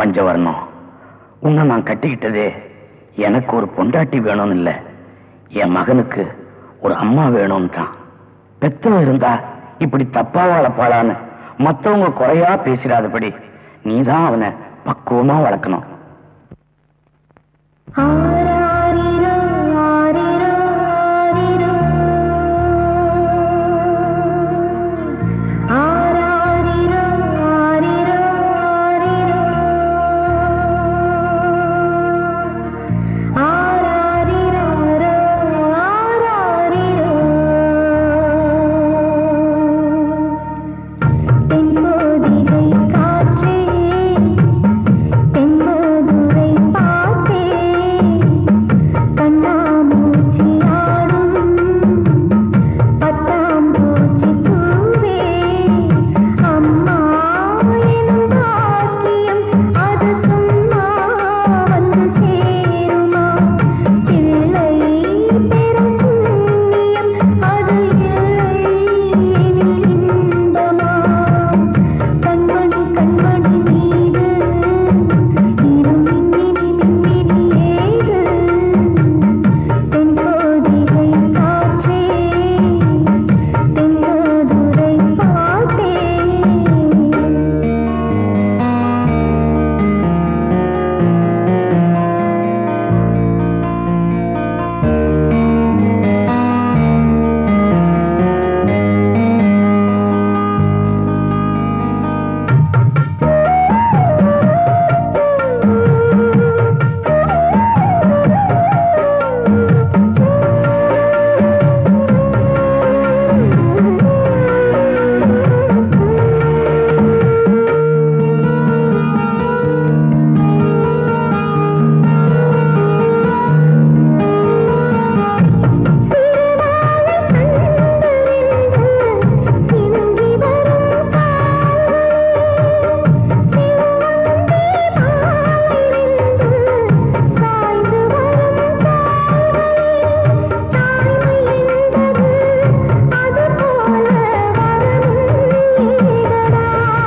பஞ்சவர்ணம் உன்னை நான் கட்டிக்கிட்டதே எனக்கு ஒரு பொண்டாட்டி வேணும்னு இல்ல என் மகனுக்கு ஒரு அம்மா வேணும்னு தான் பெத்தவன் இருந்தா இப்படி தப்பா வளர்ப்பாளான்னு மத்தவங்க குறையா பேசிடாதபடி நீதான் அவனை பக்குவமா வளர்க்கணும் ஆராரிரோ ஆரிரோ ஆரிரோ ஆராரிரோ ஆரிரோ ஆரிரோ ஆராரிரோ ஆராரிரோ தென்போதிகை காற்றே தென்மதுரை பாட்டே கண்ணாமூச்சி ஆடும் பட்டாம்பூச்சி பூவே அம்மா எனும் பாக்கியம் அது சும்மா வந்து சேருமா பிள்ளை பெரும் புண்ணியம் அது இல்லை எனில் இன்பமா கண்மணி கண்மணி மீது இரு மின்மினி மின்மினி ஏது தென்போதிகை காற்றே தென்மதுரை பாட்டே சினுங்கி வரும் சாய்ந்து வரும் தாய்மை என்பது அது போல வரணும் நீடடா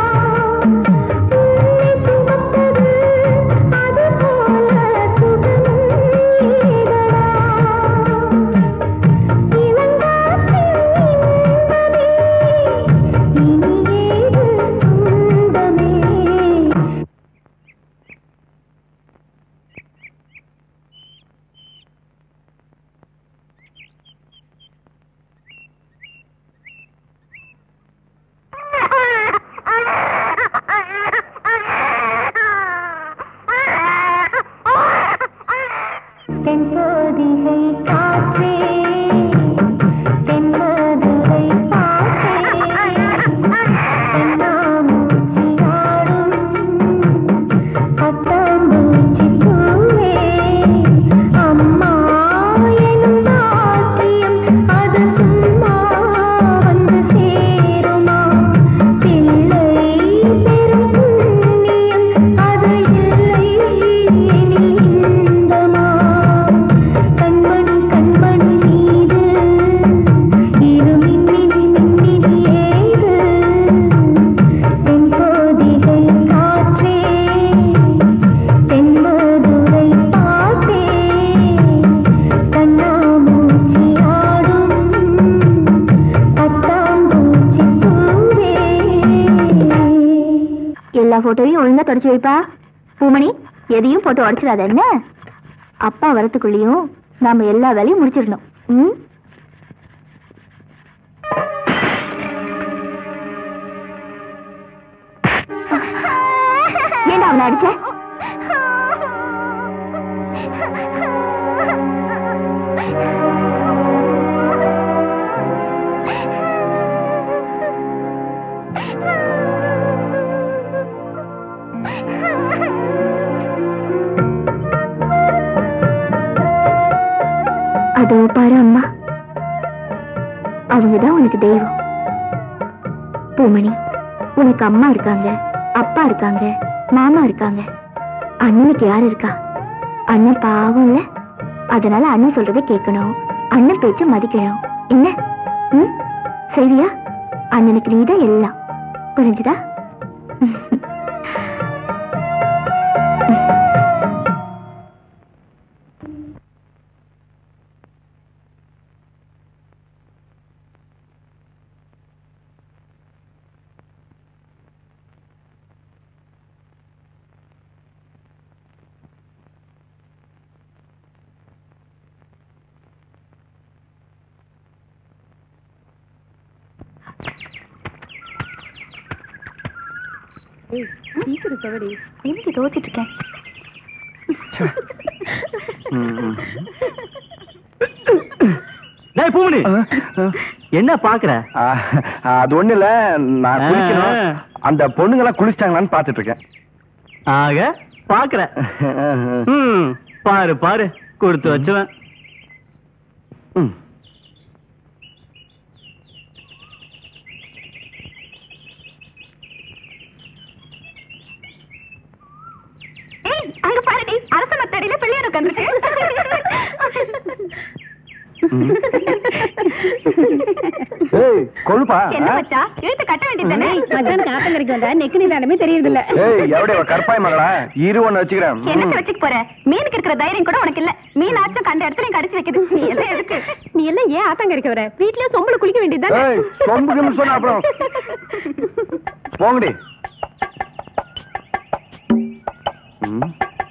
உன்னை சுமப்பது அது போல சுகமும் நீடடா இளங்காற்றின் இன்பமே இனி ஏது துன்பமே தென்போதிகை காற்றே தென்மதுரை பாட்டே தென்னாமூச்சி ஆடும் பட்டாம்பூச்சி பூவே அம்மா எனும் பாக்கியம் அது சும்மா வந்து சேருமா பிள்ளை பெரும் புண்ணியம் அது இல்லை எனில் இன்பமா கண்மணி கண்மணி மீது இரு மின்மினி மின்மினி ஏது தென்போதிகை காற்றே தென்மதுரை பாட்டே கண்ணாமூச்சி ஆடும் பட்டாம்பூச்சி பூவே எல்லா போட்டோவையும் ஒழுங்கா தொடச்சு வைப்பா பூமணி எதையும் போட்டோ உடச்சிடாத என்ன அப்பா வரத்துக்குள்ளேயும் நாம எல்லா வேலையும் முடிச்சிடணும் ம் ஏண்டா அவனை அடிச்ச அதோ பாரு அம்மா அவங்கதான் உனக்கு தெய்வம் பூமணி உனக்கு அம்மா இருக்காங்க அப்பா இருக்காங்க மாமா இருக்காங்க அண்ணனுக்கு யார் இருக்கா அண்ணன் பாவம் இல்ல அதனால அண்ணன் சொல்றதை கேட்கணும் அண்ணன் பேச்ச மதிக்கணும் என்ன ம் சரியா அண்ணனுக்கு நீதான் எல்லாம் புரிஞ்சுதா சீக்கிரம் செவடி எனக்கு தோச்சிட்டு இருக்கேன் டேய் பூமணி என்ன பாக்குற ஆ, அது ஒண்ணு இல்ல நான் குளிக்கணும் ஆ. அந்த பொண்ணுங்க குளிச்சிட்டாங்களான்னு பாத்துட்டு இருக்கேன் ஆக பாக்குற ம் பாரு பாரு கொடுத்து வச்சுவேன் ம். ஏய் அங்க பாருடி அரச மத்தடியில பிள்ளையார் உட்கார்ந்துருக்கு ஏய் கொழுப்பா என்ன ஆ? மச்சா இழுத்து கட்ட வேண்டியதானே மச்சானுக்கு ஆத்தங்கரைக்கு வந்தா நெக்கு நிதானமே தெரியுது இல்ல ஏய் எവിടെ இவ கற்பாய் மகளா இரு ஒண்ணு வச்சுக்கிறேன் என்னத்த வச்சுக்க போற மீனுக்கு இருக்கிற தைரியம் கூட உனக்கு இல்ல மீன் ஆச்சும் கண்ட இடத்துல கடிச்சு வைக்குது நீ எல்லாம் எதுக்கு நீ எல்லாம் ஏன் ஆத்தங்கரைக்கு வர வீட்லயே சொம்புல குளிக்க வேண்டியதுதானே ஏய் சொம்புக்குன்னு சொன்ன அப்புறம் போங்கடி ம்.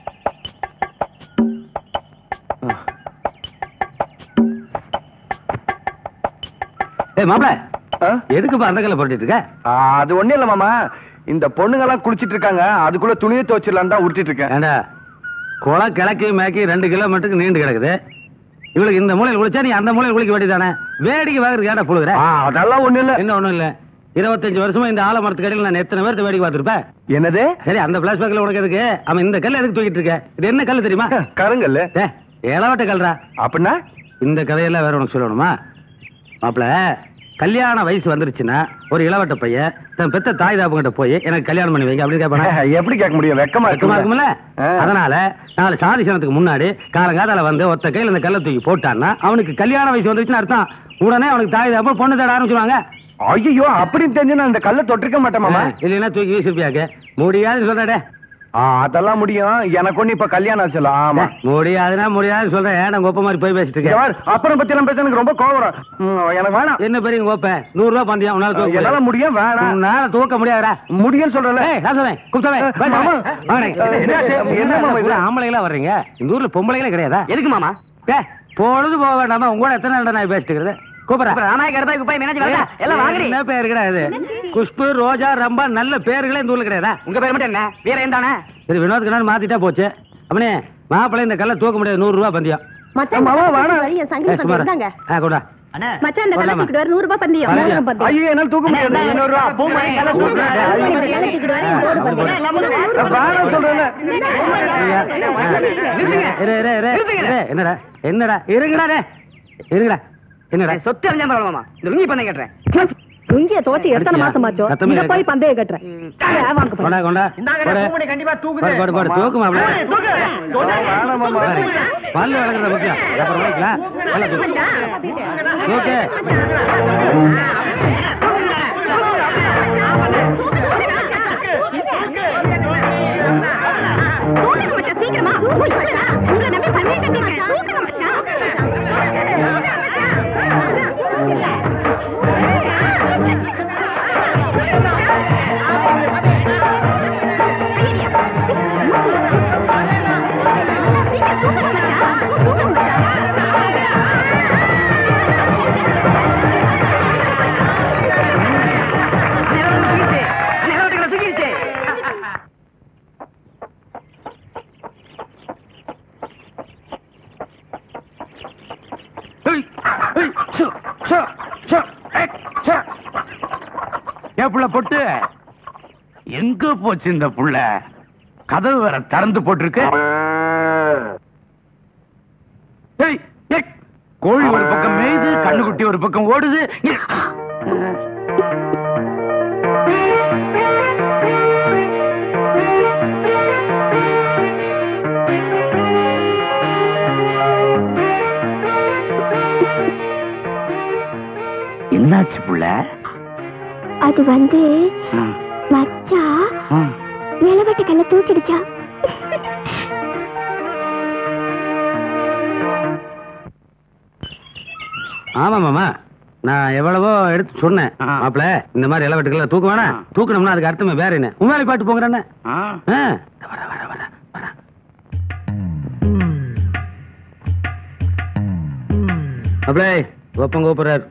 ஏய் மாப்ள ஆ? எதுக்குப்பா அந்த கல்ல போட்டுட்டு இருக்க ஆ, அது ஒண்ணு இல்ல மாமா இந்த பொண்ணுங்க எல்லாம் குளிச்சிட்டு இருக்காங்க அதுக்குள்ள துணியை துவச்சிடலாம் தான் உருட்டிட்டு இருக்கேன் ஏண்டா குளம் கிழக்கு மேக்கி ரெண்டு கிலோமீட்டருக்கு நீண்டு கிடக்குது இவளுக்கு இந்த மூலையில் குளிச்சா நீ அந்த மூலையில் குளிக்க வேண்டியதானே வேடிக்கை வாங்குறதுக்கு ஏன்டா புழுகுற ஆ, அதெல்லாம் ஒண்ணு இல்ல என்ன ஒண்ணும் இல்ல இருபத்தஞ்சு வருஷமா இந்த ஆலமரத்து கடையில் நான் எத்தனை பேர்த்த வேடிக்கை பார்த்திருப்பேன் என்னது சரி அந்த பிளாஷ்பேக்ல உனக்கு எதுக்கு அவன் இந்த கல்ல எதுக்கு தூக்கிட்டு இருக்க இது என்ன கல்லு தெரியுமா கருங்கல்ல ஏ ஏழவட்ட கல்றா அப்படின்னா இந்த கதையெல்லாம் வேற உனக்கு சொல்லணுமா மாப்பிள கல்யாண வயசு வந்துருச்சுன்னா ஒரு இளவட்ட பையன் தன் பெத்த தாய் தாப்புகிட்ட போய் எனக்கு கல்யாணம் பண்ணி வைங்க அப்படின்னு கேட்பானா எப்படி கேட்க முடியும் வெக்கமா வெக்கமா இருக்கும்ல ஆ. அதனால நாலு சாதி சனத்துக்கு முன்னாடி காலங்காதால வந்து ஒத்த கையில இந்த கல்லை தூக்கி போட்டான்னா அவனுக்கு கல்யாண வயசு வந்துருச்சுன்னு அர்த்தம் உடனே அவனுக்கு தாய் தாப்பா பொண்ணு தேட ஆரம்பிச்சுவாங்க ஐயோ அப்படி தெரிஞ்சு நான் இந்த கல்லை தொட்டிருக்க மாட்டேன் மாமா இல்லைன்னா தூக்கி வீசிருப்பியாக்க முடியாதுன்னு சொல்றடே ஆ, அதெல்லாம் முடியும் எனக்கு ஒண்ணு இப்ப கல்யாணம் ஆச்சுல ஆமா முடியாதுன்னா முடியாதுன்னு சொல்றேன் ஏன் கோப்ப மாதிரி போய் பேசிட்டு இங்க இருக்க பாரு, அப்புறம் பத்தி எல்லாம் பேச எனக்கு ரொம்ப கோவம் வரும். ம், எனக்கு வேணாம் என்ன பெரிய கோப்ப நூறு ரூபாய் பந்தயம் உன்னால தூக்க என்னால முடியாது. முடியும் வேணாம் உன்னால தூக்க முடியாதுடா முடியும்னு சொல்றல ஏய், நான் சொல்றேன். கூப்பிட்டு வரேன். ஏய், மாமா. வாங்கடே. என்னாச்சு? என்ன மாமா இது? ஆம்பளைங்களா வர்றீங்க இந்த ஊர்ல பொம்பளைங்களே கிடையாதா எதுக்கு மாமா ஏ பொழுது போக வேண்டாமா உங்க கூட எத்தனை நாள் நான் பேசிட்டு இருக்கிறது கூப்பிடுறேன் ராமாய் கடதா குப்பாய் மேனேஜ் வரதா எல்லாம் வாங்குறீ என்ன பேர் கிடையாது குஷ்பு ரோஜா ரம்பா நல்ல பேர்களே இந்த ஊர்ல கிடையாதா உங்க பேர் மட்டும் என்ன வேற எந்தானே சரி வினோத் கண்ணன் மாத்திட்டா போச்சு அவனே மாப்பிள்ளை இந்த கல்ல தூக்க முடியாது நூறு ரூபாய் பந்தயம் மச்சான் மாமா, வேணாம். வரி, என் சங்கிலி ஏய், சும்மா பந்தயம் இரு. தாங்க ஆ, கொண்டா. மச்சான் இந்த கல்ல வரலாமா? தூக்கிட்டு வர நூறு ரூபாய் பந்தயம் வரேன். நூறு பந்தயம் ஐயோ என்னால தூக்க முடியாது ஐநூறு ரூபா பூமணி கல்ல தூக்கு. வேணாம் சொல்றேன் இரு, இரு, இரு. இரு, என்னடா என்னடா இருங்கடா டேய். இருங்கடா என்னடா சொத்து அறிஞ்சா பரவாயில்ல மாமா இந்த லுங்கி பண்ண கேட்டுறேன் இங்கே தோச்சு எத்தனை மாசம் ஆச்சோ சத்தமே இத கேட்கல. போய் பந்தயம் கட்டுறேன் வாங்க கொண்டா கொண்டா போடு. கண்டிப்பா போடு, போடு, போடு. தூக்கு மாப்பிள்ளை. வேணாம் மாமா பாரு. பல்லு வளர்க்கறத முக்கியம் அப்புறம் வாங்கிக்கலாம். பல்ல தூக்கு. தூக்கு. தூக்குங்க மச்சான், சீக்கிரமா. போய் சொல்லுடா. உங்களை நம்பி பந்தயம் கட்டிருக்கேன். தூக்குங்க மச்சான். சீக்கிரம் தூக்குங்க மச்சான். தூக்குங்க ஏய், ஏய், சு, சு, சு, ஏய், சு. ஏன் புள்ள பொட்டு எங்க போச்சு இந்த புள்ள கதவு வேற திறந்து போட்டிருக்கு ஏய், ஏய், கோழி ஒரு பக்கம் மேயுது கண்ணுக்குட்டி ஒரு பக்கம் ஓடுது என்னாச்சு புள்ள அது வந்து மச்சா இளவட்ட கல்ல தூக்கிடுச்சா ஆமா மாமா நான் எவ்வளவோ எடுத்து சொன்னேன் ஆ. மாப்பிள இந்த மாதிரி இளவட்டுக்கல தூக்க வேணாம் ஆ. தூக்கணும்னா அதுக்கு அர்த்தமே வேற என்ன உண்மையில பாட்டு போங்கிறேன்னு ஆ. வர வர வர வர மாப்பிள ஒப்பங்க கூப்பிடுறாரு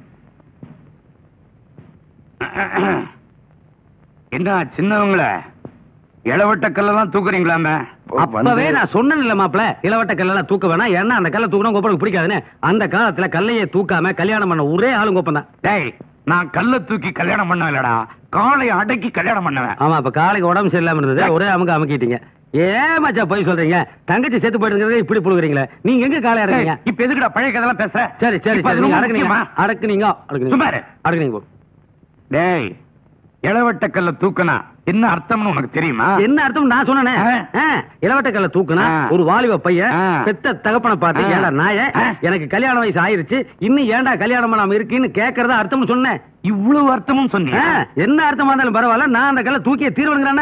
என்ன சின்னவங்கள இளவட்ட கல்லெல்லாம் தூக்குறீங்களாமே அப்பவே நான் சொன்னேன் இல்ல மாப்பிள இளவட்ட கல்லெல்லாம் தூக்க வேணாம் ஏன்னா அந்த கல்லை தூக்கணும் கோப்பனுக்கு பிடிக்காதுன்னு அந்த காலத்துல கல்லையே தூக்காம கல்யாணம் பண்ண ஒரே ஆளுங்க கோப்பம் தான் டேய் நான் கல்ல தூக்கி கல்யாணம் பண்ண இல்லடா காளை அடக்கி கல்யாணம் பண்ணுவேன் ஆமா இப்ப காலைக்கு உடம்பு சரியில்லாம இருந்தது ஒரே அமுக்க அமுக்கிட்டீங்க ஏன் மச்சான் போய் சொல்றீங்க தங்கச்சி செத்து போயிட்டு இப்படி புழுகுறீங்களே நீங்க எங்க காலையா இருக்கீங்க டேய், இப்ப எதுக்குடா பழைய கதைலாம் பேசுற சரி சரி இப்ப சரி அது நீங்க ரொம்ப அடக்குனீங்க முக்கியமா? அடக்குனீங்க அடக்குனீங்க சும்மா இரு. அடக்குனீங்க போ. டேய் இளவட்ட கல்ல தூக்கனா என்ன அர்த்தம்னு உனக்கு தெரியுமா என்ன அர்த்தம் நான் சொன்னேனே ஆ. ஆ, இளவட்ட கல்ல தூக்குனா ஆ. ஒரு வாலிப பையன் ஆ. பெத்த தகப்பனை பார்த்து ஆ. ஏடா நாய ஆ. எனக்கு கல்யாண வயசு ஆயிருச்சு இன்னும் ஏன்டா கல்யாணம் பண்ணாம இருக்குன்னு கேக்குறதா அர்த்தம்னு சொன்னேன் இவ்வளவு அர்த்தமும் சொன்னீங்க ஆ, என்ன அர்த்தமா இருந்தாலும் பரவாயில்ல நான் அந்த கல்ல தூக்கிய தீர்வுங்கிறானே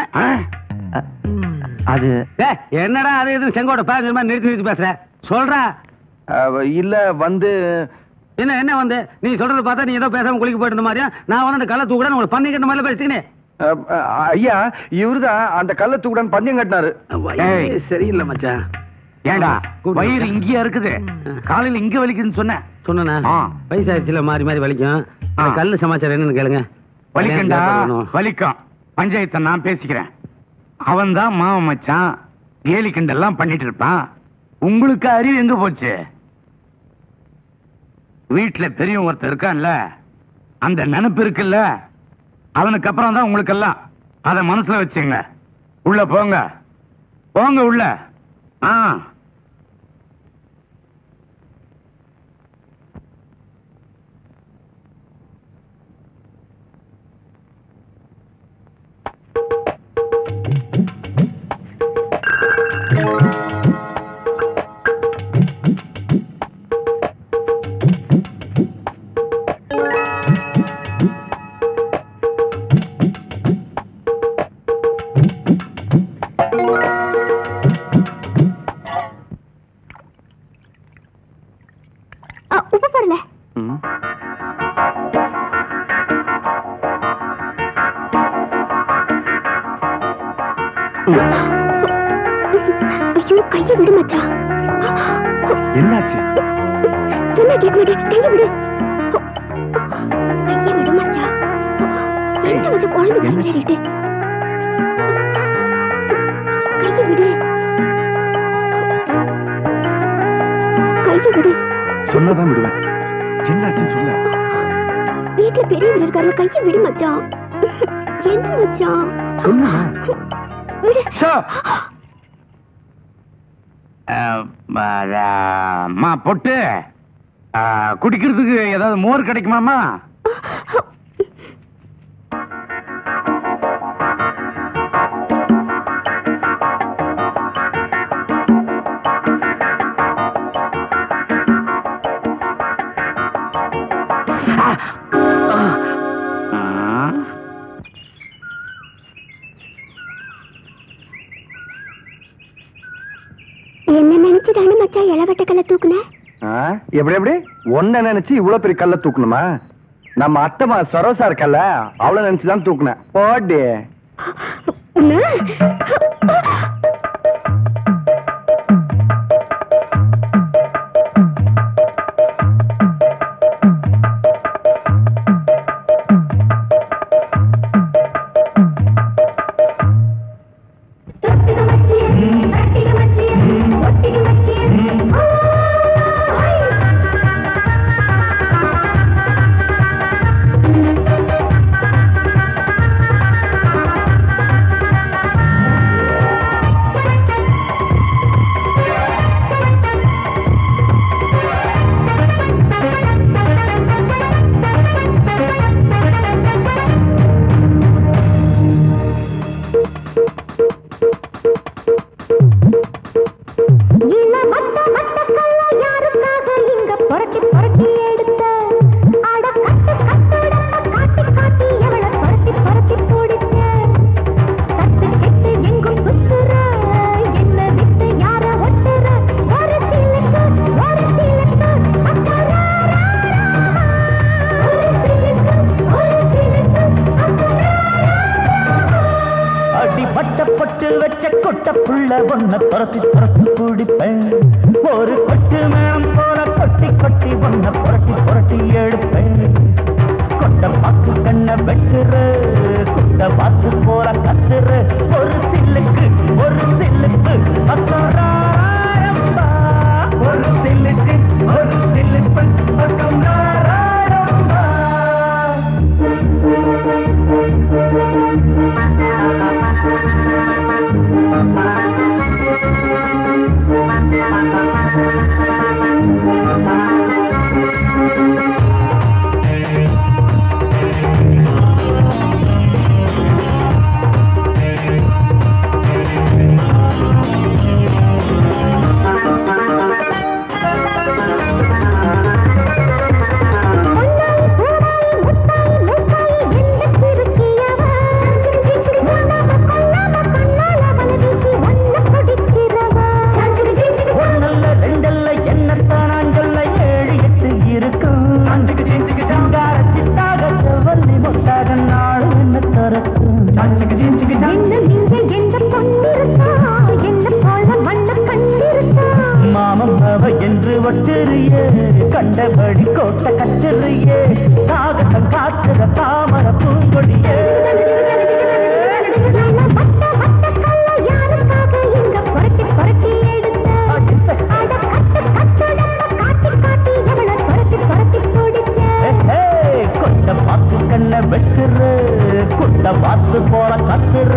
அது ஏய், என்னடா அது இது செங்கோட பேசுற மாதிரி நிறுத்தி நிறுத்தி பேசுற சொல்றா இல்ல வந்து என்ன என்ன வந்து நீ சொல்றது பார்த்தா நீ ஏதோ பேசாம குளிக்க போயிட்டு இருந்த மாதிரியா நான் வந்து அந்த கல்லை தூக்குறேன் உங்களுக்கு பண்ணி கட்ட மாதிரி பேசிட்டீங்க அஹ், அஹ், ஐயா இவருதான் அந்த கல்ல தூக்குடன் பந்தயம் கட்டினாரு ஏய். சரியில்லை மச்சான் ஏண்டா கூட்டு வயிறு வாங்க. இங்கேயா இருக்குது காலையில இங்க வலிக்குதுன்னு சொன்னேன் சொன்னா ஆ. வயசாயிடுச்சுல மாறி மாறி வலிக்கும் அந்த ஆ. கல்லு சமாச்சாரம் என்னன்னு கேளுங்க வலிக்கண்டா கல்யாணம் பண்ணணும். வலிக்கும் பஞ்சாயத்தை நான் பேசிக்கிறேன் அவன் தான் மாவன் மச்சான் ஏலி கிண்டெல்லாம் பண்ணிட்டு இருப்பான் உங்களுக்கு அறிவு எங்க போச்சு வீட்டுல பெரியவன் ஒருத்தர் இருக்கான்ல அந்த நினைப்பு இருக்குல்ல அவனுக்கு அப்புறம் தான் உங்களுக்கு எல்லாம் அத மனசுல வச்சுங்க உள்ள போங்க போங்க உள்ள ஆ ஆ, உப்பு போடல ம். ஐயோ கையை விடு மச்சான் என்னாச்சு சொன்னா கேட்க மாட்டேன் கையை விடு கையை விடு மச்சான் என்ன வச்சு குழந்தை விளையாடிட்டு கையை விடு கையை விடு சொன்னதான் விடுவேன் என்னாச்சுன்னு சொல்ல வீட்டுல பெரியவர் இருக்காரு கையை விடு மச்சான் என்ன மச்சான் சொல்லுங்க விடு அம்மா பொட்டு ஆ, குடிக்கிறதுக்கு ஏதாவது மோர் கிடைக்குமாமா ஆ. என்ன நினைச்சு தானே மச்சான் இளவட்ட கல்ல தூக்குன ஆ, எப்படி எப்படி ஒன்ன நினைச்சு இவ்வளவு பெரிய கல்ல தூக்கணுமா நம்ம அத்தம்மா சரோசா இருக்கல்ல அவளை நினைச்சுதான் தூக்குனேன் போடி உன்ன புள்ள ஒன்ன துரத்தி துரத்தி குடிப்பேன் ஒரு கொட்டு மேளம் போல கொட்டி கொட்டி ஒன்ன புரட்டி புரட்டி எடுப்பேன் கொட்ட பாக்கு கண்ண வெட்டுற குட்ட பாத்து போல கத்துற ஒரு சில்லுக்கு ஒரு சில்லுக்கு பக்கராரம்பா. ஒரு சில்லுக்கு ஒரு சில்லுக்கு பக்கம் ராரம்பா. ஒண்ணல்ல ரெண்டல்ல என்னத்தான் ஆண்கள்ல ஏழு எட்டு இருக்கும் சிங்கார சித்தாக செவ்வல்லி மொத்தாக நாடு என்ன திறக்கும் மாமன் அவ என்று வட்டிறியே கண்டபடி கோட்டை கட்டிறியே காகத்தம் காத்துற தாமர பூங்கொடியே கொட்ட பார்த்து கண்ண வெட்டுற கொட்ட பார்த்து போல கத்துற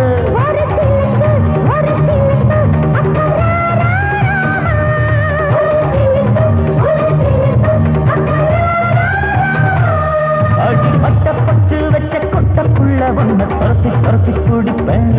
அடி பட்டப்பட்டு வச்ச கொட்டப்புள்ள ஒன்ன துரத்தி துரத்தி குடிப்பேன்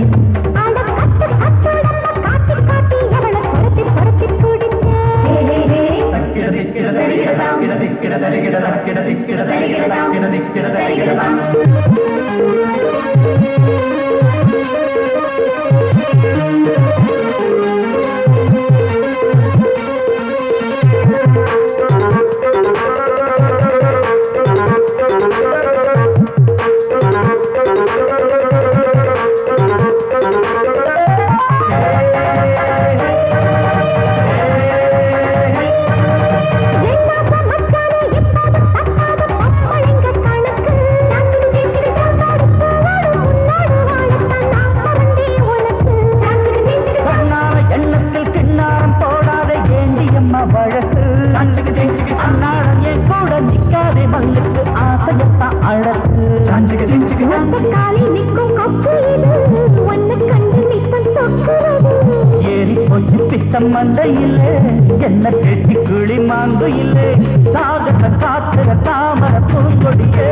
கண்ணான எண்ணத்தில் கிண்ணாரம் போடாத ஏண்டியம்மா வழக்கு அன்னாடம் என் கூட நிக்காதே மல்லுக்கு ஆசையத்தான் அழகு ஏறி போச்சு பித்தம் மந்தையிலே என்ன கெட்டி கிளி மாங்கு இல்லே சாகர காத்துற தாமர பூங்கொடியே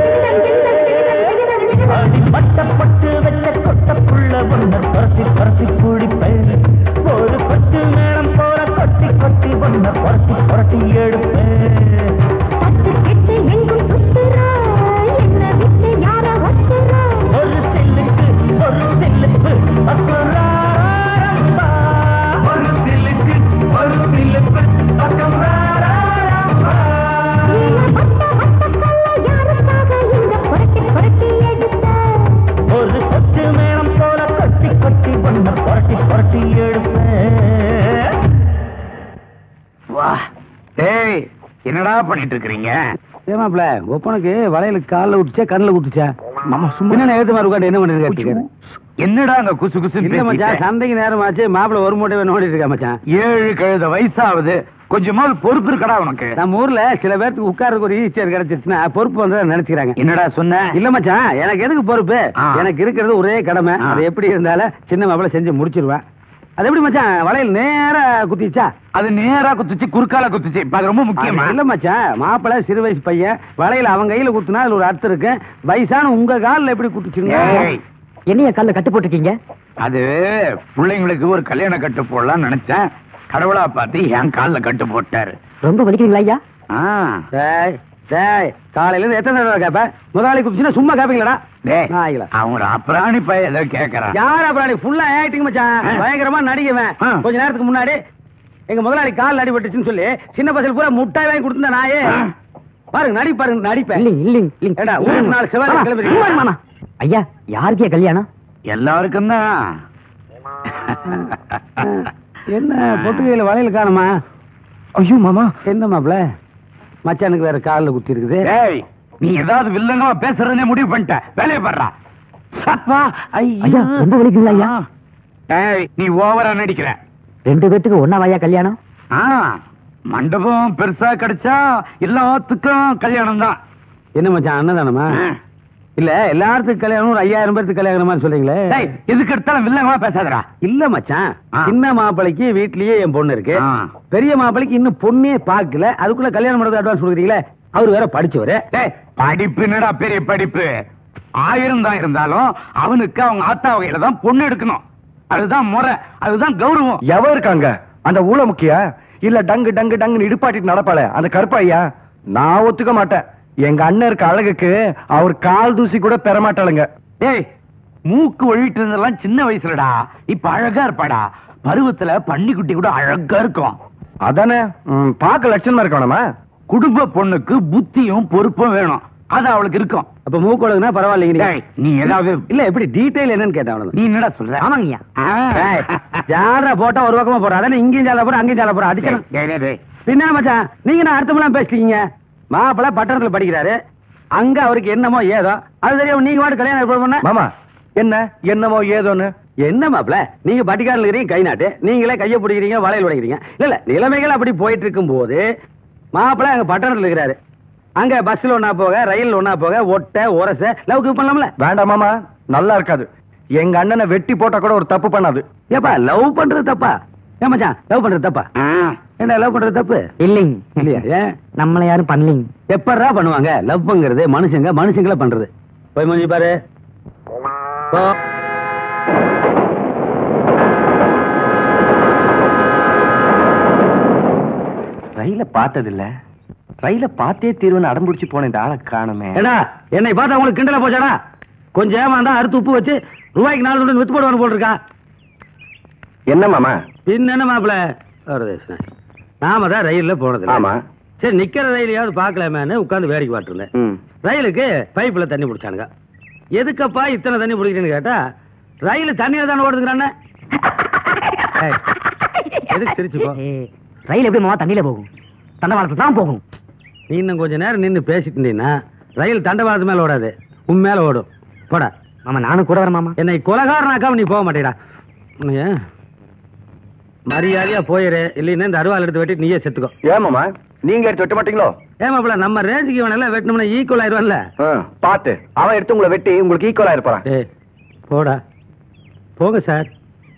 அடி பட்டப்பட்டு வச்ச கொட்டப்புள்ள ஒன்ன துரத்தி துரத்தி குடிப்பேன் ஒரு கொட்டு மேளம் போல கொட்டி கொட்டி ஒன்ன புரட்டி புரட்டி எடுப்பேன் ஒரு சில்லுக்கு ஒரு சில்லுக்கு பக்கராரம்பா. ஒரு சில்லுக்கு ஒரு சில்லுக்கு பக்கராரம்பா. ஒரு கொட்டு மேளம் போல கொட்டி கொட்டி ஒன்ன புரட்டி புரட்டி எடுப்பேன் வா ஏய் என்னடா பண்ணிட்டு இருக்கிறீங்க ஏமாப்ல ஒப்பனுக்கு வளையலுக்கு கால்ல விட்டுச்சா கண்ணுல விட்டுச்சா மாமா சும்மா என்ன எழுத்து மாதிரி உட்காந்து என்ன பண்ணிட்டு இருக்காரு என்னடா அங்க குசு குசு இல்ல மச்சான் சந்தைக்கு நேரமாச்சு மாப்பிள ஒரு மூட்டை நோண்டிட்டு இருக்கா மச்சான் ஏழு கழுத வயசாகுது கொஞ்சமாவது பொறுப்பு இருக்கடா உனக்கு நம்ம ஊர்ல சில பேருக்கு உட்கார்றதுக்கு ஒரு ஈஸியர் கிடைச்சிருச்சுன்னா பொறுப்பு வந்து நினைச்சுக்கிறாங்க என்னடா சொன்ன இல்ல மச்சான் எனக்கு எதுக்கு பொறுப்பு ஆ. எனக்கு இருக்கிறது ஒரே கடமை ஆ. அது எப்படி இருந்தாலும் சின்ன மாப்பிள செஞ்சு முடிச்சிருவேன் அது எப்படி மச்சான் வளையல் நேரா குத்திச்சா அது நேரா குத்துச்சு குறுக்கால குத்துச்சு இப்ப அது ரொம்ப முக்கியமா இல்ல மச்சான் மாப்பிள சிறு வயசு பையன் வளையல அவன் கையில குத்துனா அதுல ஒரு அர்த்தம் இருக்கு வயசான உங்க கால்ல எப்படி குத்துச்சுங்க ஏய், என்னைய கல்ல கட்டு போட்டிருக்கீங்க அது பிள்ளைங்களுக்கு ஒரு கல்யாண கட்டு போடலாம்னு நினைச்சேன் கடவுளா பார்த்து என் கால்ல கட்டு போட்டாரு ரொம்ப வலிக்கிறீங்களா ஐயா ஆ. டேய் டேய் காலையில இருந்து எத்தனை தடவை கேப்ப முதலாளி குப்பிச்சுன்னா சும்மா கேப்பீங்களா டேய், நாய்களா அவன் ஒரு அப்புறாணி பையன் ஏதோ கேக்குறான் யார் அப்புறம் ஃபுல்லா ஆக்டிங் மச்சான் ஆ. பயங்கரமா நடிகவன் ஆ. கொஞ்ச நேரத்துக்கு முன்னாடி எங்க முதலாளி கால் அடிபட்டுச்சுன்னு சொல்லி சின்ன பசங்க பூரா முட்டாய் வாங்கி கொடுத்த நாயே ஆ. பாருங்க நடி பாருங்க நடிப்பேன் இல்லைங்க இல்லைங்க இல்லைங்க ஏண்டா, ஊருக்கு நாலு செவ்வாய் மாமா, கிளம்புறீங்க. மாமா, மாமா. ஐயா யாருக்கே கல்யாணம் எல்லாருக்கும் தான் என்ன பொட்டுக்கையில வளையல் காணுமா ஐயோ மாமா என்ன மாப்ள மச்சானுக்கு வேற காலில் குத்தி இருக்குது ஏய் நீ ஏதாவது வில்லங்கமா பேசுறதுனே முடிவு பண்ணிட்ட வேலையை பண்றா சப்பா ஐயா ரொம்ப வலிக்குங்களா ஐயா ஏய் நீ ஓவரா நடிக்கிற ரெண்டு பேத்துக்கு ஒன்னா ஐயா கல்யாணம் ஆ மண்டபம் பெருசா கிடைச்சா எல்லாத்துக்கும் கல்யாணம் தான் என்ன மச்சான் அண்ணதானமா இல்ல எல்லாத்துக்கும் கல்யாணம் ஒரு ஐயாயிரம் பேருக்கு கல்யாணம் மாதிரி சொல்றீங்களே எதுக்கு எடுத்தாலும் வில்லங்கமா பேசாதடா இல்ல மச்சான் ஆ. சின்ன மாப்பிளைக்கு வீட்லயே என் பொண்ணு இருக்கு ஆ. பெரிய மாப்பிளைக்கு இன்னும் பொண்ணே பாக்கல அதுக்குள்ள கல்யாணம் பண்ணது அட்வான்ஸ் கொடுக்குறீங்களே அவர் வேற படிச்சவரு டேய் படிப்பு என்னடா பெரிய படிப்பு ஆயிரம் தான் இருந்தாலும் அவனுக்கு அவங்க ஆத்தா வகையில தான் பொண்ணு எடுக்கணும் அதுதான் முறை அதுதான் கௌரவம் எவ இருக்காங்க அந்த ஊழ முக்கியா இல்ல டங்கு டங்கு டங்குன்னு இடுப்பாட்டிட்டு நடப்பாளே அந்த கருப்பாய்யா நான் ஒத்துக்க மாட்டேன் எங்க அண்ணன் இருக்க அழகுக்கு அவர் கால் தூசி கூட பெற மாட்டாளுங்க டேய் மூக்கு ஒழிட்டு இருந்தெல்லாம் சின்ன வயசுலடா இப்ப அழகா இருப்பாடா பருவத்துல பன்னிக்குட்டி கூட அழகா இருக்கும் அதானே ம், பார்க்க லட்சணமா இருக்கணுமா குடும்ப பொண்ணுக்கு புத்தியும் பொறுப்பும் வேணும் அது அவளுக்கு இருக்கும் அப்ப மூக்கொழுகுனா பரவாயில்லைங்க டேய், நீ ஏதாவது இல்ல எப்படி டீடைல் என்னன்னு கேட்டேன் அவ்வளவுதான். நீ என்னடா சொல்ற ஆமாங்கய்யா டேய், ஜாலரா போட்டா ஒரு பக்கமா போறா அதானே இங்கேயும் ஜால போற அங்கேயும் ஜால போற அடிச்சணும் டேய், டேய், டேய். பின்ன மச்சான் நீங்க நான் அர்த்தமெல்லாம் பேசிட்டீங்க மாப்பிள்ளை பட்டணத்துல படிக்கிறாரு அங்க அவருக்கு என்னமோ ஏதோ அது தெரியாம நீங்க வாட்டு கல்யாணம் ஏற்பாடு பண்ண மாமா என்ன என்னமோ ஏதோன்னு என்ன மாப்பிள நீங்க பட்டிக்காரில் இருக்கிறீங்க கை நாட்டு நீங்களே கைய பிடிக்கிறீங்க வளையல் உடைக்கிறீங்க இல்ல இல்ல நிலைமைகள் அப்படி போயிட்டு இருக்கும் போது மாப்பிள அங்க பட்டணத்துல இருக்கிறாரு அங்க பஸ்ல ஒண்ணா போக ரயில் ஒண்ணா போக ஒட்ட உரச லவ்க்கு பண்ணலாம்ல வேண்டாம் மாமா நல்லா இருக்காது எங்க அண்ணனை வெட்டி போட்டா கூட ஒரு தப்பு பண்ணாது ஏப்பா லவ் பண்றது தப்பா ஏன் மச்சான் லவ் பண்றது தப்பா ஆ, என்ன லவ் பண்றது தப்பு இல்லைங்க இல்லையா ஏன் நம்மள யாரும் பண்ணலீங்க எப்படா பண்ணுவாங்க லவ்ங்கிறது மனுஷங்க மனுஷங்கள பண்றது போய் மூஞ்சி பாரு போ ரயில பார்த்தது இல்ல ரயில பார்த்தே தீர்வுன்னு அடம்பிடிச்சு போன இந்த ஆளை காணுமே ஏடா என்னை பார்த்தா உங்களுக்கு கிண்டல போச்சாடா கொஞ்சம் ஏமாந்தா அறுத்து உப்பு வச்சு ரூபாய்க்கு நாலு துண்டு வித்து போடுவான்னு போட்டிருக்கா என்ன மாமா பின்ன என்ன மாப்பிள வருது நாம தான் ரயில்ல போனது ஆமா. சரி நிக்கிற ரயிலையாவது பார்க்கலாமேன்னு உட்கார்ந்து வேடிக்கை பார்த்துருந்தேன் ம். ரயிலுக்கு பைப்புல தண்ணி பிடிச்சானுங்க எதுக்கப்பா இத்தனை தண்ணி பிடிக்கிறேன்னு கேட்டா ரயில் தண்ணியில தானே ஓடுதுங்கிறானே ஏய், எதுக்கு சிரிச்சுக்கோ ஏய், ரயில் எப்படி மாமா தண்ணியில போகும் தண்டவாளத்துல தான் போகும் நீ இன்னும் கொஞ்ச நேரம் நின்னு பேசிட்டு இருந்தீங்கன்னா ரயில் தண்டவாளத்து மேல ஓடாது உன் மேல ஓடும் போடா மாமா நானும் கூட வரேன் மாமா என்னை கொலகாரனாக்காம நீ போக மாட்டேடா உன்னைய மரியாதையா போயிரு இல்லைன்னா இந்த அருவாள் எடுத்து வெட்டி நீயே செத்துக்கோ ஏன் மாமா நீங்க எடுத்து வெட்ட மாட்டீங்களோ ஏமாப்பிள நம்ம ரேஞ்சுக்கு இவன் எல்லாம் வெட்டணும்னா ஈக்குவல் ஆயிடுவான்ல ஆ, பாத்து அவன் எடுத்து உங்களை வெட்டி உங்களுக்கு ஈக்குவலா இருப்பான் ஏய் போடா போங்க சார்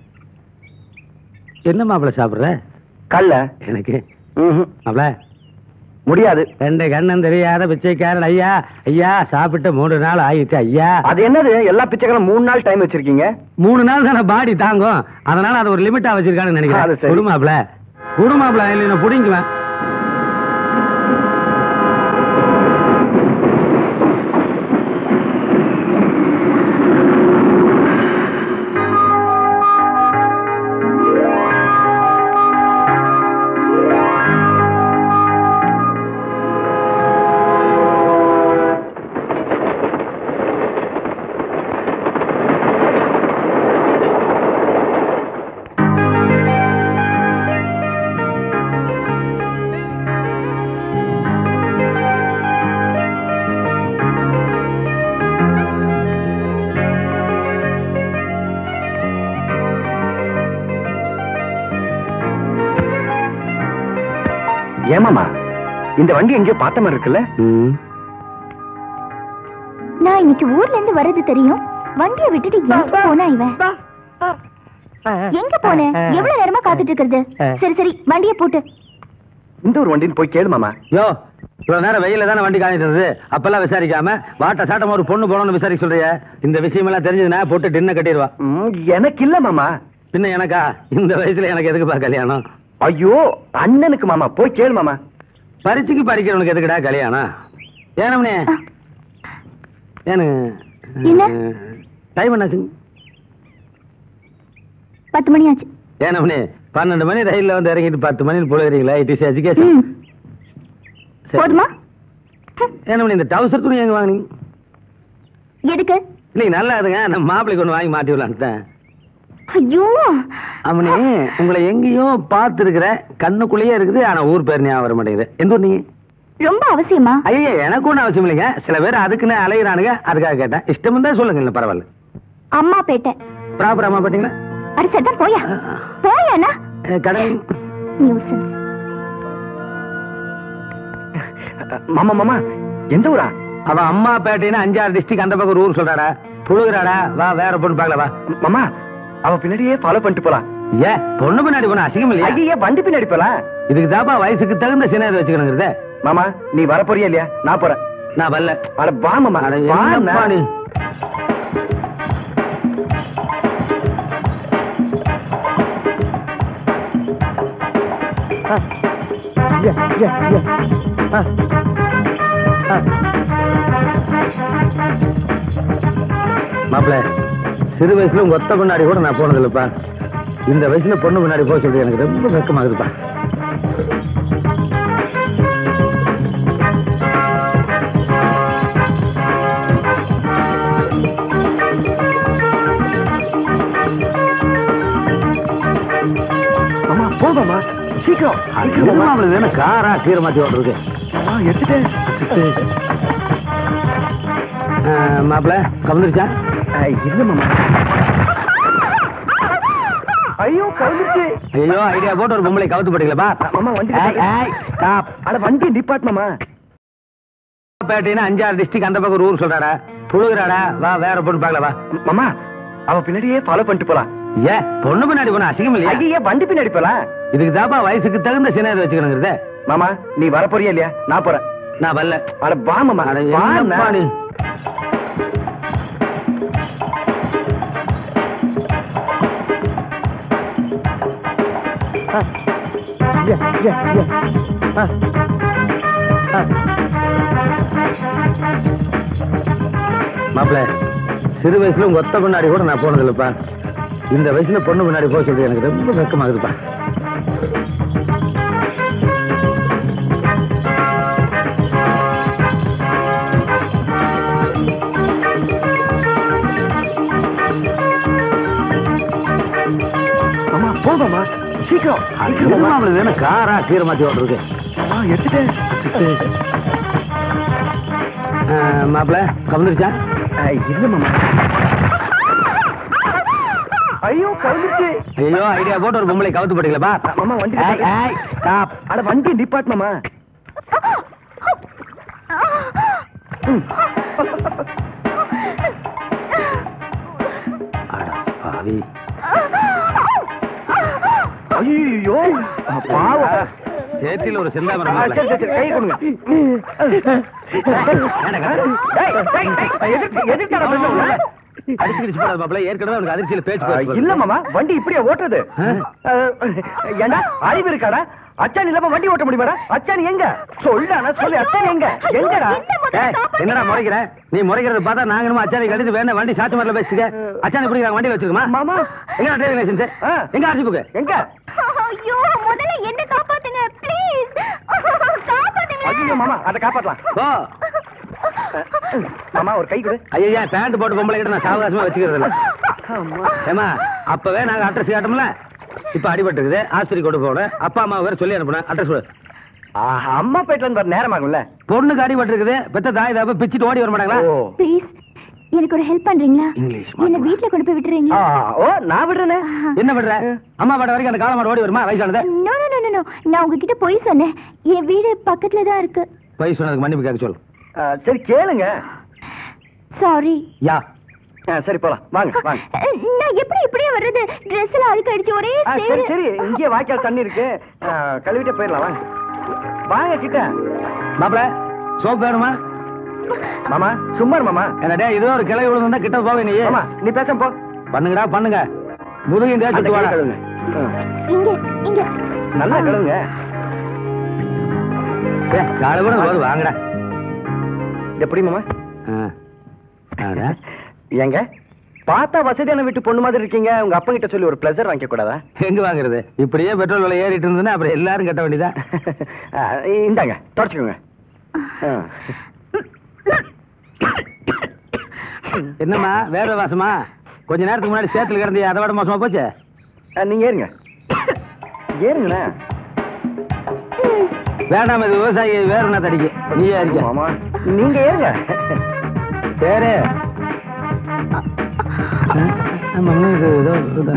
என்ன மாப்பிள சாப்பிடுற கல்ல எனக்கு ம்ஹும். மாப்பிள முடியாது ரெண்டு கண்ணன் தெரியாத பிச்சைக்காரன் ஐயா ஐயா சாப்பிட்டு மூணு நாள் ஆயிடுச்சு ஐயா அது என்னது எல்லா பிச்சைகளும் மூணு நாள் டைம் வச்சிருக்கீங்க மூணு நாள் தானே பாடி தாங்கும் அதனால அது ஒரு லிமிட்டா வச்சிருக்கான்னு அது நினைக்கிறேன் சரி. குடுமாப்ல குடுமாப்ல இல்லைன்னா புடிங்குவேன் ஏமாமா இந்த வண்டி எங்கேயோ பார்த்த மாதிரி இருக்குல்ல நான் இன்னைக்கு ஊர்ல இருந்து வர்றது தெரியும் வண்டியை விட்டுட்டு எங்க போனா இவன் எங்க போன எவ்வளவு நேரமா காத்துட்டு இருக்கிறது சரி சரி வண்டியை போட்டு இந்த ஒரு வண்டின்னு போய் கேளு மாமா யோ இவ்வளவு நேரம் வெயில தானே வண்டி காணிட்டு இருந்தது அப்பெல்லாம் விசாரிக்காம வாட்ட சாட்டமா ஒரு பொண்ணு போனோம்னு விசாரிக்க சொல்றிய இந்த விஷயம் எல்லாம் தெரிஞ்சதுன்னா போட்டு டின்ன கட்டிடுவா ம், எனக்கு இல்ல மாமா பின்ன எனக்கா இந்த வயசுல எனக்கு எதுக்குப்பா கல்யாணம் ஐயோ அண்ணனுக்கு மாமா போய் கேளு மாமா பரிச்சுக்கு படிக்கிறவனுக்கு எதுக்குடா கல்யாணம் ஏனம்னே ஏனு என்ன? டைம் என்னாச்சுங்க பத்து மணி ஆச்சு ஏனம்னே பன்னெண்டு மணி ரயில்ல வந்து இறங்கிட்டு பத்து மணி போகிறீங்களா இட் இஸ் எஜுகேஷன் ம். போதுமா ஹம், ஏனம்னே இந்த டவுசர் துணி எங்க வாங்குனீங்க எதுக்கு இல்லைங்க நல்லா இருங்க நம்ம மாப்பிளைக்கு ஒன்று வாங்கி மாட்டி விடலான்ட்டு ஐயோ அவனே உங்களை எங்கேயோ பார்த்து கண்ணுக்குள்ளேயே இருக்குது ஆனா ஊர் பேர் ஞாபகம் வர மாட்டேங்குது எந்த ஊர் நீங்க ரொம்ப அவசியமா ஐயா எனக்கு ஒன்றும் அவசியம் இல்லைங்க சில பேர் அதுக்குன்னு அலையிறானுங்க அதுக்காக கேட்டேன் இஷ்டம் இருந்தா சொல்லுங்க இல்லை பரவாயில்ல அம்மா பேட்டை ப்ராப்பர் அம்மா பார்த்தீங்களா அடி சத்தம் போயா போயாண்ணா கடல் நியூசன்ஸ் மாமா மாமா எந்த ஊரா அவன் அம்மா பேட்டைன்னு அஞ்சாறு டிஸ்ட்ரிக்ட் அந்த பக்கம் ஒரு ஊர் சொல்றாடா புழுகுறாடா வா வேற பொண்ணு பார்க்கல வா மாமா அவ பின்னாடியே ஃபாலோ பண்ணிட்டு போலாம் ஏ பொண்ணு பின்னாடி போன அசிங்கம் இல்லையா ஐயே வண்டி பின்னாடி போலாம் இதுக்கு தாப்பா வயசுக்கு தகுந்த சின்ன வச்சுக்கணுங்கிறத மாமா நீ வர போறியா இல்லையா நான் போறேன் நான் வரல அட வா மாமா அட வா என்னப்பா நீ? மாப்பிள சிறு வயசுல உங்க ஒத்த முன்னாடி கூட நான் போனது இல்லப்பா இந்த வயசுல பொண்ணு முன்னாடி போக சொல்றது எனக்கு ரொம்ப வெக்கமாகுதுப்பா மாமா போ மாமா சீக்கிரம் சீக்கிரம் மாமா. மாப்பிள வேணும் காரா கீரை மாத்தி ஓட்டுருக்கு மாமா எடுத்துட்டேன் மாப்பிள கவனிருச்சா அஹ், இல்ல மாமா ஐயோ கவுந்துச்சு ஐயோ ஐடியா போட்டு ஒரு பொம்பளை கவுத்து போட்டீங்களா மாமா வண்டி ஸ்டாப் அட வண்டி நிப்பாட் மாமா பேட்டைன்னு அஞ்சாறு டிஸ்ட்ரிக்ட் அந்த பக்கம் ஒரு ஊர் சொல்றாடா புழுகுறாடா வா வேற பொண்ணு பார்க்கல வா மாமா அவ பின்னாடியே ஃபாலோ பண்ணிட்டு போலாம் ஏ பொண்ணு முன்னாடி போன அசிங்கம் இல்லையா ஐயே வண்டி பின்னாடி போலாம் இதுக்கு தாப்பா வயசுக்கு தகுந்த சின்ன வச்சுக்கணுங்கிறத மாமா நீ வர போறியா இல்லையா நான் போறேன் நான் வரல அட வா மாமா அட வா என்னப்பா நீ? மாப்பிள சிறு வயசுல உங்க ஒத்த முன்னாடி கூட நான் போனது இல்லப்பா இந்த வயசுல பொண்ணு முன்னாடி போக சொல்றது எனக்கு ரொம்ப வெக்கமாகுதுப்பா மாமா போ மாமா சீக்கிரம் சீக்கிரம் இது மாமா மாப்பிள வேணும் காரா கீரை மாத்தி ஓட்டுருக்கு மாமா எடுத்துட்டேன் மாப்பிள கவனிருச்சா அஹ், இல்ல மாமா ஐயோ கவுந்துச்சு ஐயோ ஐடியா போட்டு ஒரு பொம்பளை கவுத்து போட்டீங்களா மாமா வண்டி ஸ்டாப் அட வண்டி நிப்பாட் மாமா ம். பாவி ஐயோ பாவம் சேத்தில ஒரு செந்தாமரம் ஆ, சரி, சரி, சரி, கை கொடுங்க டேய், டேய், டேய், எதுக்கு- எதுக்குடா பிரச்சனை உனக்கு? அடிச்சு போடாத மாப்பிள ஏற்கனவே உனக்கு அதிர்ச்சியில பேச்சு ஆ, போயிருக்கு. இல்ல மாமா வண்டி இப்படியா ஓட்டுறது ஆ? அஹ், ஏண்டா அறிவு இருக்காடா அச்சான் இல்லாம வண்டி ஓட்ட முடியுமாடா அச்சான் எங்க சொல்லுடா சொல்லு அச்சான் எங்க எங்கடா ஏய், என்னடா முறைக்கிற நீ முறைக்கிறத பார்த்தா நாங்க என்னமோ அச்சாரி கழித்து வேணும் வண்டி சாத்து மாதிரில பேசிக்க அச்சாரி இப்படி நாங்க வண்டியில வச்சிருக்கோமா மாமா எங்க டிரைவிங் லைசன்ஸ் ஆ. எங்க ஆர்சி புக்கு எங்க ஐயோ முதல்ல என்ன காப்பாத்துங்க ப்ளீஸ் காப்பாத்துங்க ஐயோ மாமா அதை காப்பாத்தலாம் ஓ மாமா ஒரு கை கொடு ஐயா பேண்ட் போட்டு பொம்பளை கிட்ட நான் சாவகாசமா வச்சுக்கிறது இல்ல ஏமா அப்பவே நாங்க அட்ரஸ் காட்டோம்ல இப்ப அடிபட்டு இருக்குது ஆஸ்பத்திரி கொண்டு போகணும் அப்பா அம்மா வேற சொல்லி அனுப்பணும் அட்ரஸ் கொடு ஆஹா, அம்மா போயிட்டு வந்து வர நேரம் ஆகும்ல பொண்ணுக்கு அடிபட்டு இருக்குது பெத்த தாய் தாப்ப பிச்சுட்டு ஓடி வர மாட்டாங்களா ஓ ப்ளீஸ் எனக்கு ஒரு ஹெல்ப் பண்றீங்களா இங்கிலீஷ் என்ன வீட்ல கொண்டு போய் ஆ, விட்டுறீங்களா ஓ நான் விடுறேனே என்ன பண்ற அம்மா பாட்ட வரைக்கும் அந்த கால மாடு ஓடி வருமா வயசானது நோ நோ நோ நோ நான் உங்ககிட்ட போய் சொன்னேன் என் வீடு பக்கத்துல தான் இருக்கு வயசு சொன்னதுக்கு மன்னிப்பு கேட்க சொல்லு ஆ, சரி கேளுங்க சாரி யா ஆ, சரி போலாம் வாங்க வாங்க நான் எப்படி இப்படியே வர்றது Dress எல்லாம் அழுக்கு அடிச்சு ஒரே ஆ, சரி சேரு. சரி இங்கே வாய்க்கால் தண்ணி இருக்கு ஆ, கழுவிட்டே போயிடலாம் வாங்க வாங்க கிட்ட மாப்பிள சோப் வேணுமா மாமா சும்மா இரு மாமா என்னடா இதுவே ஒரு கிளை விழுந்தா கிட்ட போவே நீ மாமா நீ பேசாம போ பண்ணுங்கடா பண்ணுங்க முதுகையும் அந்த தேய்ச்சிட்டு கை வாடா கழுவுங்க ஆ, இங்க இங்க நல்லா கழுவுங்க ஏ, காலை கூட போது வாங்கடா எப்படி மாமா ஆ. ஆடா. ஏங்க பார்த்தா வசதியான வீட்டு பொண்ணு மாதிரி இருக்கீங்க உங்க அப்பா கிட்ட சொல்லி ஒரு பிளஸர் வாங்கிக்க கூடாதா எங்க வாங்குறது இப்படியே பெட்ரோல் விலை ஏறிட்டு இருந்ததுன்னா அப்புறம் எல்லாரும் கட்ட வேண்டியதா ஆ, இந்தாங்க தொடச்சுக்கோங்க ஆ. என்னம்மா வேற வாசமா கொஞ்ச நேரத்துக்கு முன்னாடி சேத்துல கிடந்து அதை விட மோசமா போச்சு ஆ, நீங்க ஏறுங்க ஏறுங்கண்ணே வேண்டாம் இது விவசாயி வேற என்ன தடிக்கு நீயே இருக்க மாமா நீங்க ஏறுங்க சரி ஆமா, இது ஏதோ இது.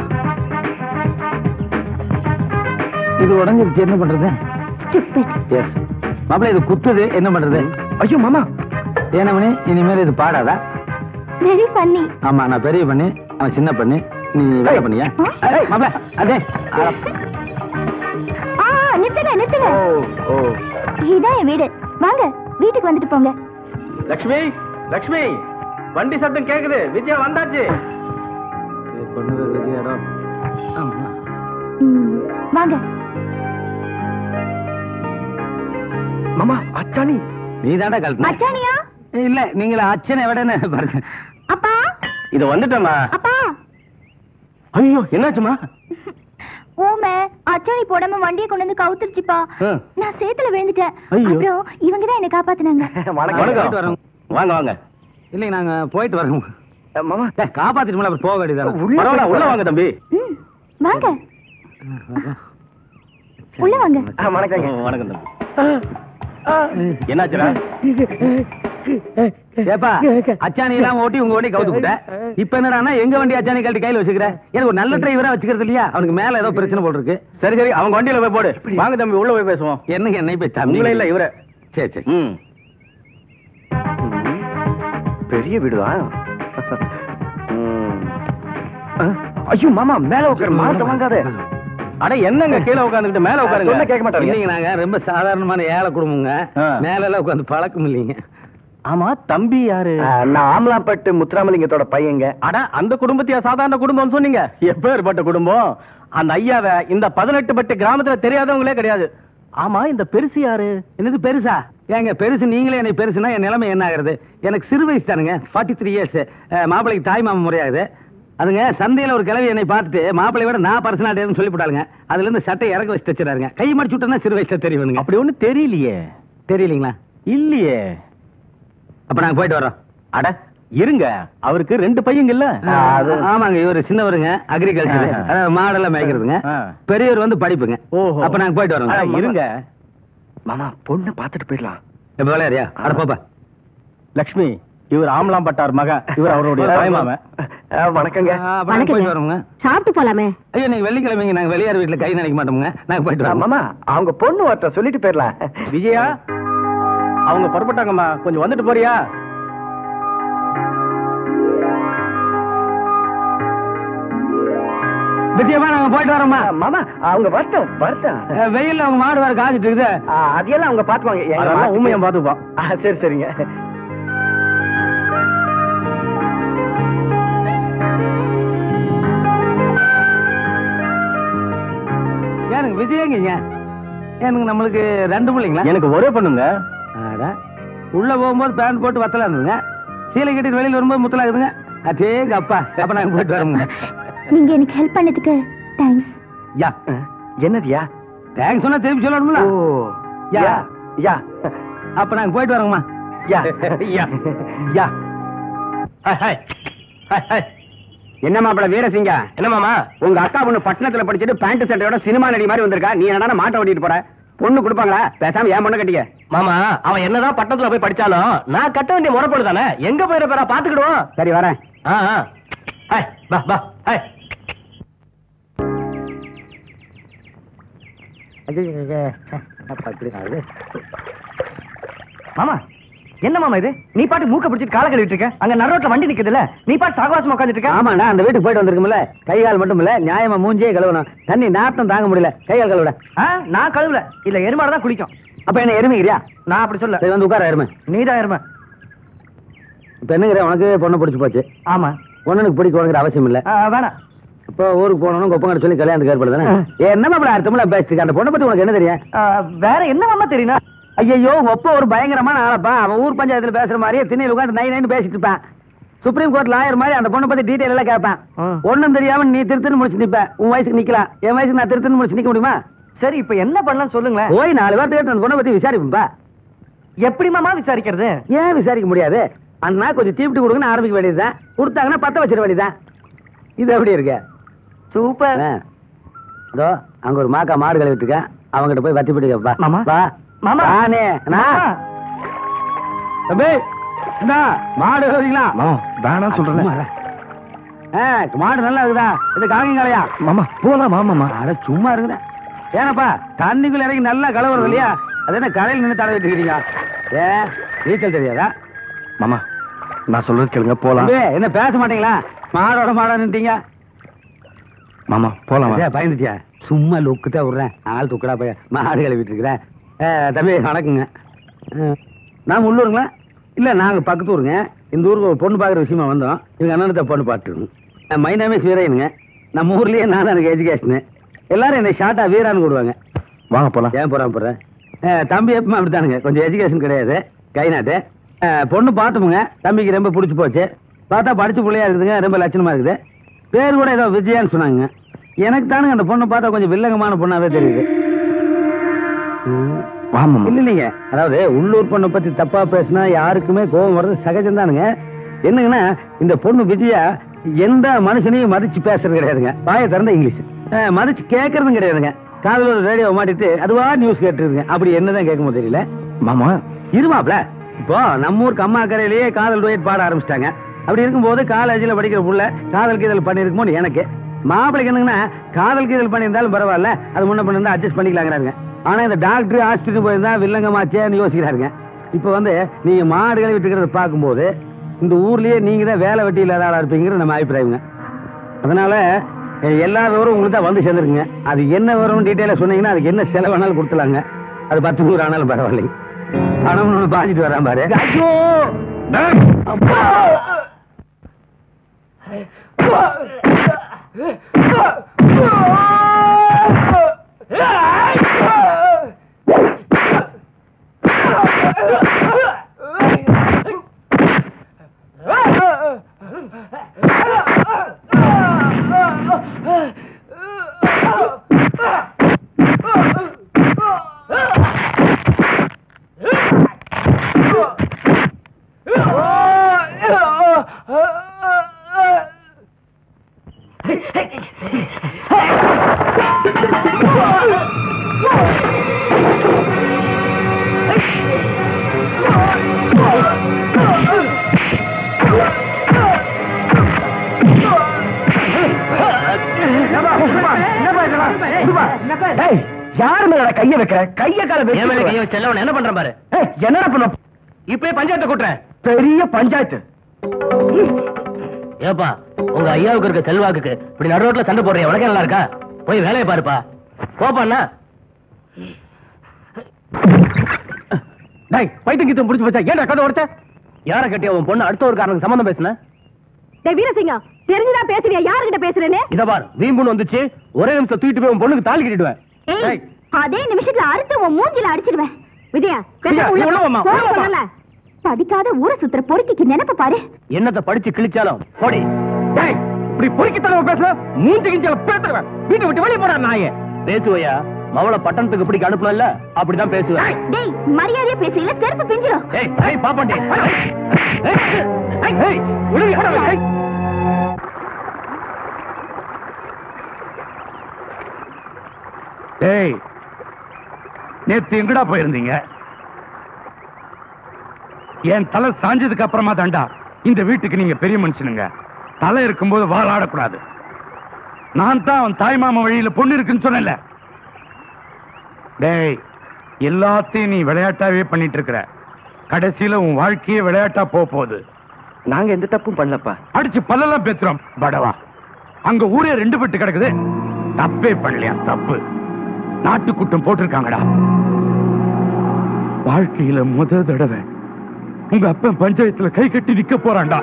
இது உடஞ்சிருச்சு என்ன பண்றது எஸ் மாப்பிள்ள இது குத்துது என்ன பண்றது ஐயோ மாமா ஏன்னா மணி இனிமேல் இது பாடாதா வெரி பண்ணி ஆமா நான் பெரிய பண்ணி அவன் சின்ன பண்ணி நீ வேலை பண்ணியா ஏய், மாப்பிள்ள அதே அட, ஆ நிறுத்துங்க நிறுத்துங்க ஓ ஓ இதான் என் வீடு வாங்க வீட்டுக்கு வந்துட்டு போங்க லக்ஷ்மி லக்ஷ்மி வண்டி சத்தம் கேக்குது விஜயா வந்தாச்சு இது பொண்ணு பேர் விஜயாடா. ஆமா. ம், வாங்க மாமா அச்சானி நீ தாண்டா கழட்டின அச்சானியா இல்ல நீங்கள அச்சனை விடன்னு பாருங்க அப்பா இது வந்துட்டமா அப்பா ஐயோ என்னாச்சுமா ஓமே அச்சாணி போடாம வண்டியை கொண்டு வந்து கவுத்துருச்சுப்பா ஆ. நான் சேத்துல விழுந்துட்டேன் ஐயோ. அப்புறம் இவங்க தான் என்ன காப்பாத்துனாங்க போயிட்டு வரோம். வாங்க வாங்க இல்லைங்க நாங்க போயிட்டு வரோம் மாமா காப்பாத்திட்டு மேல அப்புறம் போக வேண்டியதானே உள்ள பரவாயில்ல, உள்ள வாங்க தம்பி ம், வாங்க உள்ள வாங்க வணக்கங்க வணக்கம் தம்பி என்னாச்சுடா ஏப்பா அச்சாணி எல்லாம் ஓட்டி உங்க வண்டி கவுத்து விட்ட இப்ப என்னடான்னா எங்க வண்டி அச்சாணி கழட்டி கையில வச்சுக்கிற எனக்கு ஒரு நல்ல டிரைவரா வச்சுக்கிறது இல்லையா அவனுக்கு மேல ஏதோ பிரச்சனை போல் இருக்கு சரி சரி அவங்க வண்டியில போய் போடு வாங்க தம்பி உள்ள போய் பேசுவோம் என்னங்க என்னை போய் தம்பி உங்களே இல்ல இவர சரி சரி ம் பெரிய வீடுதான் ஐயோ மாமா மேல உட்காரு மாத்த வாங்காத அட என்னங்க கீழே உட்காந்துக்கிட்டு மேல உட்காருங்க சொல்ல கேட்க மாட்டாங்க இல்லைங்க நாங்க ரொம்ப சாதாரணமான ஏழை குடும்பங்க ஆ. மேல எல்லாம் உட்காந்து பழக்கம் இல்லைங்க ஆமா தம்பி யாரு நான் ஆம்லாப்பட்டு முத்துராமலிங்கத்தோட பையங்க அட அந்த குடும்பத்தையா சாதாரண குடும்பம் சொன்னீங்க எப்பேற்பட்ட குடும்பம் அந்த ஐயாவை இந்த பதினெட்டு பட்டு கிராமத்துல தெரியாதவங்களே கிடையாது ஆமா இந்த பெருசு யாரு என்னது பெருசா ஏங்க பெருசு நீங்களே எனக்கு பெருசுனா என் நிலைமை என்ன ஆகுறது எனக்கு சிறு வயசு தானுங்க ஃபார்ட்டி த்ரீ இயர்ஸ் மாப்பிள்ளைக்கு தாய் மாமன் முறையாகுது அதுங்க சந்தையில ஒரு கிழவி என்னை பார்த்துட்டு மாப்பிள்ளை விட நான் பர்சனாலிட்டி சொல்லி போட்டாளுங்க அதுல இருந்து சட்டை இறக்க வச்சு தச்சுறாருங்க கை மடிச்சு விட்டோம்னா சிறு வயசுல தெரியுங்க அப்படி ஒண்ணு தெரியலையே தெரியலீங்களா இல்லையே அப்ப நாங்க போயிட்டு வரோம் அட இருங்க அவருக்கு ரெண்டு பையங்கள்ல ஆமாங்க இவரு சின்னவருங்க அக்ரிகல்ச்சர் ஆ. அதாவது மாடெல்லாம் மேய்க்கிறதுங்க ஆ. பெரியவர் வந்து படிப்புங்க ஓஹோ. அப்ப நாங்க போயிட்டு வரோம் அட, இருங்க மாமா பொண்ணு பாத்துட்டு போயிடலாம் இப்ப விளையாடியா அட போப்பா லக்ஷ்மி இவர் ஆம்லாம் பட்டார் மகன் இவர் அவருடைய தாய்மாமன் வணக்கங்க ஆ, அப்ப நாங்க போயிட்டு வரோங்க சாப்பிட்டு போலாமே ஐயோ நீங்க வெள்ளிக்கிழமைங்க நாங்க வெளியார் வீட்டுல கை நினைக்க மாட்டோமுங்க நாங்க போயிட்டு வரோம் மாமா அவங்க பொண்ணு ஒருத்த சொல்லிட்டு போயிடலாம் விஜயா அவங்க புறப்பட்டாங்கம்மா கொஞ்சம் வந்துட்டு போறியா நிச்சயமா நாங்க போயிட்டு வரோம்மா மாமா அவங்க வரட்டும் வரட்டும் அஹ், வெயில்ல அவங்க மாடு வேற காய்ச்சிட்டு இருக்குது அதையெல்லாம் அவங்க பாத்துவாங்க அதெல்லாம் உண்மையை பாத்துப்போம் சரி சரிங்க எனக்கு விஜயங்க எனக்கு நம்மளுக்கு ரெண்டு பிள்ளைங்களா எனக்கு ஒரே பொண்ணுங்க அட, உள்ள போகும்போது பேண்ட் போட்டு வத்தலா இருந்துங்க சீலை கட்டிட்டு வெளியில வரும்போது முத்தலா இருக்குதுங்க அதேங்க அப்பா அப்ப நாங்க போயிட்டு வரோங்க நீங்க எனக்கு ஹெல்ப் பண்ணதுக்கு தேங்க்ஸ் யா என்னதுயா தேங்க்ஸ் சொன்னா திருப்பி சொல்லணும்ல ஓ யா. யா யா அப்ப நாங்க போயிட்டு வரோங்கம்மா யா யா யா என்ன மாப்பிள வீரசிங்க என்ன மாமா உங்க அக்கா பொண்ணு பட்டணத்துல படிச்சுட்டு பேண்ட் சட்டையோட சினிமா நடி மாதிரி வந்திருக்கா நீ என்னடா மாட்ட ஓட்டிட்டு போற பொண்ணு கொடுப்பாங்களா பேசாம ஏன் பொண்ணு கட்டிக்க மாமா அவன் என்னதான் பட்டணத்துல போய் படிச்சாலும் நான் கட்ட வேண்டிய முறைப்படு தானே எங்க போயிட பேரா பாத்துக்கிடுவோம் சரி வரேன் ஆ ஆ. ஹாய் வா வா ஹாய் மாமா என்ன மாமா இது நீ பாட்டு மூக்க பிடிச்சிட்டு கால கழுவிட்டு இருக்க அங்க நடுரோட்ல வண்டி நிக்குதுல்ல நீ பாட்டு சகவாசமா உட்காந்துட்டு இருக்க ஆமாண்ணா அந்த வீட்டுக்கு போயிட்டு வந்திருக்கும்ல கை கால் மட்டும் இல்ல நியாயமா மூஞ்சியே கழுவணும் தண்ணி நாட்டம் தாங்க முடியல கை கால் கழுவிட ஆ, நான் கழுவுல இல்ல எருமாடு தான் குளிக்கும் அப்ப என்ன எருமைக்கிறியா நான் அப்படி சொல்ல சரி வந்து உட்கார எருமை நீதான் எருமை இப்ப என்னங்கிற உனக்கு பொண்ணு பிடிச்சு போச்சு ஆமா பொண்ணுக்கு பிடிக்கணுங்கிற அவசியம் இல்ல ஆ, வேணாம் இப்போ ஊருக்கு போகணும் கொப்பங்கிட்ட சொல்லி கல்யாணத்துக்கு ஏற்பாடு தானே என்ன மாப்பிள அர்த்தமில்ல பேசிட்டு அந்த பொண்ணை பத்தி உனக்கு என்ன தெரியும் ஆ, வேற என்ன மாமா தெரியுமா ஐயோ ஒப்ப ஒரு பயங்கரமான ஆளப்பா அவன் ஊர் பஞ்சாயத்துல பேசுற மாதிரியே திண்ணையில் உட்காந்து நை நைன்னு பேசிட்டு இருப்பான் சுப்ரீம் கோர்ட் லாயர் மாதிரி அந்த பொண்ணை பத்தி டீடைல் எல்லாம் கேட்பான் ஆ. ஒண்ணும் தெரியாம நீ திருத்துன்னு முடிச்சு நிப்ப உன் வயசுக்கு நிக்கலாம் என் வயசுக்கு நான் திருத்துன்னு முடிச்சு நிக்க முடியுமா சரி இப்ப என்ன பண்ணலாம் சொல்லுங்களேன் போய் நாலு பேர் கேட்டு அந்த பொண்ணை பத்தி விசாரிப்பா எப்படி மாமா விசாரிக்கிறது ஏன் விசாரிக்க முடியாது அந்த நாள் கொஞ்சம் தீப்டி கொடுங்கன்னு ஆரம்பிக்க வேண்டியதுதான் கொடுத்தாங்கன்னா பத்த வச்சிட வேண்டியதுதான் இது எப்படி இருக்கு சூப்பர் ஆ. இதோ அங்க ஒரு மாக்கா மாடு கழுவிட்டு இருக்கேன் அவங்கிட்ட போய் வத்தி பிடிக்க வா மாமா. வா மாமா. நானே நான் தம்பி என்ன மாடு கழுவிங்களா வேணாம் சும்மா ஆ மாடு நல்லா இருக்குதா இது கலங்கலையா மாமா போலாம் மாமா அட சும்மா இருக்குதா ஏனப்பா தண்ணிக்குள்ள இறங்கி நல்லா கலவரம் இல்லையா அது என்ன கரையில் நின்று தடவிட்டு இருக்கிறீங்க ஏ நீச்சல் தெரியாதா மாமா நான் சொல்றது கேளுங்க போலாம் தம்பி, என்ன பேச மாட்டீங்களா மாடோட மாடா நின்ட்டீங்க மாமா போலாம் ஏ, பயந்துட்டியா சும்மா லுக்கு தான் விடுறேன் ஆள் துக்கடா போய் மாடு கழுவிட்டு இருக்கிறேன் ஏ, தம்பி வணக்கங்க ஆ, நான் உள்ளூருங்களா இல்ல நாங்க பக்கத்து ஊருங்க இந்த ஊருக்கு ஒரு பொண்ணு பார்க்குற விஷயமா வந்தோம் இவங்க அண்ணனத்தை பொண்ணு பார்த்துருங்க மை நேமே வீரையனுங்க நம்ம ஊர்லயே நான் தான் எனக்கு எஜுகேஷனு எல்லாரும் என்னை ஷார்ட்டா வீரான்னு கூடுவாங்க வாங்க போலாம் ஏன் போறான் போறேன் தம்பி எப்பவுமே அப்படித்தானுங்க கொஞ்சம் எஜுகேஷன் கிடையாது கை நாட்டு ஆ, பொண்ணு பார்த்துமுங்க தம்பிக்கு ரொம்ப பிடிச்சி போச்சு பார்த்தா படிச்ச பிள்ளையா இருக்குதுங்க ரொம்ப லட்சணமா இருக்குது பேர் கூட ஏதோ விஜயான்னு சொன்னாங்க எனக்கு தானுங்க அந்த பொண்ணை பார்த்தா கொஞ்சம் வில்லங்கமான பொண்ணாவே தெரியுது ம். வாமா இல்ல இல்லைங்க அதாவது உள்ளூர் பொண்ணை பத்தி தப்பா பேசினா யாருக்குமே கோபம் வர்றது சகஜம் தானுங்க என்னங்கன்னா இந்த பொண்ணு விஜயா எந்த மனுஷனையும் மதிச்சு பேசுறது கிடையாதுங்க வாயை திறந்த இங்கிலீஷ் அஹ், மதிச்சு கேட்கறதும் கிடையாதுங்க காதுல ஒரு ரேடியோ மாட்டிட்டு அதுவா நியூஸ் கேட்டுருங்க அப்படி என்னதான் கேட்கும் தெரியல மாமா இருமாப்ல இப்போ நம்ம ஊருக்கு அம்மா கரையிலேயே காதல் டூயட் பாட ஆரம்பிச்சிட்டாங்க அப்படி இருக்கும்போது காலேஜில் படிக்கிற புள்ள காதல் கீதல் பண்ணிருக்குமோ எனக்கு மாப்பிளைக்கு என்னங்கன்னா காதல் கீதல் பண்ணியிருந்தாலும் பரவாயில்ல அது முன்ன பண்ணி அட்ஜஸ்ட் பண்ணிக்கலாங்கிறாங்க ஆனா இந்த டாக்டர் ஆஸ்பத்திரி போயிருந்தா வில்லங்கமாச்சேன்னு யோசிக்கிறாருங்க இப்போ வந்து நீங்க மாடு கழுவிட்டு இருக்கிறத பார்க்கும்போது இந்த ஊர்லயே நீங்க தான் வேலை வெட்டி இல்லாத ஆளா இருப்பீங்கிற நம்ம அபிப்பிராயங்க அதனால அஹ், எல்லா விவரம் உங்களுக்கு தான் வந்து சேர்ந்துருக்குங்க அது என்ன விவரம் டீட்டெயிலாக சொன்னீங்கன்னா அதுக்கு என்ன செலவானாலும் கொடுத்துலாங்க அது பத்து நூறு ஆனாலும் பரவாயில்லைங்க பணம் ஒன்று பாஞ்சிட்டு வரான் பாரு ஐயோ யாரு மேல கைய வைக்கிற கைய கால என் மேல கைய வச்சு எல்லாம் என்ன பண்றேன் பாரு என்னடா பண்ண இப்பயே பஞ்சாயத்தை கூட்டுறேன் பெரிய பஞ்சாயத்து ஏப்பா உங்க ஐயாவுக்கு இருக்க செல்வாக்குக்கு இப்படி நடு ரோட்ல சண்டை போடுறிய உனக்கே நல்லா இருக்கா போய் வேலையை பாருப்பா போப்பா அண்ணா டேய் பைத்தியம் கீத்தம் புடிச்சு வச்சா ஏன்டா கதை உடைச்ச யார கட்டி உன் பொண்ணு அடுத்த ஒரு காரணத்துக்கு சம்மந்தம் பேசுன டேய் வீரசிங்கம் தெரிஞ்சுதான் பேசுறியா யாருகிட்ட பேசுறேன்னு இத பார் வீம்புன்னு வந்துச்சு ஒரே நிமிஷம் தூக்கிட்டு போய் உன் பொண்ணுக்கு தாலி கட்டிடுவேன் ஏய் அதே நிமிஷத்துல அறுத்து உன் மூஞ்சில அடிச்சிடுவேன் விஜயா விஜயா, உள்ள நீ உள்ள போ. வாம்மா, போக உள்ள வாம்மா. சொன்னல. படிக்காத ஊரை சுத்துற பொறுக்கிக்கு நினைப்ப பாரு என்னத்தை படிச்சு கிழிச்சாலும் போடி டேய் இப்படி பொறுக்கி தலைவ பேசுற மூஞ்சி கிஞ்சால பேத்துறேன் வீட்டை விட்டு வெளிய போடா நாயே பேசுவையா மவள பட்டணத்துக்கு இப்படி அனுப்பல அப்படிதான் பேசுவேன் டேய் மரியாதையா பேசல செருப்பு பிஞ்சிரும் ஏய் ஏய் பாப்பாண்டி ஏய் விடுங்க ஏய் டேய் நேத்து எங்கடா போயிருந்தீங்க என் தலை சாஞ்சதுக்கு அப்புறமா தாண்டா இந்த வீட்டுக்கு நீங்க பெரிய மனுஷனுங்க தலை இருக்கும்போது வாழாடக்கூடாது நான் தான் அவன் தாய் மாமா வழியில பொண்ணு இருக்குன்னு சொன்னேன்ல டேய் எல்லாத்தையும் நீ விளையாட்டாவே பண்ணிட்டு இருக்கிற கடைசியில உன் வாழ்க்கையே விளையாட்டா போக போகுது நாங்க எந்த தப்பும் பண்ணலப்பா அடிச்சு பல்லெல்லாம் பேசுறோம் படவா அங்க ஊரே ரெண்டு பட்டு கிடக்குது தப்பே பண்ணலையா தப்பு நாட்டுக்குட்டம் போட்டிருக்காங்கடா வாழ்க்கையில முத தடவை உங்க அப்பன் பஞ்சாயத்துல கை கட்டி நிக்க போறான்டா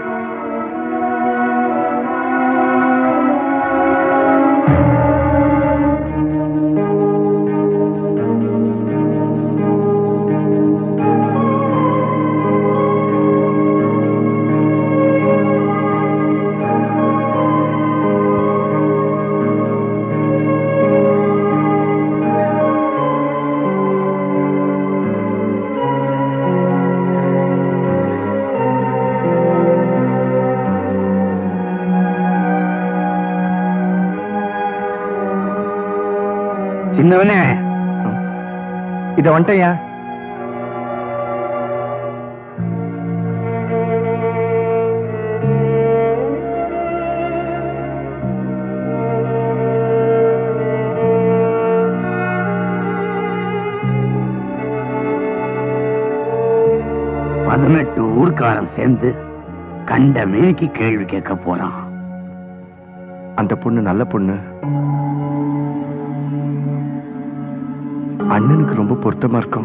சின்னவனே இத வந்துட்டேயா பதினெட்டு ஊர்க்காரன் சேர்ந்து கண்ட மேய்க்கு கேள்வி கேட்க போறான் அந்த பொண்ணு நல்ல பொண்ணு அண்ணனுக்கு ரொம்ப பொருத்தமா இருக்கும்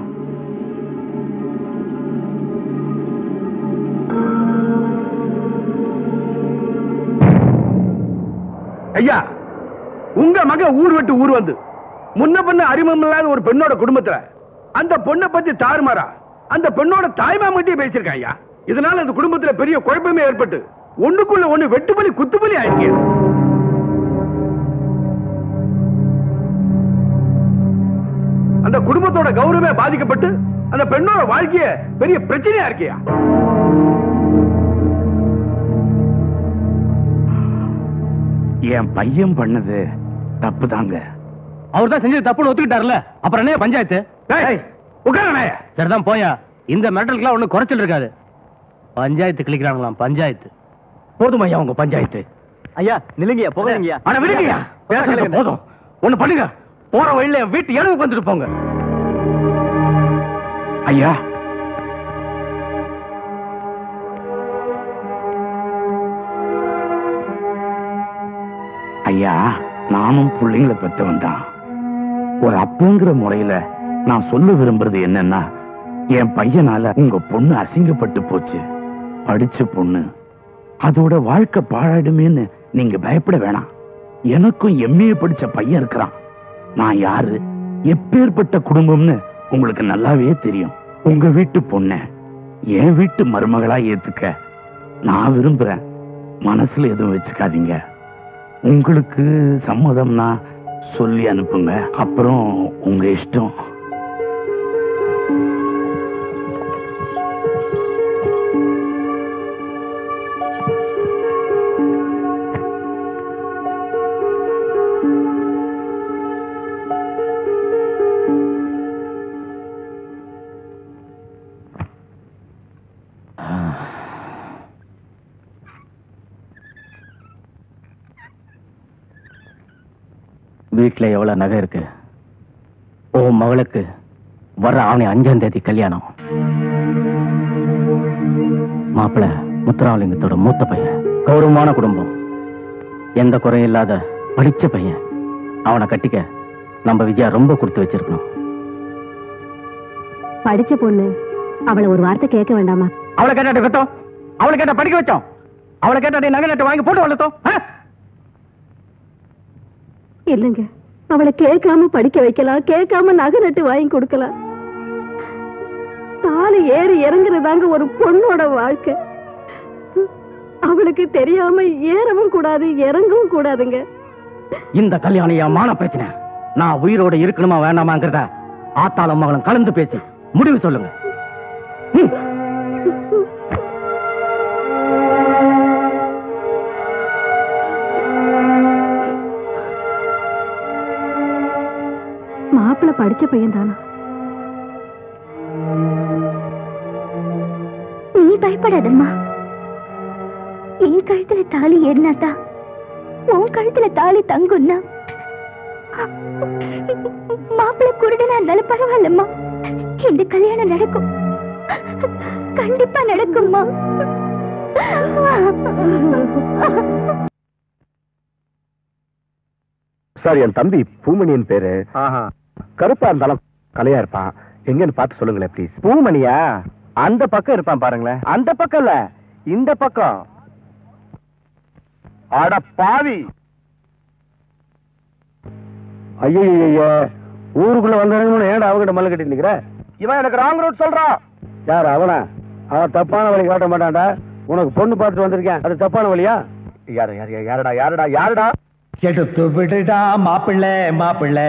ஐயா உங்க மக ஊர் விட்டு ஊர் வந்து முன்ன பண்ண அறிமுகம் இல்லாத ஒரு பெண்ணோட குடும்பத்துல அந்த பொண்ணை பத்தி தாறுமாறா அந்த பெண்ணோட தாய்மாமட்டியே பேசியிருக்கான் ஐயா இதனால அந்த குடும்பத்துல பெரிய குழப்பமே ஏற்பட்டு ஒண்ணுக்குள்ள ஒண்ணு வெட்டுப்பலி குத்துப்பலி ஆயிருக்கு அந்த குடும்பத்தோட கௌரவமே பாதிக்கப்பட்டு அந்த பெண்ணோட வாழ்க்கைய பெரிய பிரச்சனையா இருக்கியா என் பையன் பண்ணது தப்பு தாங்க அவர் தான் செஞ்சது தப்புன்னு ஒத்துக்கிட்டாருல அப்புறம் என்ன பஞ்சாயத்து உட்கார சரிதான் போயா இந்த மெட்டலுக்குலாம் ஒண்ணு குறைச்சல் இருக்காது பஞ்சாயத்து கிளிக்கிறாங்களாம் பஞ்சாயத்து போதும் ஐயா உங்க பஞ்சாயத்து ஐயா நில்லுங்கய்யா போகாதீங்கய்யா ஆனா விடுங்கய்யா பேசுறது போதும் ஒண்ணு பண்ணுங்க போற வழியில என் வீட்டு இடவுக்கு வந்துட்டு போங்க ஐயா ஐயா நானும் பிள்ளைங்களை பெற்றவன் தான் ஒரு அப்பங்கிற முறையில நான் சொல்ல விரும்புறது என்னன்னா என் பையனால உங்க பொண்ணு அசிங்கப்பட்டு போச்சு படிச்ச பொண்ணு அதோட வாழ்க்கை பாழாயிடுமேன்னு நீங்க பயப்பட வேணாம் எனக்கும் எம்ஏ படிச்ச பையன் இருக்கிறான் நான் யாரு எப்பேற்பட்ட குடும்பம்னு உங்களுக்கு நல்லாவே தெரியும் உங்க வீட்டு பொண்ண என் வீட்டு மருமகளா ஏத்துக்க நான் விரும்புறேன் மனசுல எதுவும் வச்சுக்காதீங்க உங்களுக்கு சம்மதம்னா சொல்லி அனுப்புங்க அப்புறம் உங்க இஷ்டம் வீட்டுல எவ்வளவு நகை இருக்கு உன் மகளுக்கு வர்ற ஆவணி அஞ்சாம் தேதி கல்யாணம் மாப்பிள்ள முத்துராமலிங்கத்தோட மூத்த பையன் கௌரவமான குடும்பம் எந்த குறையும் இல்லாத படிச்ச பையன் அவனை கட்டிக்க நம்ம விஜயா ரொம்ப கொடுத்து வச்சிருக்கணும் படிச்ச பொண்ணு அவளை ஒரு வார்த்தை கேட்க வேண்டாமா அவளை கேட்டாட்டி கத்தோம் அவளை கேட்டா படிக்க வச்சோம் அவளை கேட்டாட்டி நகை நட்டு வாங்கி போட்டு வளர்த்தோம் ஆ? இல்லைங்க அவளை கேட்காம படிக்க வைக்கலாம் கேட்காம நகை நட்டு வாங்கி கொடுக்கலாம் தாலி ஏறி இறங்குறதாங்க ஒரு பொண்ணோட வாழ்க்கை அவளுக்கு தெரியாம ஏறவும் கூடாது இறங்கவும் கூடாதுங்க இந்த கல்யாணம் என் மான பிரச்சனை நான் உயிரோட இருக்கணுமா வேண்டாமாங்கிறத ஆத்தாளும் மகளும் கலந்து பேசி முடிவு சொல்லுங்க ம். மாப்பிள்ள படிச்ச பையன் தானா நீ பயப்படாதம்மா என் கழுத்துல தாலி ஏறினாதா உன் கழுத்துல தாலி தங்கும்னா மாப்பிள்ளை குருடனா இருந்தாலும் பரவாயில்லம்மா இந்த கல்யாணம் நடக்கும் கண்டிப்பா நடக்கும்மா சார் என் தம்பி பூமணியின் பேரு கருப்பா இருந்தாலும் கலையா இருப்பான் எங்கன்னு பார்த்து சொல்லுங்களேன் ப்ளீஸ் பூமணியா அந்த பக்கம் இருப்பான் பாருங்களேன் அந்த பக்கம் இல்ல இந்த பக்கம் அட பாவி ஐயோ ஊருக்குள்ள வந்தவங்க ஏன்டா அவகிட்ட மல்லு கட்டி நிக்கிற இவன் எனக்கு ராங் ரூட் சொல்றான் யார் அவனா அவன் தப்பான வழி காட்ட மாட்டான்டா உனக்கு பொண்ணு பார்த்துட்டு வந்திருக்கேன் அது தப்பான வழியா யாரு யாரு யாருடா யாருடா யாருடா எடுத்து விடுடா மாப்பிள்ளை மாப்பிள்ளை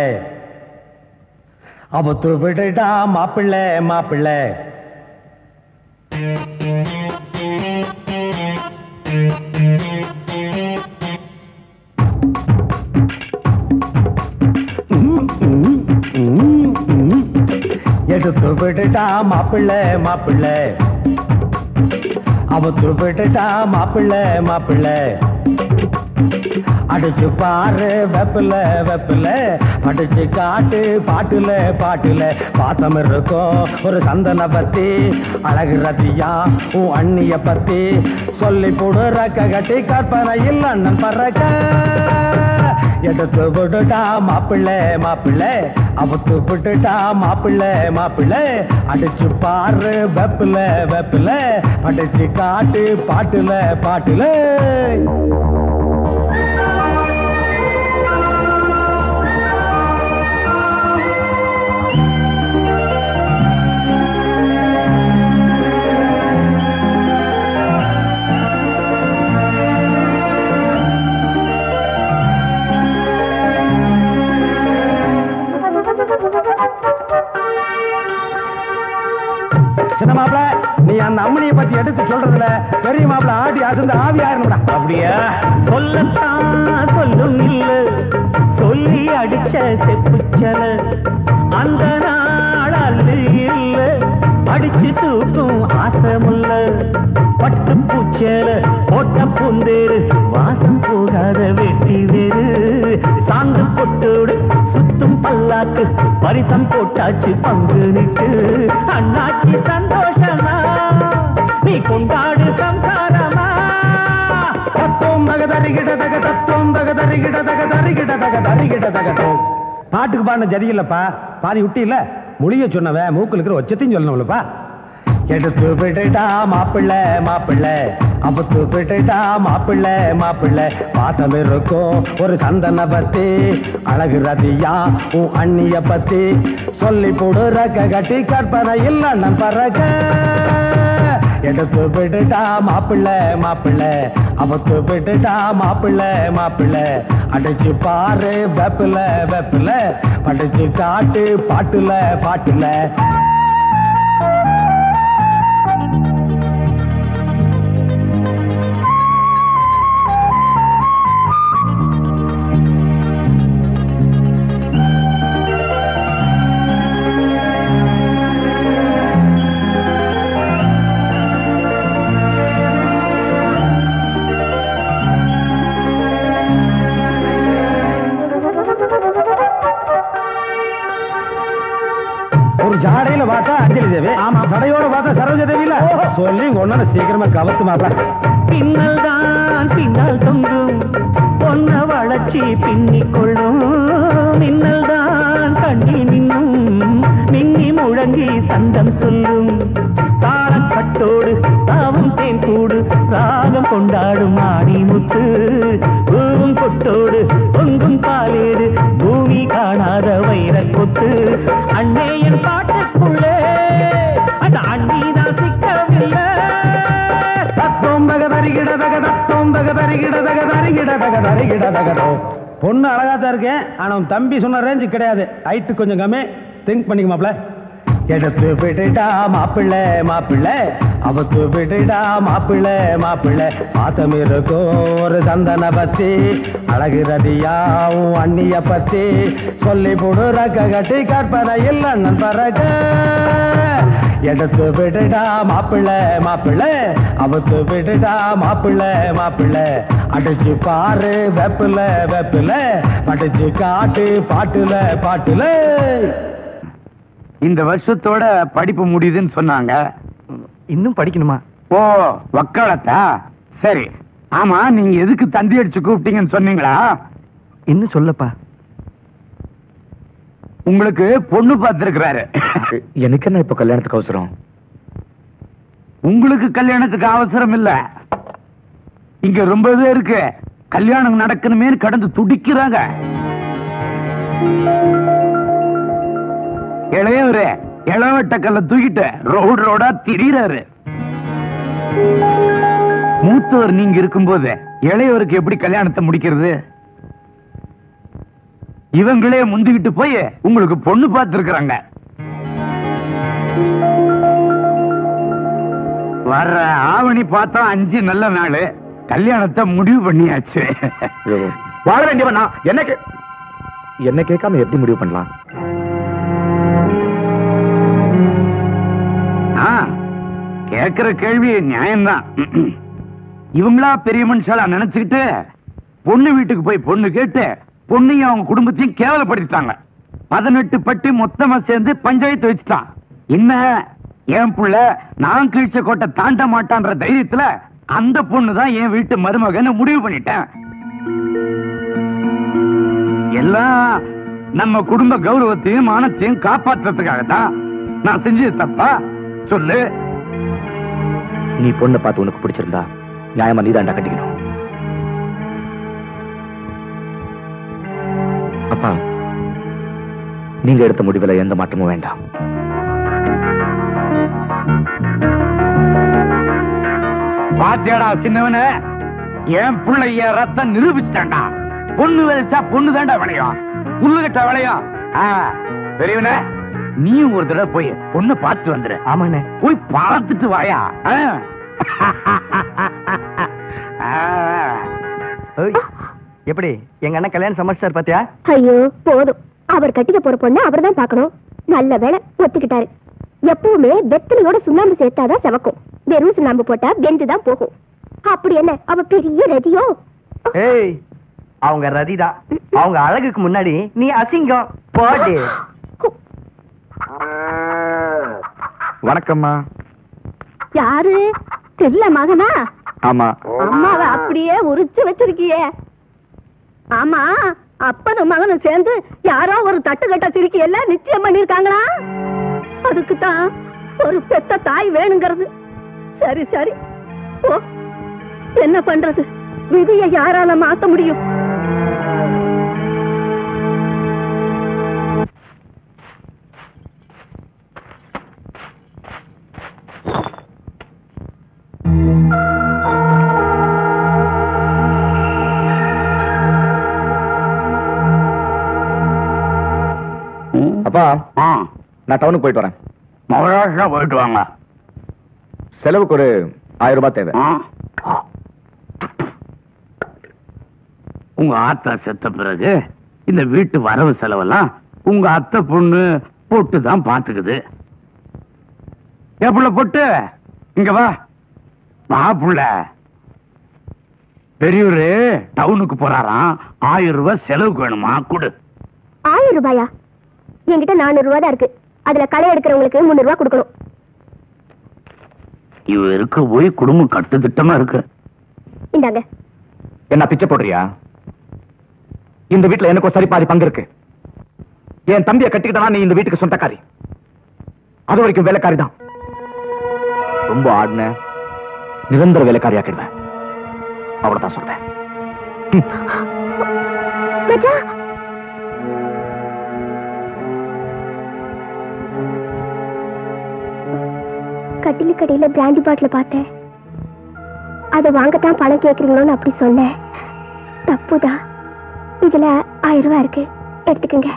அபத்து விடுடா மாப்பிள்ளை மாப்பிள்ளை எடுத்து விட்டுட்டா மாப்பிள்ள மாப்பிள்ள அவத்து விட்டுட்டா மாப்பிள்ள மாப்பிள்ள அடிச்சு பாரு வெப்பில வெப்பில அடிச்சு காட்டு பாட்டுல பாட்டுல பாசம் இருக்கும் ஒரு சந்தன பத்தி அழகு ரத்தியா உன் அண்ணிய பத்தி சொல்லி போடு ரக்க கட்டி கற்பனை இல்ல அண்ணன் பறக்க எடுத்து விட்டுட்டா மாப்பிள்ள மாப்பிள்ள அவத்து விட்டுட்டா மாப்பிள்ள மாப்பிள்ள அடிச்சு பாரு வெப்பில வெப்பில அடிச்சு காட்டு பாட்டுல பாட்டுல சின்ன மாப்பிள நீ அந்த அம்மனியை பத்தி எடுத்து சொல்றதுல பெரிய மாப்பிள ஆடி அசந்து ஆவி ஆயிருந்தா அப்படியா சொல்லத்தான் சொல்லும் இல்ல சொல்லி அடிச்ச செப்புச்சல அந்த நாள் அல்லு இல்ல அடிச்சு தூக்கும் ஆசமுல்ல பட்டு பூச்சல போட்ட பூந்தேரு வாசம் போகாத வெட்டி வேறு சாந்து பொட்டோடு சுத்தும் பல்லாக்கு பரிசம் போட்டாச்சு பங்கு நிட்டு அண்ணாச்சி சந்தோஷமா நீ கொண்டாடு சம்சாரமா தத்துவம் தக தரிகிட தக தத்துவம் தக தரிகிட தக தரிகிட தக தரிகிட தக தோ. பாட்டுக்கு பாடின ஜதி இல்லப்பா பாதி விட்டி இல்ல மொழிய சொன்னவன் மூக்குல இருக்கிற ஒச்சத்தையும் சொல்லணும்லப்பா எடுத்து விட்டுட்டா மாப்பிள்ள மாப்பிள்ள அபத்து விட்டுட்டா மாப்பிள்ள மாப்பிள்ள பாசம் இருக்கும் ஒரு சந்தன பத்தி அழகு ரதியா உன் அண்ணிய பத்தி சொல்லி போடு ரக்க கட்டி கற்பனை இல்ல அண்ணன் பறக்க எடுத்து விட்டுட்டா மாப்பிள்ள மாப்பிள்ள அவத்து விட்டுட்டா மாப்பிள்ள மாப்பிள்ள அடிச்சு பாரு வெப்பில வெப்பில படிச்சு காட்டு பாட்டுல பாட்டுல ஒரு ஜாடையில பார்த்தா அஞ்சலி தேவி ஆமா சடையோட பார்த்தா சரோஜ தேவி இல்ல சொல்லி ஒன்னு சீக்கிரமா கவத்து மாப்பிள பின்னல் தான் பின்னால் தொங்கும் பொன்ன வளர்ச்சி பின்னிக் கொள்ளும் மின்னல் தான் கண்ணி நின்னும் மின்னி முழங்கி சந்தம் சொல்லும் தாளக்கட்டோடு தாவும் தேன் கூடு ராகம் கொண்டாடும் ஆடி முத்து பூவும் கொட்டோடு பொங்கும் பாலேடு பூமி காணாத வைரக் கொத்து அண்ணே என் பாட்டுக்குள்ளே அந்த அண்ணிதான் சிக்கவில்லை தத்துவம் தக தரிகிட தக தத்துவம் தக தரிகிட தக தரிகிட தக தரிகிட தகதோ பொண்ணு அழகா தான் இருக்கேன் ஆனா உன் தம்பி சொன்ன ரேஞ்சு கிடையாது ஹைட்டு கொஞ்சம் கம்மி திங்க் பண்ணிக்க மாப்ள எடுத்து விட்டுட்டா மாப்பிள்ள மாப்பிள்ள அவத்து விட்டுட்டா மாப்பிள்ள மாப்பிள்ள பாசம் இருக்கும் ஒரு சந்தன பத்தி அழகு ரதியா உன் அண்ணிய பத்தி சொல்லி போடு ரக்க கட்டி கற்பனை இல்ல அண்ணன் பறக்க எடுத்து விட்டுட்டா மாப்பிள்ள மாப்பிள்ள அவத்து விட்டுட்டா மாப்பிள்ள மாப்பிள்ள அடிச்சு பாரு வெப்பில வெப்பில படிச்சு காட்டு பாட்டுல பாட்டுல இந்த வருஷத்தோட படிப்பு முடியுதுன்னு சொன்னாங்க இன்னும் படிக்கணுமா ஓ வக்காலத்தா சரி ஆமா நீங்க எதுக்கு தந்தி அடிச்சு கூப்பிட்டீங்கன்னு சொன்னீங்களா இன்னும் சொல்லப்பா உங்களுக்கு பொண்ணு பார்த்திருக்கிறாரு எனக்கு என்ன இப்ப கல்யாணத்துக்கு அவசரம் உங்களுக்கு கல்யாணத்துக்கு அவசரம் இல்ல இங்க ரொம்ப பேருக்கு கல்யாணம் நடக்கணுமே கடந்து துடிக்கிறாங்க இளையவரு இளவட்ட கல்ல தூக்கிட்டு ரோடு ரோடா திடீராரு மூத்தவர் நீங்க இருக்கும்போது இளையவருக்கு எப்படி கல்யாணத்தை முடிக்கிறது இவங்களே முந்திக்கிட்டு போய் உங்களுக்கு பொண்ணு பார்த்திருக்கிறாங்க வர்ற ஆவணி பார்த்தா அஞ்சு நல்ல நாள் கல்யாணத்தை முடிவு பண்ணியாச்சு வாழ வேண்டியவன் நான் என்ன கே- என்ன கேட்காம எப்படி முடிவு பண்ணலாம் கேட்கிற கேள்வி நியாயம்தான் இவங்களா பெரிய மனுஷாலா நினைச்சுக்கிட்டு பொண்ணு வீட்டுக்கு போய் பொண்ணு கேட்டு பொண்ணையும் அவங்க குடும்பத்தையும் கேவலப்படுத்திட்டாங்க பதினெட்டு பட்டி மொத்தமா சேர்ந்து பஞ்சாயத்து வச்சுட்டான் என்ன என் புள்ள நான் கீழ்ச்ச கோட்டை தாண்ட மாட்டான்ற தைரியத்துல அந்த பொண்ணு தான் என் வீட்டு மருமகன்னு முடிவு பண்ணிட்டேன் எல்லாம் நம்ம குடும்ப கௌரவத்தையும் மானத்தையும் காப்பாற்றுறதுக்காக தான் நான் செஞ்சது தப்பா சொல்லு நீ பொண்ணை பார்த்து உனக்கு பிடிச்சிருந்தா நியாயமா நீதாண்டா கட்டிக்கணும் அப்பா நீங்க எடுத்த முடிவுல எந்த மாற்றமும் வேண்டாம் பாத்தியாடா சின்னவன என் பிள்ளைய ரத்தம் நிரூபிச்சுட்டான்டா பொண்ணு விளைச்சா பொண்ணு தாண்டா விளையும் புல்லு கட்ட விளையும் ஆ, பெரியவனே நீ ஒரு தடவை போய் பொண்ணு பார்த்து வந்துரு ஆமாண்ணே போய் பார்த்துட்டு வாயா ஆ. ஆ. எப்படி எங்க அண்ணன் கல்யாணம் சமைச்சார் பாத்தியா ஐயோ போதும் அவர் கட்டிக்க போற பொண்ணு அவர் தான் பார்க்கணும் நல்ல வேலை ஒத்துக்கிட்டாரு எப்பவுமே வெத்தலையோட சுண்ணாம்பு சேர்த்தாதான் செவக்கும் வெறும் சுண்ணாம்பு போட்டா வெந்து தான் போகும் அப்படி என்ன அவ பெரிய ரதியோ ஏய் அவங்க ரதிதா அவங்க அழகுக்கு முன்னாடி நீ அசிங்கம் போடு வணக்கம்மா யாரு தெரியல மகனா ஆமா அம்மாவை அப்படியே உரிச்சு வச்சிருக்கியே ஆமா அப்பனும் மகனும் சேர்ந்து யாரோ ஒரு தட்டு கட்ட சிரிக்கி எல்லாம் நிச்சயம் பண்ணிருக்காங்களா அதுக்கு தான் ஒரு பெத்த தாய் வேணுங்கிறது சரி சரி ஓ என்ன பண்றது விதியை யாரால மாத்த முடியும் அப்பா ஆ, நான் டவுனுக்கு போயிட்டு வரேன் மகாராஷ்டிரா போயிட்டு வாங்க செலவுக்கு ஒரு ஆயிரம் ரூபாய் தேவை ஆ. உங்க ஆத்தா செத்த பிறகு இந்த வீட்டு வரவு செலவெல்லாம் உங்க அத்தை பொண்ணு போட்டு தான் பாத்துக்குது எப்படில போட்டு இங்க வா வா புள்ள பெரியவரு டவுனுக்கு போறாராம் ஆயிரம் ரூபாய் செலவுக்கு வேணுமா கொடு ஆயிரம் ரூபாயா என்கிட்ட நானூறு ரூபாய் தான் இருக்கு அதுல களை எடுக்கிறவங்களுக்கு முன்னூறு ரூபாய் கொடுக்கணும் இவ இருக்க போய் குடும்பம் கட்டு திட்டமா இருக்கு இந்தாங்க என்ன பிச்சை போடுறியா இந்த வீட்டுல எனக்கும் சரி பாதி பங்கு இருக்கு என் தம்பியை கட்டிக்கிட்டா நீ இந்த வீட்டுக்கு சொந்தக்காரி அது வரைக்கும் வேலைக்காரி தான் ரொம்ப ஆடின நிரந்தர வேலைக்காரி ஆக்கிடுவேன் அவ்வளவுதான் சொல்றேன் மச்சான் கட்டிலுக்கடியில பிராண்டி பாட்டில் பார்த்தேன் அதை வாங்கத்தான் பணம் கேக்குறீங்களோன்னு அப்படி சொன்னேன் தப்புதான் இதுல ஆயிரம் ரூபாய் இருக்கு எடுத்துக்கங்க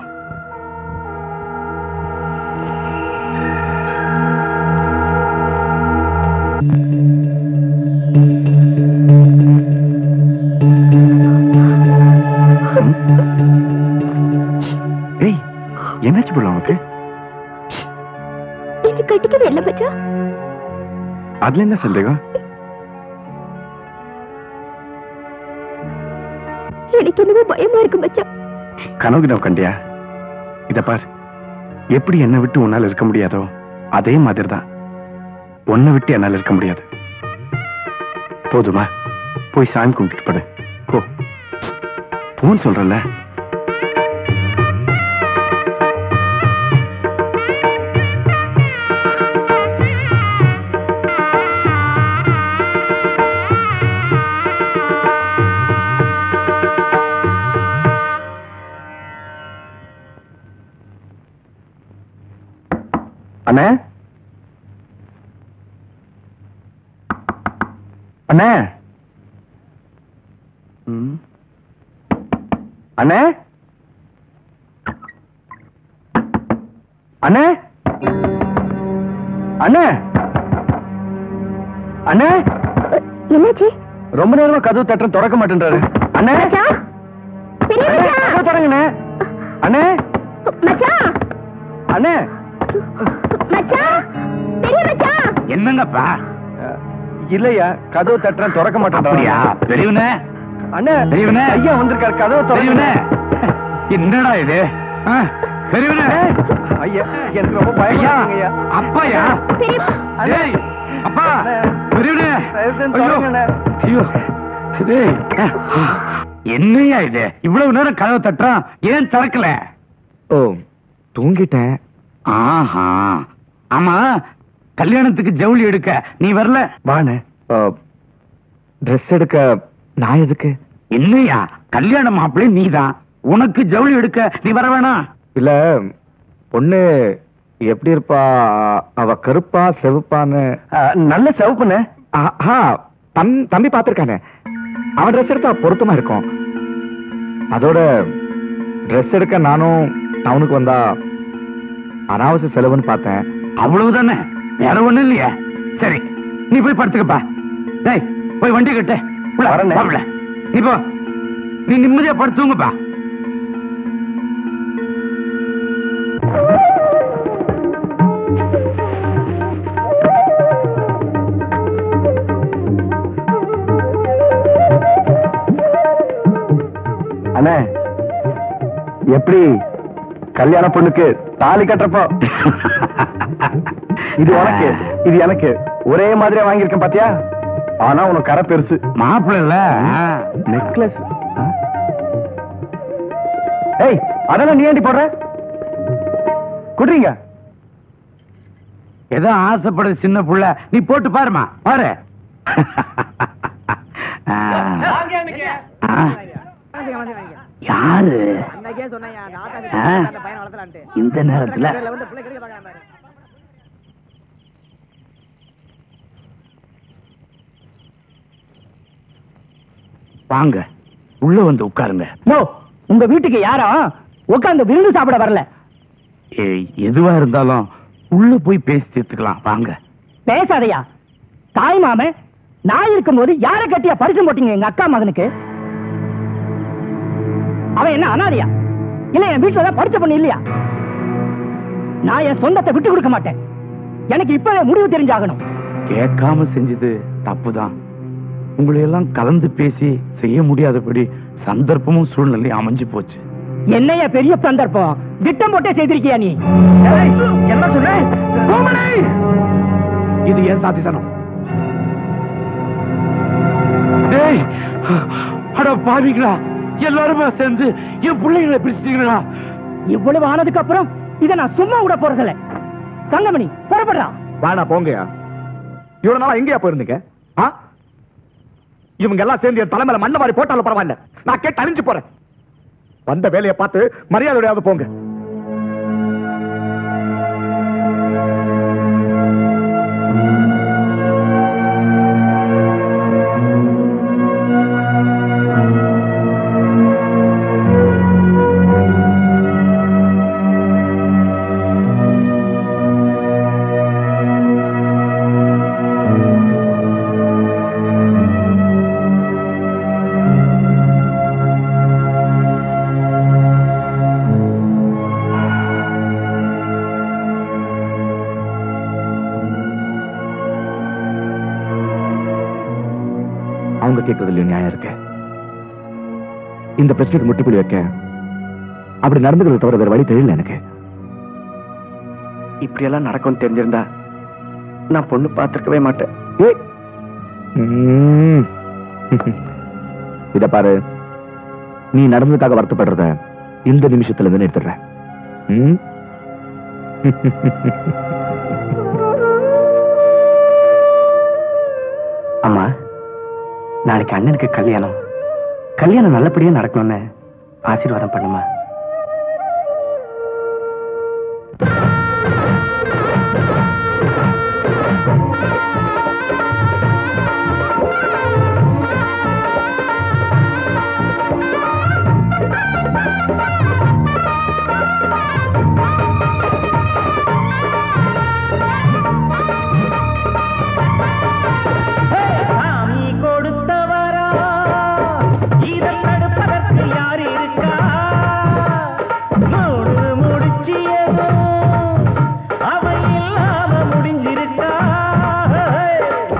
ஏய் என்னாச்சு போல உனக்கு இது கட்டிக்கவே இல்லை மச்சான் அதுல என்ன சந்தேகம் எனக்கு என்னமோ பயமா இருக்கு மச்சான் கனவு கிணவு கண்டியா இத பார் எப்படி என்னை விட்டு உன்னால இருக்க முடியாதோ அதே மாதிரி தான் உன்னை விட்டு என்னால இருக்க முடியாது போதுமா போய் சாமி கும்பிட்டு படு போ போன்னு சொல்றல அண்ணே அண்ணே ம். அண்ணே அண்ணே அண்ணே அண்ணே என்னாச்சு ரொம்ப நேரமா கதவு தட்டுற திறக்க மாட்டேன்றாரு அண்ணே மச்சான் பெரிய அண்ணே, கதவு மச்சான் திறங்கண்ணே அண்ணே மச்சான் அண்ணே மச்சான் பெரிய மச்சான் என்னங்கப்பா இல்லையா கதவு தட்டுறேன் திறக்க அப்படியா மாட்டேன் பெரியவனே அண்ணா பெரியவனே. ஐயா வந்திருக்காரு கதவு பெரியவனே திறக்க என்னடா இது ஆ, பெரியவனே ஐயா எனக்கு ரொம்ப ஐயா பயமா ஐயா அப்பாயா டேய் அப்பா பெரியவனே தயவு செஞ்சு ஐயோ திறங்கண்ணே. ஐயோ டேய் என்னையா இது இவ்வளவு நேரம் கதவை தட்டுறான் ஏன் திறக்கல ஓ தூங்கிட்டேன் ஆஹா ஆமா கல்யாணத்துக்கு ஜவுளி எடுக்க நீ வரல வாண்ணே ட்ரெஸ் எடுக்க நான் எதுக்கு என்னையா கல்யாண மாப்பிள்ளை நீதான் உனக்கு ஜவுளி எடுக்க நீ வர வேணாம் இல்ல பொண்ணு எப்படி இருப்பா அவ கருப்பா செவப்பான்னு நல்ல செவப்புன்னு தம் தம்பி பாத்திருக்கானே அவன் ட்ரெஸ் எடுத்தா பொருத்தமா இருக்கும் அதோட ட்ரெஸ் எடுக்க நானும் டவுனுக்கு வந்தா அனாவசிய செலவுன்னு பார்த்தேன் அவ்வளவுதானே வேற ஒண்ணும் இல்லையா சரி நீ போய் படுத்துக்கப்பா டேய் போய் வண்டி கட்டு உள்ள, வரேண்ணே. வா உள்ள. நீ போ நீ நிம்மதியா படுத்துங்கப்பா அண்ணே எப்படி கல்யாண பொண்ணுக்கு தாலி கட்டுறப்போ இது உனக்கு இது எனக்கு ஒரே மாதிரியா வாங்கியிருக்கேன் பாத்தியா ஆனா உனக்கு கரை பெருசு மாப்பிள்ளை இல்ல ஆ. நெக்லஸ் ஏய் அதெல்லாம் நீ ஏண்டி போடுற குடுறீங்க ஏதோ ஆசைப்படுற சின்ன புள்ள நீ போட்டு பாருமா பாரு ஆ. ஆ. யாரு ஆ? இந்த நேரத்துல வாங்க உள்ள வந்து உட்காருங்க நோ உங்க வீட்டுக்கு யாரும் உட்காந்து விருந்து சாப்பிட வரல ஏய், எதுவா இருந்தாலும் உள்ள போய் பேசி தீர்த்துக்கலாம் வாங்க பேசாதையா தாய் மாமன் நான் இருக்கும்போது யாரை கட்டியா பரிசு போட்டீங்க எங்க அக்கா மகனுக்கு அவன் என்ன அனாதையா இல்ல என் வீட்டுல தான் படிச்ச பொண்ணு இல்லையா நான் என் சொந்தத்தை விட்டு கொடுக்க மாட்டேன் எனக்கு இப்பவே முடிவு தெரிஞ்சாகணும் கேட்காம செஞ்சது தப்புதான் உங்களை எல்லாம் கலந்து பேசி செய்ய முடியாதபடி சந்தர்ப்பமும் சூழ்நிலையும் அமைஞ்சு போச்சு என்னைய பெரிய சந்தர்ப்பம் திட்டம் போட்டே செய்திருக்கியா நீ என்ன சொல்ற இது ஏன் சாதிசனம் டேய் அட பாவிங்களா எல்லாருமே சேர்ந்து என் பிள்ளைங்களை பிரிச்சிட்டீங்களா இவ்வளவு ஆனதுக்கு அப்புறம் இத நான் சும்மா விட போறதில்ல தங்கமணி புறப்படுறா வேணா போங்கயா இவ்வளவு நாளா எங்கயா போயிருந்தீங்க ஆ? இவங்க எல்லாம் சேர்ந்து என் தலைமையில மண்ணை மாதிரி போட்டாலும் பரவாயில்ல நான் கேட்டு அழிஞ்சு போறேன் வந்த வேலையை பார்த்து மரியாதையோடையாவது போங்க அவங்க கேட்கறதுல நியாயம் இருக்கு இந்த பிரச்சனைக்கு முட்டுப்புள்ளி வைக்க அப்படி நடந்துக்கிறத தவிர வேற வழி தெரியல எனக்கு இப்படி எல்லாம் நடக்கும்னு தெரிஞ்சிருந்தா நான் பொண்ணு பார்த்திருக்கவே மாட்டேன் ஏய். ம். இத பாரு நீ நடந்ததுக்காக வருத்தப்படுறத இந்த நிமிஷத்துல இருந்து நிறுத்துறேன் ம்? அம்மா நாளைக்கு அண்ணனுக்கு கல்யாணம் கல்யாணம் நல்லபடியா நடக்கணும்னு ஆசீர்வாதம் பண்ணுமா சாமி கொடுத்தவரா இதை தடுப்பதற்கு யார் இருக்கா மூடு முடிச்சியதோ அவன் இல்லாம முடிஞ்சிருக்கா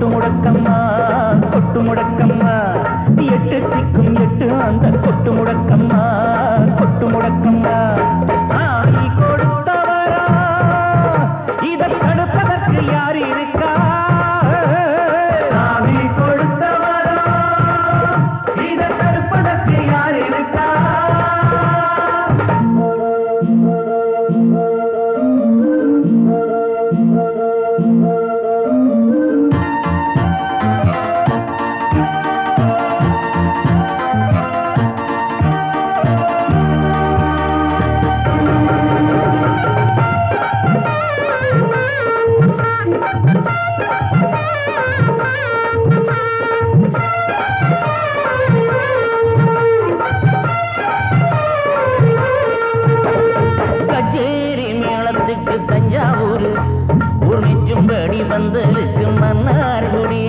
கொட்டு முடக்கம்மா கொட்டு முடக்கம்மா எட்டு திக்கும் எட்டு அந்த கொட்டு முடக்கம்மா கொட்டு முடக்கம்மா சாமி கொடுத்தவரா இதை தடுப்பதற்கு யார் இருக்கா சாமி கொடுத்தவரா இதை தடுப்பதற்கு யார் இருக்கா கச்சேரி மேளத்துக்கு தஞ்சாவூர் ஊர் நெஞ்சும்படி வந்தலுக்கு மன்னார்குடி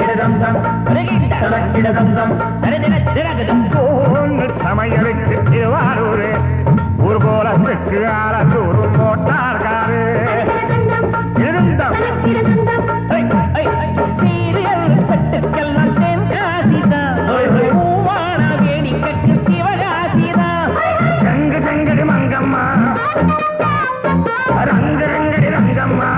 சமையலுக்கு திருவாரூர் ஊர் போலத்துக்கு ஆரத்தூர் மோட்டார்காரு இருந்தம் சீரியல் சட்டுக்கெல்லாம் தென்காசிதான் பூவான வேடிக்கைக்கு சிவகாசிதான் ஜங்கு ஜங்கடி மங்கம்மா ரங்கு ரங்கடி ரங்கம்மா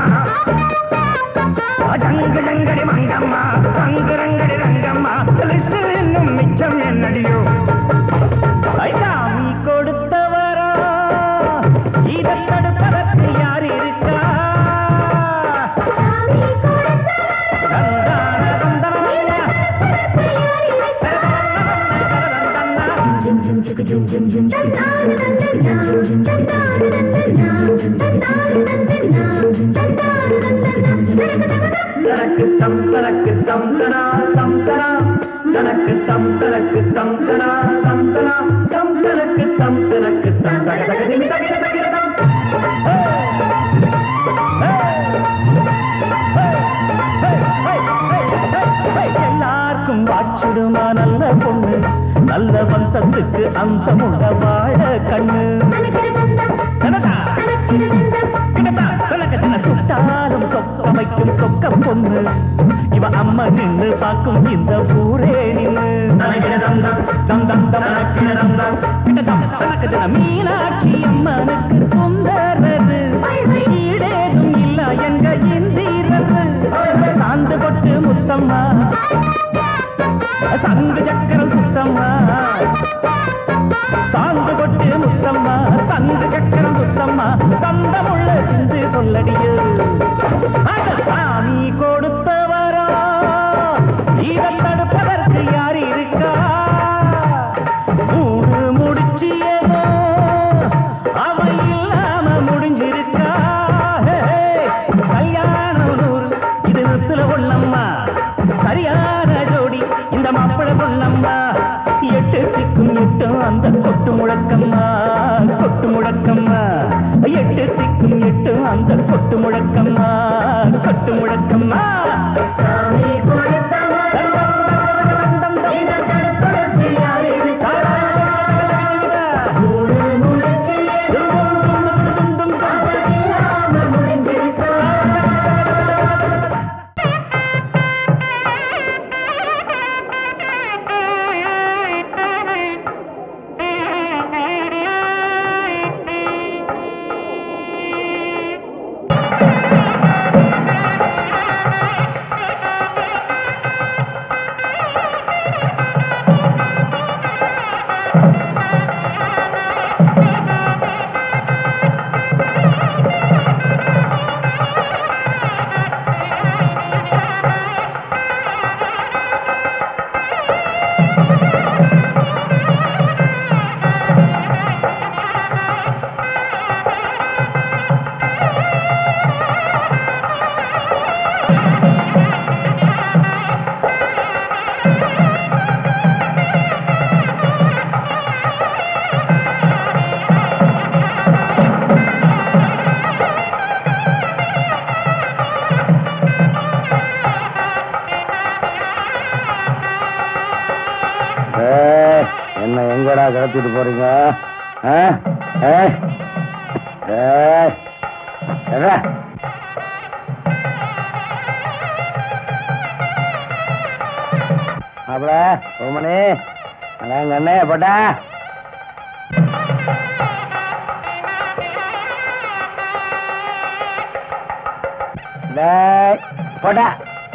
ஜங்கு ஜங்கடி மங்கம்மா ரங்கு ரங்கடி ரங்கம்மா லிஸ்டில் இன்னும் மிச்சம் என்னடியோ சாமி கொடுத்தவரா இதை தடுப்பதற்கு யார் இருக்கா தந்தான தந்தனமல்ல. தனக்கு தம் தனக்கு தம் தனா தம் தனா தனக்கு தம் தனக்கு தம் தனா தம் தனா தம் தனக்கு தம் தனக்கு தம் தக தக திமி தக தக தம் எல்லாருக்கும் வாச்சிடுமா நல்ல பொண்ணு நல்ல வம்சத்துக்கு அம்சமுள்ள வாழ கண்ணு கனடா. கிடதா, கனகத்தின சுட்டாலும் சொக்கமைக்கும் சொக்க பொண்ணு இவ அம்மா நின்று பார்க்கும் இந்த ஊரே நின்று தம் தம் தம் தம் கிடதம் கனகத்தின மீனாட்சி அம்மனுக்கு சுந்தரது ஈடேதும் இல்ல எங்க இந்திரது சாந்து கொட்டு முத்தம்மா சங்கு சக்கரம் சுத்தம்மா சாந்து கொட்டு முத்தம்மா சங்கு சக்கரம் சுத்தம்மா சந்தமுள்ள சிந்து சொல்லடியோ அட சாமி கொடுத்தவரா இதை தடுப்பதற்கு யார் இருக்கா மூடு முடிச்சியதோ அவ இல்லாம முடிஞ்சிருக்கா ஹே, ஹே. கல்யாணம் நூறு இது நிறுத்துல ஒண்ணம்மா சரியான ஜோடி இந்த மாப்பிள பொண்ணம்மா எட்டு திக்கும் எட்டும் அந்த கொட்டு முழக்கம்மா கொட்டு முழக்கம்மா எட்டு திக்கும் எட்டும் அந்த கொட்டு முழக்கம்மா கொட்டு முழக்கம்மா என்ன எங்கடா கடத்திட்டு போறீங்க ஆ? ஏய். ஏய். எடா. மாப்பிள ஓமனே அதான் அண்ணே போட்டா டேய், போட்டா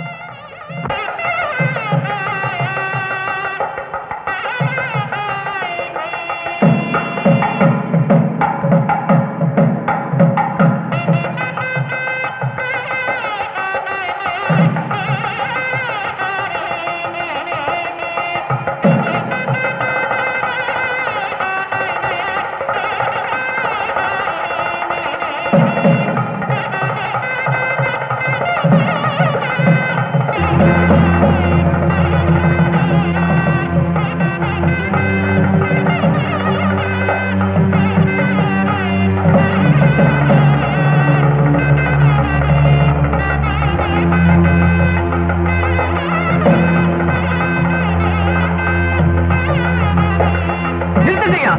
நிறுத்துங்க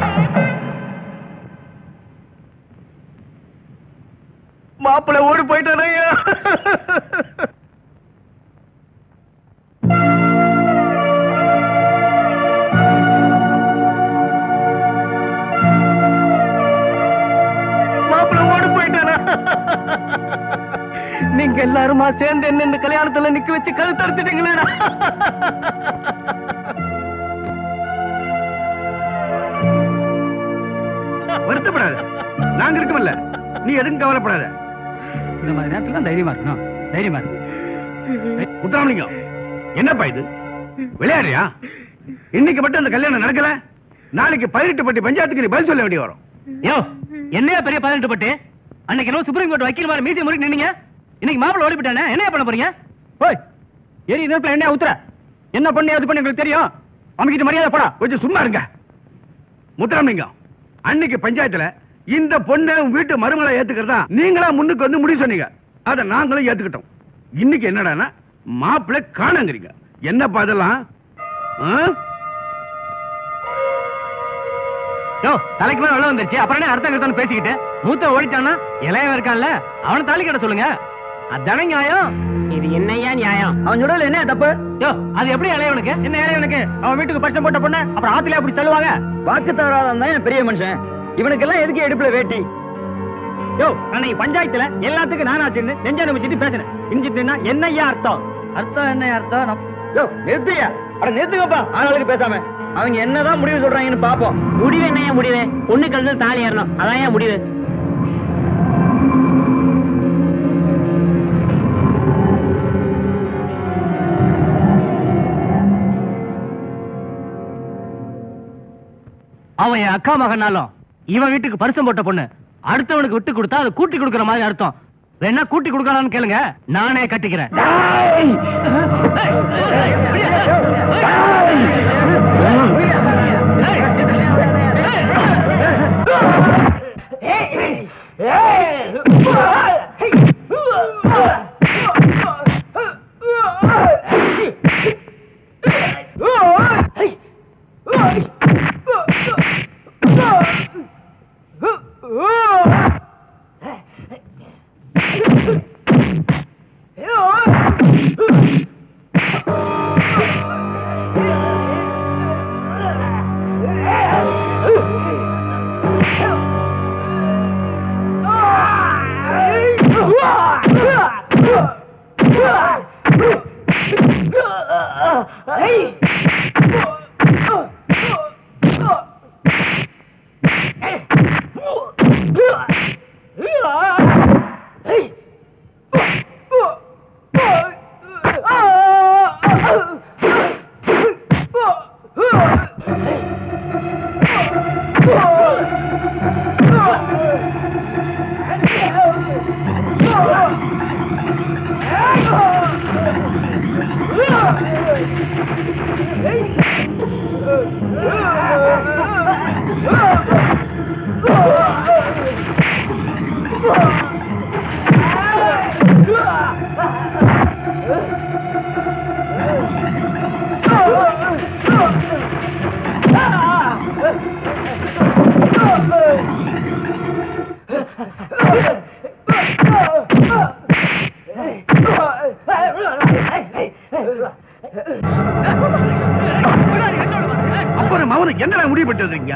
மாப்பிள்ளை ஓடி போயிட்டாரையா மாப்பிள்ளை ஓடி போயிட்டாரா நீங்க எல்லாருமா சேர்ந்து என்ன இந்த கல்யாணத்துல நிக்க வச்சு கழுத்தறுத்துட்டீங்களேடா வருத்தப்படாத நாங்க இருக்கோம்ல நீ எதுவும் கவலைப்படாத இந்த மாதிரி நேரத்துல தான் தைரியமா இருக்கணும் தைரியமா இருக்கு முத்துராமலிங்கம் என்னப்பா இது விளையாடுறியா இன்னைக்கு மட்டும் அந்த கல்யாணம் நடக்கல நாளைக்கு பதினெட்டு பட்டி பஞ்சாயத்துக்கு நீ பதில் சொல்ல வேண்டி வரும் யோ என்னையா பெரிய பதினெட்டு பட்டு அன்னைக்கு என்ன சுப்ரீம் கோர்ட் வக்கீல் மாதிரி மீசி முறைக்கு நின்னீங்க இன்னைக்கு மாப்பிள்ள ஓடி போட்டானே என்ன பண்ண போறீங்க ஓய் எரி நெருப்புல என்ன ஊத்துற என்ன பண்ணி அது பண்ணி உங்களுக்கு தெரியும் அமைக்கிட்டு மரியாதை போடா கொஞ்சம் சும்மா இருங்க முத்துராமலிங்கம் அன்னைக்கு பஞ்சாயத்துல இந்த பொண்ணை உன் வீட்டு மருமலை ஏத்துக்கிறதா நீங்களா முன்னுக்கு வந்து முடிவு சொன்னீங்க அத நாங்களும் ஏத்துக்கிட்டோம் இன்னைக்கு என்னடான்னா மாப்பிள்ளை காணங்கிறீங்க என்னப்பா அதெல்லாம் ஆ? யோ தலைக்கு மேல வெள்ளம் வந்துருச்சு அப்புறம் என்ன அர்த்தம் கருத்தான்னு பேசிக்கிட்டு மூத்த ஓடிட்டானா இளையவன் இருக்கான்ல அவனை தாலி கட்ட சொல்லுங்க அதானே நியாயம் இது என்னையா நியாயம் அவன் சொல்றதுல என்ன தப்பு யோ அது எப்படி இளையவனுக்கு என்ன இளையவனுக்கு அவன் வீட்டுக்கு பட்சம் போட்ட பொண்ணு அப்புறம் ஆத்துல அப்படி சொல்லுவாங்க வாக்கு தவறாதான் தான் பெரிய மனுஷன் இவனுக்கெல்லாம் எதுக்கு எடுப்புல வேட்டி யோ அன்னைக்கு பஞ்சாயத்துல எல்லாத்துக்கும் நானாச்சுன்னு நெஞ்ச நம்பிச்சிட்டு பேசுறேன் இஞ்சிட்டுனா என்னையா அர்த்தம் அர்த்தம் என்ன அர்த்தம் யோ நிறுத்தியா அட நிறுத்துங்கப்பா ஆளுக்கு பேசாம அவங்க என்னதான் முடிவு சொல்றாங்கன்னு பாப்போம் முடிவு என்னையா முடிவு பொண்ணு கழுத்துல தாலி ஏறணும் அதான் ஏன் முடிவு அவன் என் அக்கா மகனாலும் இவன் வீட்டுக்கு பரிசம் போட்ட பொண்ணு அடுத்தவனுக்கு விட்டு கொடுத்தா அது கூட்டி கொடுக்கற மாதிரி அர்த்தம் வேணா கூட்டி கொடுக்கலாம்னு கேளுங்க நானே கட்டிக்கிறேன் Hey! என்ன முடிவு பண்ணிட்டு வந்தீங்க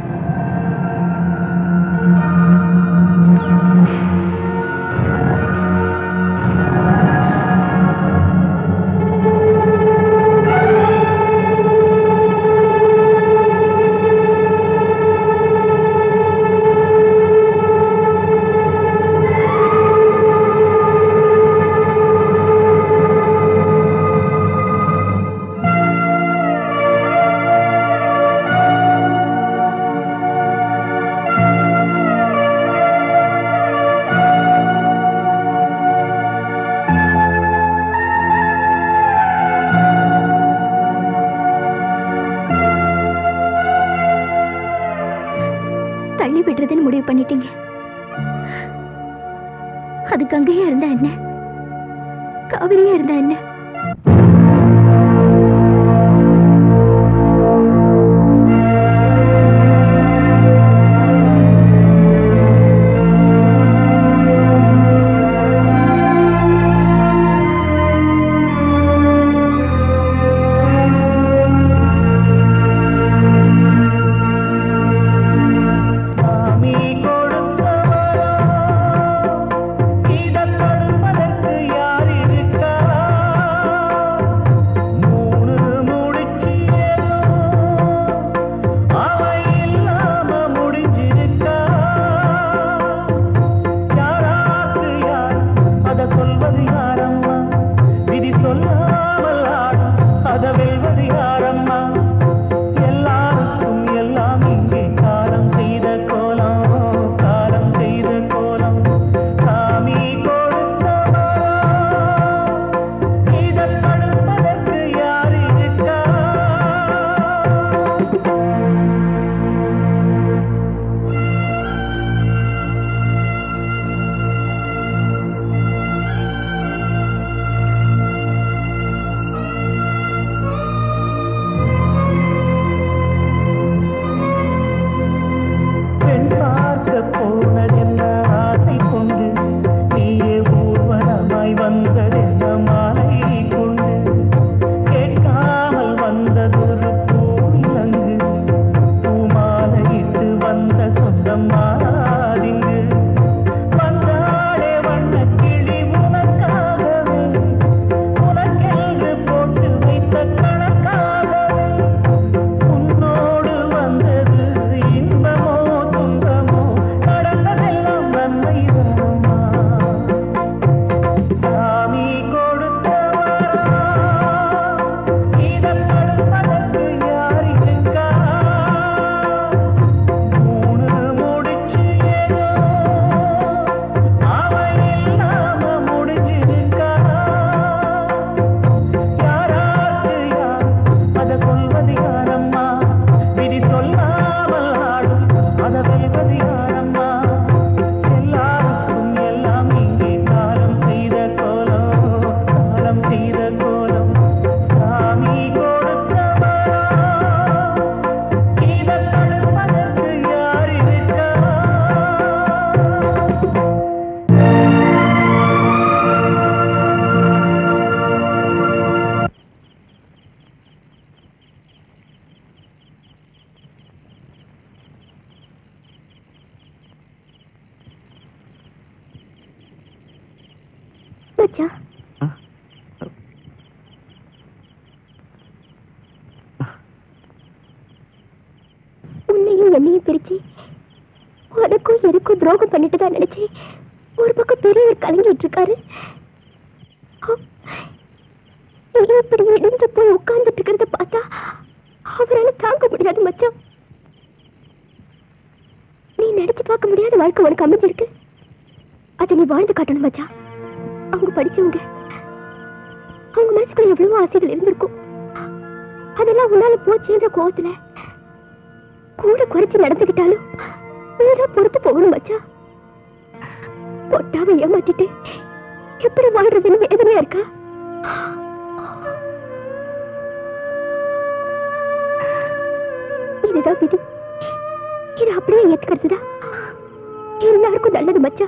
தள்ளி விடுறதுன்னு முடிவு பண்ணிட்டீங்க அது கங்கையா இருந்தா என்ன காவிரியா இருந்தா என்ன சாமி கொடுத்தவரோ இதன் தடுப்பதற்கு யார் இருக்கா மூணு முடிச்சு ஏதோ அவை இல்லாம முடிஞ்சிருக்கா யாராக்கு யார் அத சொல்வது யாரம்மா விதி சொல்லாமல் ஆடும் அத வெல்வது யாரம்மா எல்லாருக்கும் எல்லாம் இங்கே காலம் செய்த கோலம் காலம் செய்த கோலம் சாமி கொடுத்தவரோ இதன் தடுப்பதற்கு யார் இருக்கா பெண் பார்க்க போனதென்ன ஆசை கொண்டு நீயே ஊர்வலமாய் வந்ததென்ன மாலை கொண்டு கேட்காமல் வந்ததொரு பூவிலங்கு பூமாலையிட்டு வந்த சொந்தம் மாறாதிங்கு வந்தாளே வண்ணக் கிளி உனக்காகவே உனக்கென்று போட்டு வைத்த கணக்காகவே உன்னோடு வந்தது இன்பமோ துன்பமோ நடந்ததெல்லாம் நன்மை சாமி கொடுத்தவரா இதன் தடுப்பதற்கு யார் இருக்கா மூணு முடிச்சு ஏதோ அவை இல்லாம முடிஞ்சிருக்கா யாராக்கு யார் அத சொல்வது யாரம்மா விதி சொல்லாமல் ஆடும் அத வெல்வது யாரம்மா எல்லாருக்கும் எல்லாம் இங்கே காலம் செய்த கோலம் காலம் செய்த கோலம் சாமி கொடுத்தவரா இதை தடுப்பதற்கு யார் இருக்கா மச்சான் உன்னையும் என்னையும் பிரிச்சு உனக்கும் எனக்கும் துரோகம் பண்ணிட்டு தான் நினைச்சு ஒரு பக்கம் பெரியவர் கலங்கிட்டு இருக்காரு நீ இப்படி இடிஞ்சு போய் உட்கார்ந்துட்டு இருக்கிறத பார்த்தா அவரால தாங்க முடியாது மச்சான் நீ நினைச்சு பார்க்க முடியாத வாழ்க்கை உனக்கு அமைஞ்சிருக்கு அதை நீ வாழ்ந்து காட்டணும் மச்சான் அவங்க படிச்சவங்க அவங்க மனசுக்குள்ள எவ்வளவோ ஆசைகள் இருந்திருக்கும் அதெல்லாம் உன்னால போச்சுன்ற கோவத்துல கூட குறைச்சு நடந்துக்கிட்டாலும் வேற பொறுத்து போகணும் மச்சா பொட்டாவை ஏமாத்திட்டு எப்படி வாழ்றதுன்னு வேதனையா இருக்கா இதுதான் விதி இது அப்படியே ஏத்துக்கிறதுதான் எல்லாருக்கும் நல்லது மச்சா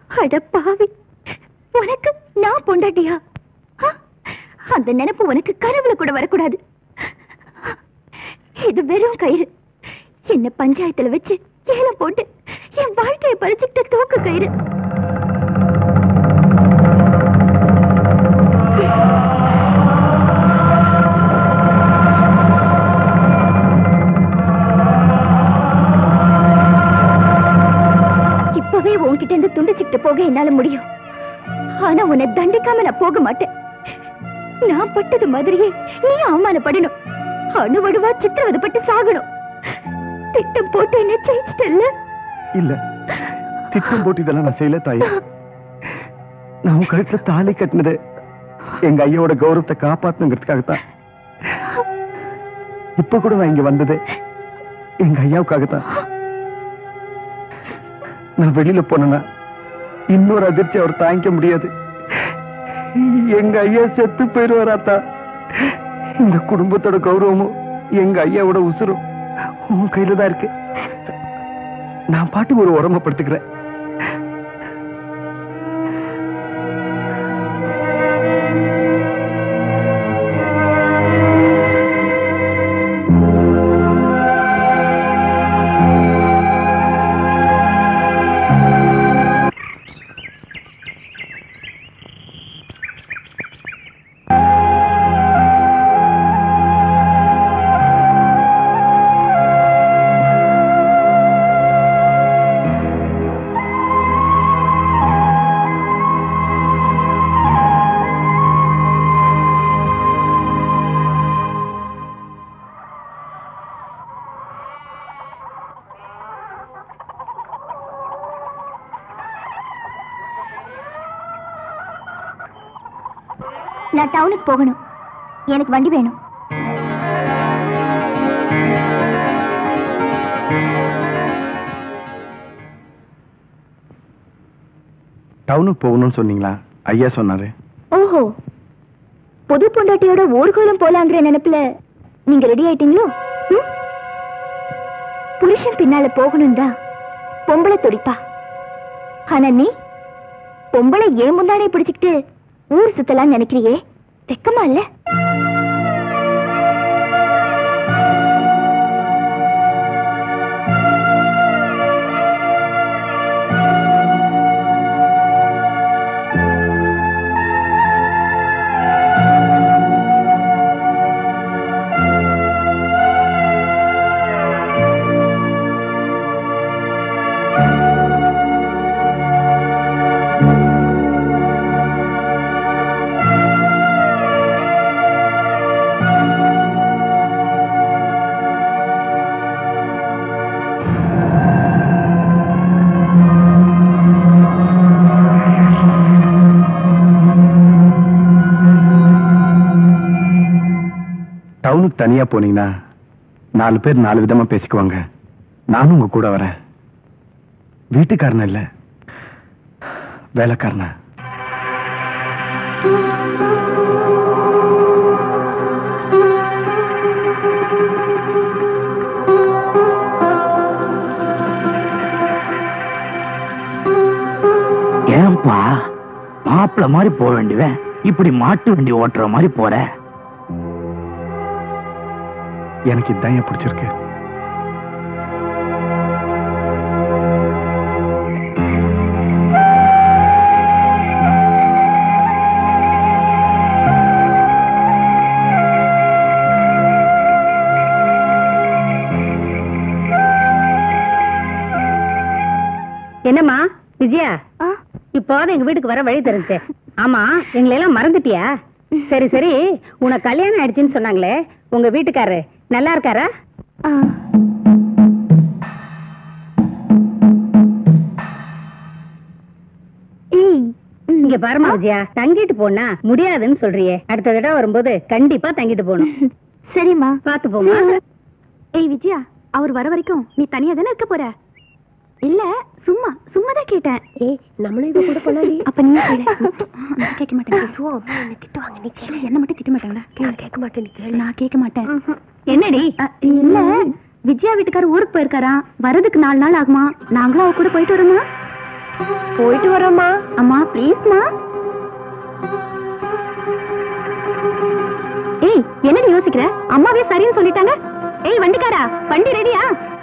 அட பாவி உனக்கு நான் பொண்டாட்டியா ஆ? அந்த நினைப்பு உனக்கு கனவுல கூட வரக்கூடாது இது வெறும் கயிறு என்ன பஞ்சாயத்துல வச்சு ஏலம் போட்டு என் வாழ்க்கையை பறிச்சுக்கிட்ட தூக்கு கயிறு இப்பவே உன்கிட்ட இருந்து துண்டிச்சுக்கிட்டு போக என்னால முடியும் ஆனா உன்னை தண்டிக்காம நான் போக மாட்டேன் நான் பட்டது மாதிரியே நீ அவமானப்படணும் அணுவடுவா சித்திரவதைப்பட்டு சாகணும் திட்டம் போட்டு என்ன ஜெயிச்சிட்டல்ல இல்ல திட்டம் போட்டு இதெல்லாம் நான் செய்யல தாய் நான் உன் கழுத்துல தாலி கட்டினது எங்க ஐயோட கௌரவத்தை காப்பாத்தணுங்கிறதுக்காகத்தான் இப்ப கூட நான் இங்க வந்தது எங்க ஐயாவுக்காகத்தான் நான் வெளியில போனேன்னா இன்னொரு அதிர்ச்சி அவர் தாங்கிக்க முடியாது எங்க ஐயா செத்து போயிருவாராத்தா இந்த குடும்பத்தோட கௌரவமும் எங்க ஐயாவோட உசுரும் உன் கையில தான் இருக்கு நான் பாட்டு ஒரு உடம்பப்படுத்திக்கிறேன் நான் டவுனுக்கு போகணும் எனக்கு வண்டி வேணும் டவுனுக்கு போகணும்னு சொன்னீங்களா ஐயா சொன்னாரு ஓஹோ புது பொண்டாட்டியோட ஊர்கோலம் போலாங்கிற நினைப்புல நீங்க ரெடி ஆயிட்டீங்களோ ம்? புருஷன் பின்னால போகணும் தான் பொம்பளை துடிப்பா ஆனா நீ பொம்பளை ஏன் முன்னாடியே பிடிச்சுக்கிட்டு ஊர் சுத்தலாம் நினைக்கிறியே வெக்கமா இல்ல டவுனுக்கு தனியா போனீங்கன்னா நாலு பேர் நாலு விதமா பேசிக்குவாங்க நானும் உங்க கூட வரேன் வீட்டுக்காரன இல்ல வேலைக்காரன ஏன்பா மாப்பிள்ள மாதிரி போக வேண்டியவன் இப்படி மாட்டு வண்டி ஓட்டுற மாதிரி போற எனக்கு இதான் ஏன் பிடிச்சிருக்கு என்னம்மா விஜயா ஆ, இப்போதான் எங்க வீட்டுக்கு வர வழி தெரிஞ்சு ஆமா எங்களை எல்லாம் மறந்துட்டியா சரி சரி உனக்கு கல்யாணம் ஆயிடுச்சுன்னு சொன்னாங்களே உங்க வீட்டுக்காரரு நல்லா இருக்காரா ஆ. ஏய் இங்க பாருமா விஜயா தங்கிட்டு போனா முடியாதுன்னு சொல்றியே அடுத்த தடவை வரும்போது கண்டிப்பா தங்கிட்டு போகணும் சரிம்மா பாத்து போமா ஏய் விஜயா அவர் வர வரைக்கும் நீ தனியா தானே இருக்க போற இல்ல சும்மா சும்மா தான் கேட்டேன் ஏய் நம்மளும் இத கூட பண்ணாடி அப்ப நீ கேளு நான் கேட்க மாட்டேன் ஐயோ அம்மா என்ன திட்டுவாங்க நீ கேளு என்ன மட்டும் திட்ட மாட்டாங்களா நான் கேட்க மாட்டேன் நீ கேளு நான் கேட்க மாட்டேன் என்னடி அ, இல்ல விஜயா வீட்டுக்காரர் ஊருக்கு போயிருக்காரா வரதுக்கு நாலு நாள் ஆகுமா நாங்களும் அவ கூட போயிட்டு வரோமா போயிட்டு வரோம்மா அம்மா ப்ளீஸ்மா ஏய் என்னடி யோசிக்கிற அம்மாவே சரின்னு சொல்லிட்டாங்க ஏய் வண்டிக்காரா வண்டி ரெடியா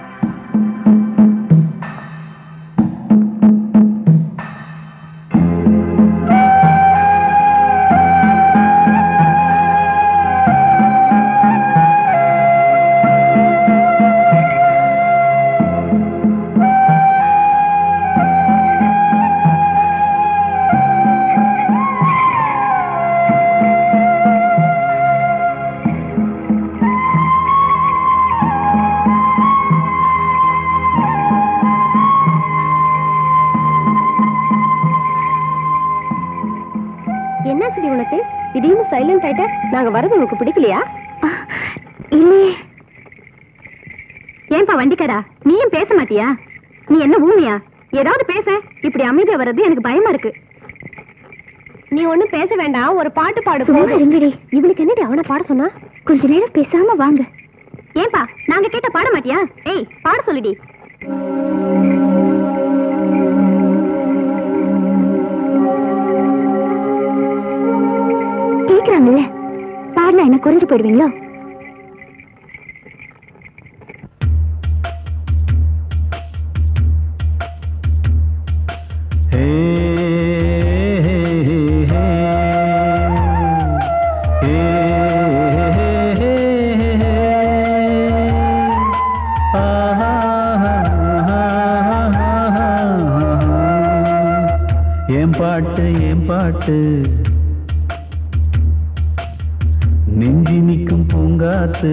என்னாச்சுடி உனக்கு திடீர்னு சைலண்ட் ஆயிட்ட நாங்க வரது உனக்கு பிடிக்கலையா இல்லையே ஏன்பா வண்டிக்காரா நீயும் பேச மாட்டியா நீ என்ன ஊமியா ஏதாவது பேச இப்படி அமைதியா வர்றது எனக்கு பயமா இருக்கு நீ ஒண்ணும் பேச வேண்டாம் ஒரு பாட்டு பாடு இருங்கடி இவளுக்கு என்னடி அவனை பாட சொன்னா கொஞ்ச நேரம் பேசாம வாங்க ஏன்பா நாங்க கேட்ட பாட மாட்டியா ஏய் பாட சொல்லுடி கேக்குறாங்கல்ல பாடினா என்ன குறைஞ்சு போயிடுவீங்களோ ஏன் பாட்டு ஏன் பாட்டு நெஞ்சி நிற்கும் பூங்காத்து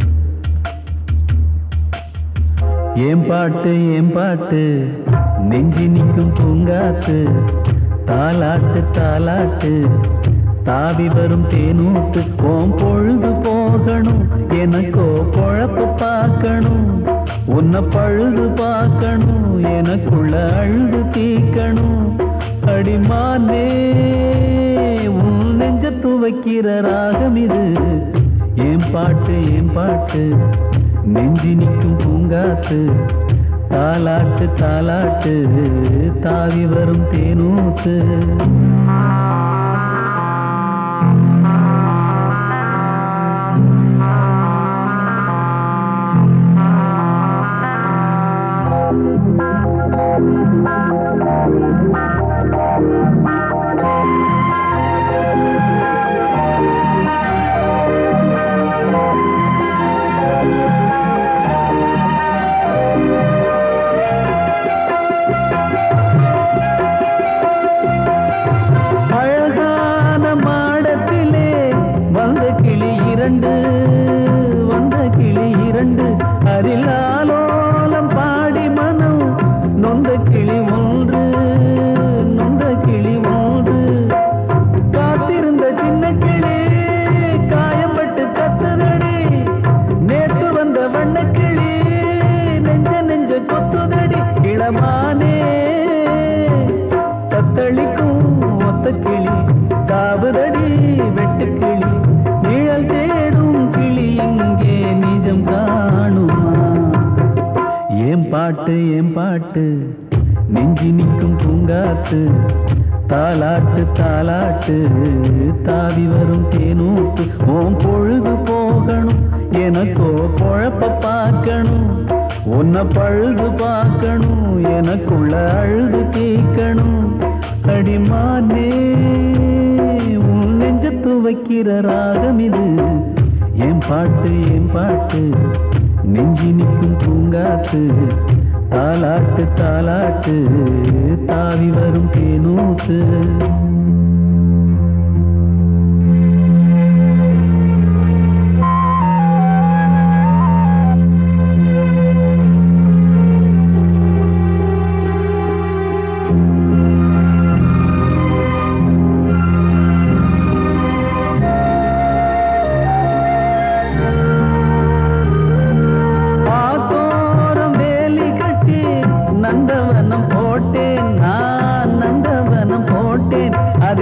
ஏன் பாட்டு ஏன் பாட்டு நெஞ்சி நிற்கும் பூங்காத்து தாலாட்டு தாலாட்டு தாவி வரும் தேனூட்டு ஓம் பொழுது போகணும் எனக்கோ பொழப்பு பார்க்கணும் உன்னை பழுது பார்க்கணும் எனக்குள்ள அழுது தீக்கணும் அடிமானே உன் நெஞ்ச துவைக்கிற ராகம் இது ஏன் பாட்டு ஏன் பாட்டு நெஞ்சி நிற்கும் பூங்காத்து தாலாட்டு தாலாட்டு தாவி வரும் தேனூத்து அழகான மாடத்திலே வந்த கிளி இரண்டு வந்த கிளி இரண்டு அரிலாலோலம் பாடி மனம் நொந்த கிளி ஒன்று நொந்த கிளி ஒன்று காத்திருந்த சின்ன கிளி காயப்பட்டு கத்துதடி நேற்று வந்த வண்ணக்கிளி நெஞ்ச நெஞ்ச கொத்துதடி இளமானே தத்தளிக்கும் ஒத்த கிளி காவுதடி வெட்டு கிளி நிழல் தேடும் கிளி இங்கே நிஜம் காணுமா ஏன் பாட்டு ஏன் பாட்டு நெஞ்சி நிற்கும் பூங்காத்து தாலாட்டு தாலாட்டு தாவி வரும் தேனூட்டு ஓம் பொழுது போகணும் எனக்கோ குழப்ப பார்க்கணும் உன்னை பழுது பார்க்கணும் எனக்குள்ள அழுது கேட்கணும் அடிமானே உன் நெஞ்ச துவைக்கிற ராகம் இது என் பாட்டு என் பாட்டு நெஞ்சி நிற்கும் பூங்காத்து தாலாட்டு தாலாட்டு தாவி வரும் தேனூத்து ஆத்தோரம் வேலி கட்டி நந்தவனம் போட்டேன் நான் நந்தவனம் போட்டேன்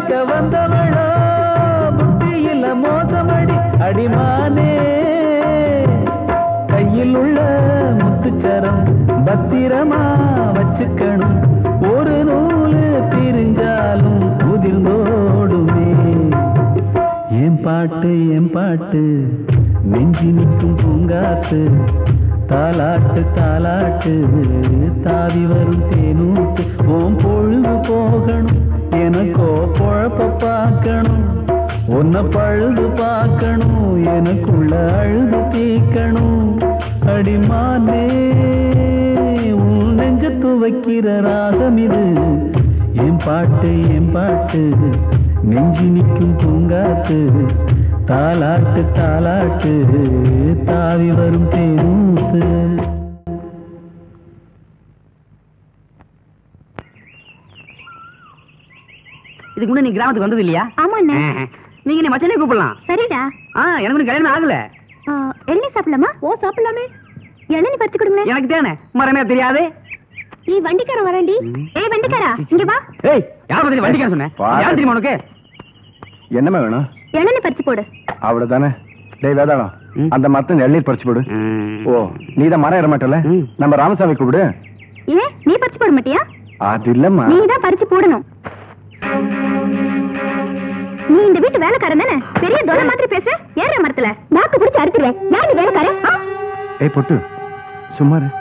மயக்க வந்தவளோ புத்தியில மோசமடி அடிமானே கையில் உள்ள முத்துச்சரம் பத்திரமா வச்சுக்கணும் ஒரு நூலு பிரிஞ்சாலும் உதிர்ந்தோடுமே என் பாட்டு என் பாட்டு நெஞ்சி நிற்கும் பூங்காத்து தாலாட்டு தாலாட்டு தாவி வரும் தேனூட்டு ஓம் பொழுது போகணும் எனக்கோ பொழப்ப பார்க்கணும் உன்னை பழுது பார்க்கணும் எனக்குள்ள அழுது தீக்கணும் அடிமானே உன் நெஞ்சத்து வைக்கிற ராகம் இது என் பாட்டு என் பாட்டு நெஞ்சி நிற்கும் பூங்காத்து தாலாட்டு தாலாட்டு தாவி வரும் தேனூத்து இதுக்கு முன்னாடி நீ கிராமத்துக்கு வந்தது இல்லையா ஆமா அண்ணே நீங்க நீ மச்சனே கூப்பிடலாம் சரிடா ஆ எனக்கு இன்னும் கல்யாணம் ஆகல ஆ, இளநீ சாப்பிடலாமா ஓ சாப்பிடலாமே இளநீ பறிச்சு கொடுங்களேன் எனக்கு தானே மரமே தெரியாது நீ வண்டிக்காரன் வரேன்டி ஏய் வண்டிக்காரா இங்க வா ஏய் யார பத்தி வண்டிக்கார சொன்னேன் பாரு. யார் தெரியுமா உனக்கு என்னமே வேணும் இளநீ பறிச்சு போடு அவ்வளவுதானே டேய் வேதாளம் ம். அந்த மரத்தை நெல்லீர் பறிச்சு போடு ஓ நீ தான் மரம் ஏற மாட்டல ம். நம்ம ராமசாமி கூப்பிடு ஏன் நீ பறிச்சு போட மாட்டியா அது இல்லம்மா நீ தான் பறிச்சு போடணும் நீ இந்த வீட்டு வேலைக்காரன் தானே பெரிய தொலை மாதிரி பேச ஏற மரத்துல நாக்கு பிடிச்சு அறுத்துருவேன் யாரு வேலைக்காரன் ஆ? ஏய் பொட்டு சும்மா இரு.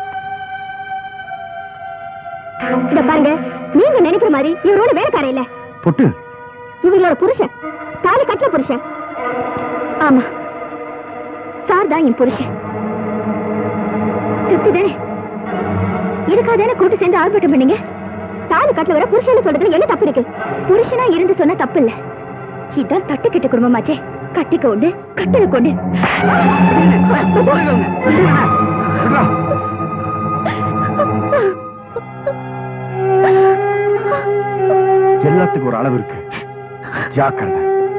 இத பாருங்க நீங்க நினைக்கிற மாதிரி இவரோட வேலைக்காரன் இல்ல பொட்டு இவங்களோட புருஷன் தாலி கட்டின புருஷன் ஆமா சார் தான் என் புருஷன் திருப்தி தானே இதுக்காக தானே கூட்டு சேர்ந்து ஆர்ப்பாட்டம் பண்ணீங்க தாலி கட்டில வர புருஷன் சொல்றதுல என்ன தப்பு இருக்கு புருஷனா இருந்து சொன்னா தப்பு இல்ல இதான் தட்டு கிட்ட குடும்பமாச்சே கட்டிக்க உண்டு கட்டல கொண்டு எல்லாத்துக்கும் ஒரு அளவு இருக்கு ஜாக்கிரதை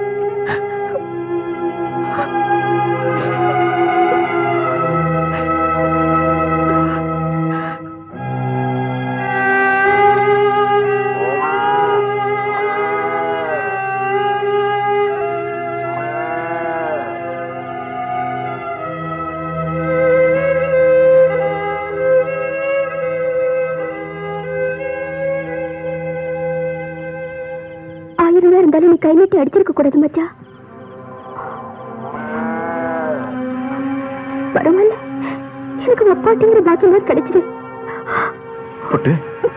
ஆயிரம் ரூபாய் இருந்தாலும் நீ கை நீட்டி அடிச்சிருக்க கூடாது மச்சா பரவாயில்ல எனக்கு அப்பாட்டிங்கிற பாக்கியம் தான் கிடைச்சது பொட்டு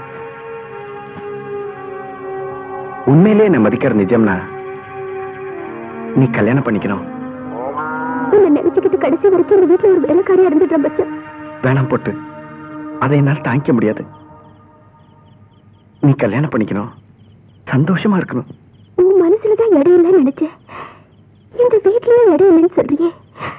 உண்மையிலே என்ன மதிக்கிற நிஜம்னா நீ கல்யாணம் பண்ணிக்கணும் உன்னை நினைச்சுக்கிட்டு கடைசி வரைக்கும் இந்த வீட்டுல ஒரு வேலைக்காரியா இருந்துடுறேன் மச்சா வேணாம் பொட்டு அதை என்னால் தாங்கிக்க முடியாது நீ கல்யாணம் பண்ணிக்கணும் சந்தோஷமா இருக்கணும் உன் மனசுலதான் இடம் இல்லைன்னு நினைச்சேன் இந்த வீட்லயும் இடம் இல்லைன்னு சொல்றியே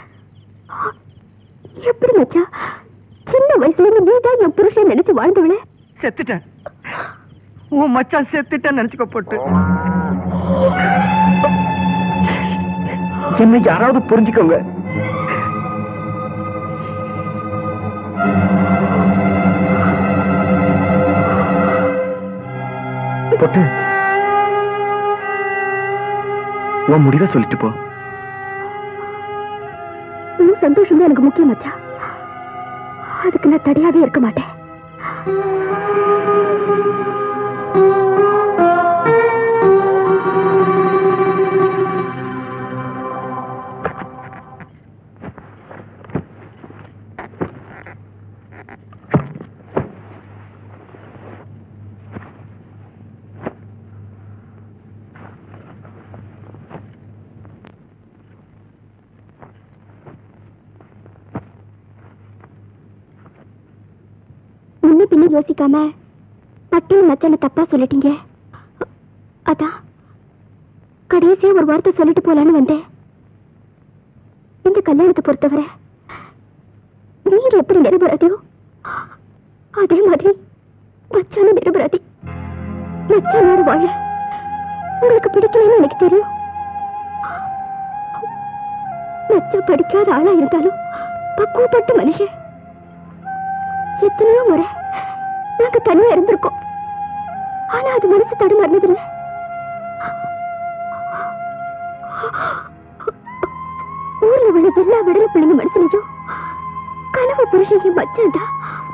எப்படி மச்சா சின்ன வயசுல இருந்து நீ தான் என் புருஷன் நினைச்சு வாழ்ந்தவள செத்துட்டேன் உன் மச்சான் செத்துட்டேன்னு நினைச்சுக்க போட்டு என்ன யாராவது புரிஞ்சுக்கோங்க பொட்டு உன் முடிவை சொல்லிட்டு போ உன் சந்தோஷம் தான் எனக்கு முக்கியம் மச்சா அதுக்கு நான் தடையாவே இருக்க மாட்டேன் முன்ன பின்ன யோசிக்காம பட்டியல் மச்சான தப்பா சொல்லிட்டீங்க அதான் கடைசியா ஒரு வார்த்தை சொல்லிட்டு போலான்னு வந்தேன் இந்த கல்யாணத்தை பொறுத்தவரை நீர் எப்படி நிரபராதியோ அதே மாதிரி மச்சான நிரபராதி மச்சானோட வாழ உங்களுக்கு பிடிக்கலன்னு எனக்கு தெரியும் மச்சான் படிக்காத ஆளா இருந்தாலும் பக்குவப்பட்ட மனுஷன் எத்தனையோ முறை நாங்க தனியா இருந்திருக்கோம் ஆனா அது மனசு தடுமாறினதில்ல விடல பிள்ளைங்க மனசுலயும் கனவு புருஷன் மச்சான் தான்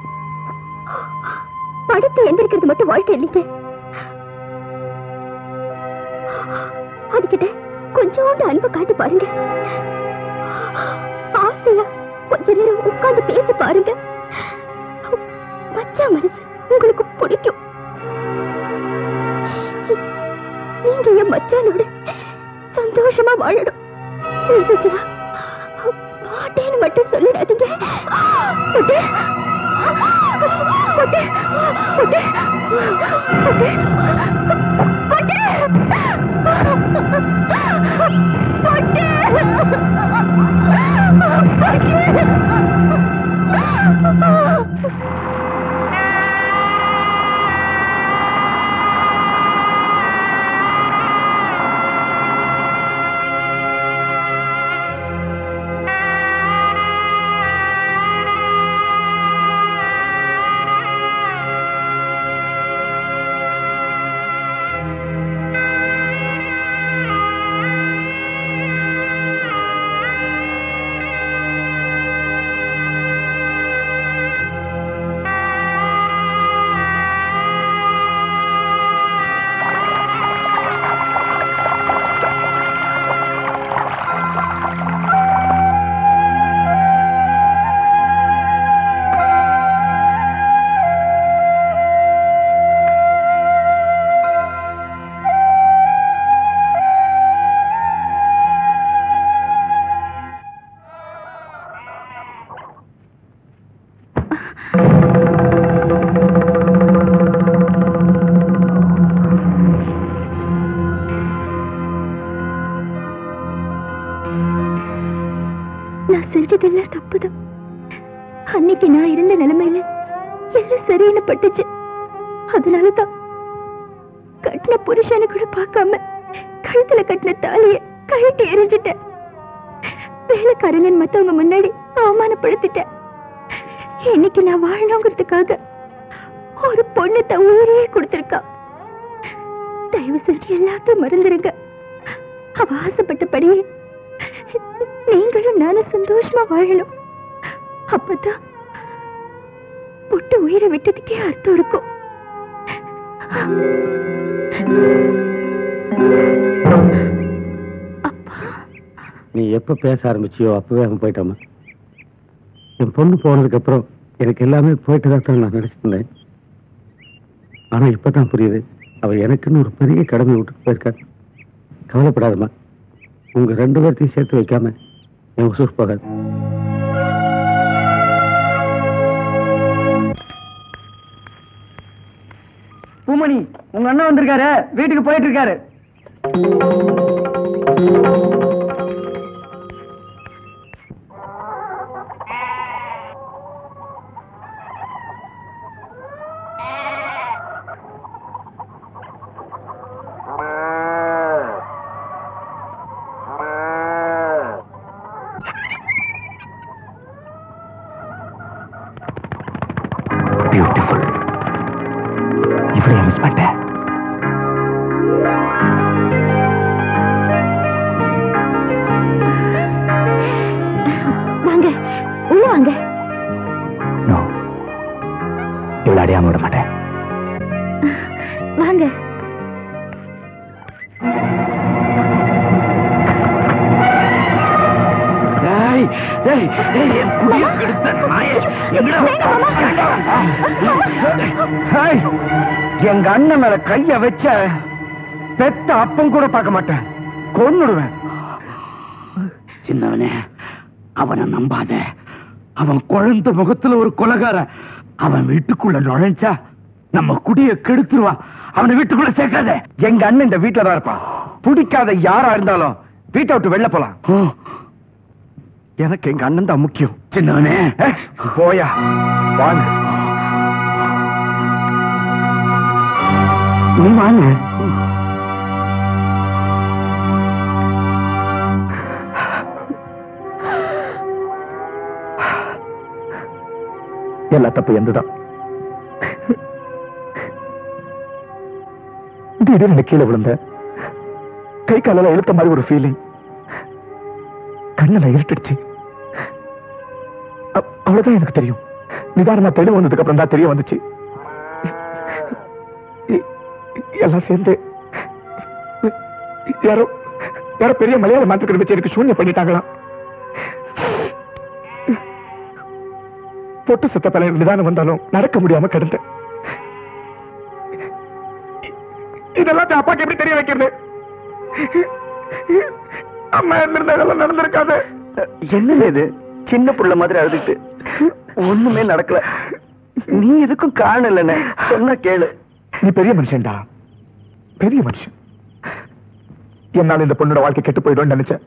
படுத்து எந்திரிக்கிறது மட்டும் வாழ்க்கை இல்லைங்க அதுகிட்ட கொஞ்சோண்டு அன்பை காட்டி பாருங்க ஆசையா கொஞ்ச நேரம் உட்கார்ந்து பேசி பாருங்க மச்சான் மனசு உங்களுக்கு பிடிக்கும் நீங்க என் மச்சானோட சந்தோஷமா வாழணும் இதுக்குதான் மாட்டேன்னு மட்டும் சொல்லிடாதீங்க பொட்டு. பொட்டு. பொட்டு. பொட்டு. பொட்டு. பொட்டு. நான் செஞ்சதெல்லாம் தப்புதான் அன்னைக்கு நான் இருந்த நிலைமையில எல்லாம் சரின்னு பட்டுச்சு அதனாலதான் கட்டின புருஷனை கூட பார்க்காம கழுத்துல கட்டின தாலிய கழட்டி எரிஞ்சிட்டேன் வேலைக்காரங்கன்னு மத்தவங்க முன்னாடி அவமானப்படுத்திட்டேன் இன்னைக்கு நான் வாழணுங்கிறதுக்காக ஒரு பொண்ணு தன் உயிரையே கொடுத்திருக்கா தயவு செஞ்சு எல்லாத்தையும் மறந்துருங்க அவ ஆசைப்பட்டபடியே நீங்களும் நானும் சந்தோஷமா வாழணும் அப்பதான் பொட்டு உயிரை விட்டதுக்கே அர்த்தம் இருக்கும் நீ எப்ப பேச ஆரம்பிச்சியோ அப்பவே அவன் போயிட்டாமா என் பொண்ணு போனதுக்கு அப்புறம் எனக்கு எல்லாமே போயிட்டு தான் நான் நினைச்சிருந்தேன் ஆனா இப்பதான் புரியுது அவ எனக்குன்னு ஒரு பெரிய கடமை விட்டு போயிருக்கா கவலைப்படாதம்மா உங்க ரெண்டு பேர்த்தையும் சேர்த்து வைக்காம என் உசுர் போகாது பூமணி உங்க அண்ணன் வந்திருக்காரு வீட்டுக்கு போயிட்டு இருக்காரு பியூட்டிஃபுல் இவ்வளவு மிஸ் பண்ணிட்டேன் வாங்க உள்ள வாங்க நோ இவ்வளவு அடையாம விட மாட்டேன் வாங்க டேய், டேய், டேய், என் புடிய கெடுத்த நாயே, எங்கடா ஹேய், எங்க அண்ணன் மேல கைய வச்ச பெத்த அப்பம் கூட பார்க்க மாட்டேன் கொன்னுடுவேன் சின்னவனே அவனை நம்பாத அவன் குழந்தை முகத்துல ஒரு கொலகார அவன் வீட்டுக்குள்ள நுழைஞ்சா நம்ம குடிய கெடுத்துருவான் அவனை வீட்டுக்குள்ள சேர்க்காத எங்க அண்ணன் இந்த வீட்டுல தான் இருப்பான் பிடிக்காத யாரா இருந்தாலும் வீட்டை விட்டு வெளில போலாம் எனக்கு எங்க அண்ணன் தான் முக்கியம் சின்னவனே ஏய், போயா வாங்க நீ வாங்க எல்லா தப்பு எந்துதான் திடீர்னு கீழே விழுந்த கை காலில் இழுத்த மாதிரி ஒரு ஃபீலிங் கண்ணுல இருட்டுடுச்சு அவ்வளவுதான் எனக்கு தெரியும் நிதானமா தெளிவு வந்ததுக்கு அப்புறம் தான் தெரிய வந்துச்சு எ- எல்லாம் சேர்ந்து யாரோ யாரோ பெரிய மலையாள மாற்றுக்கிற வச்சு எனக்கு சூன்யம் பண்ணிட்டாங்களாம் பொட்டு சத்த பல நிதானம் வந்தாலும் நடக்க முடியாம கிடந்தேன் இதெல்லாம் என் அப்பாக்கு எப்படி தெரிய வைக்கிறது அம்மா இருந்திருந்தா இதெல்லாம் நடந்திருக்காது என்ன இது சின்ன புள்ள மாதிரி அழுதுட்டு ஒண்ணுமே நடக்கல நீ எதுக்கும் காரணம் இல்லைன்னு சொன்னா கேளு நீ பெரிய மனுஷன்டா பெரிய மனுஷன் என்னால இந்த பொண்ணோட வாழ்க்கை கெட்டு போயிடும் நினைச்சேன்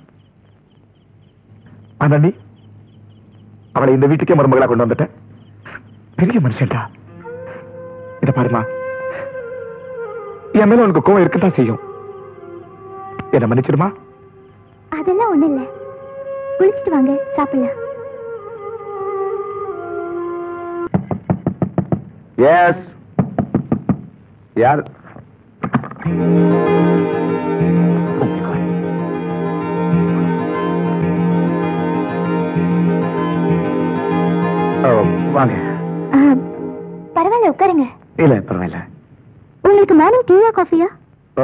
ஆனா நீ அவளை இந்த வீட்டுக்கே மருமகளா கொண்டு வந்துட்டேன் பெரிய மனுஷன்டா இத பாருமா என் மேல உனக்கு கோவம் இருக்கத்தான் செய்யும் என்ன மன்னிச்சிடுமா அதெல்லாம் ஒண்ணு இல்ல குளிச்சுட்டு வாங்க சாப்பிடலாம் எஸ் யார் ஓ, வாங்க ஆ, பரவாயில்ல உட்காருங்க இல்ல பரவாயில்ல உங்களுக்கு மார்னிங் டீயா காஃபியா ஓ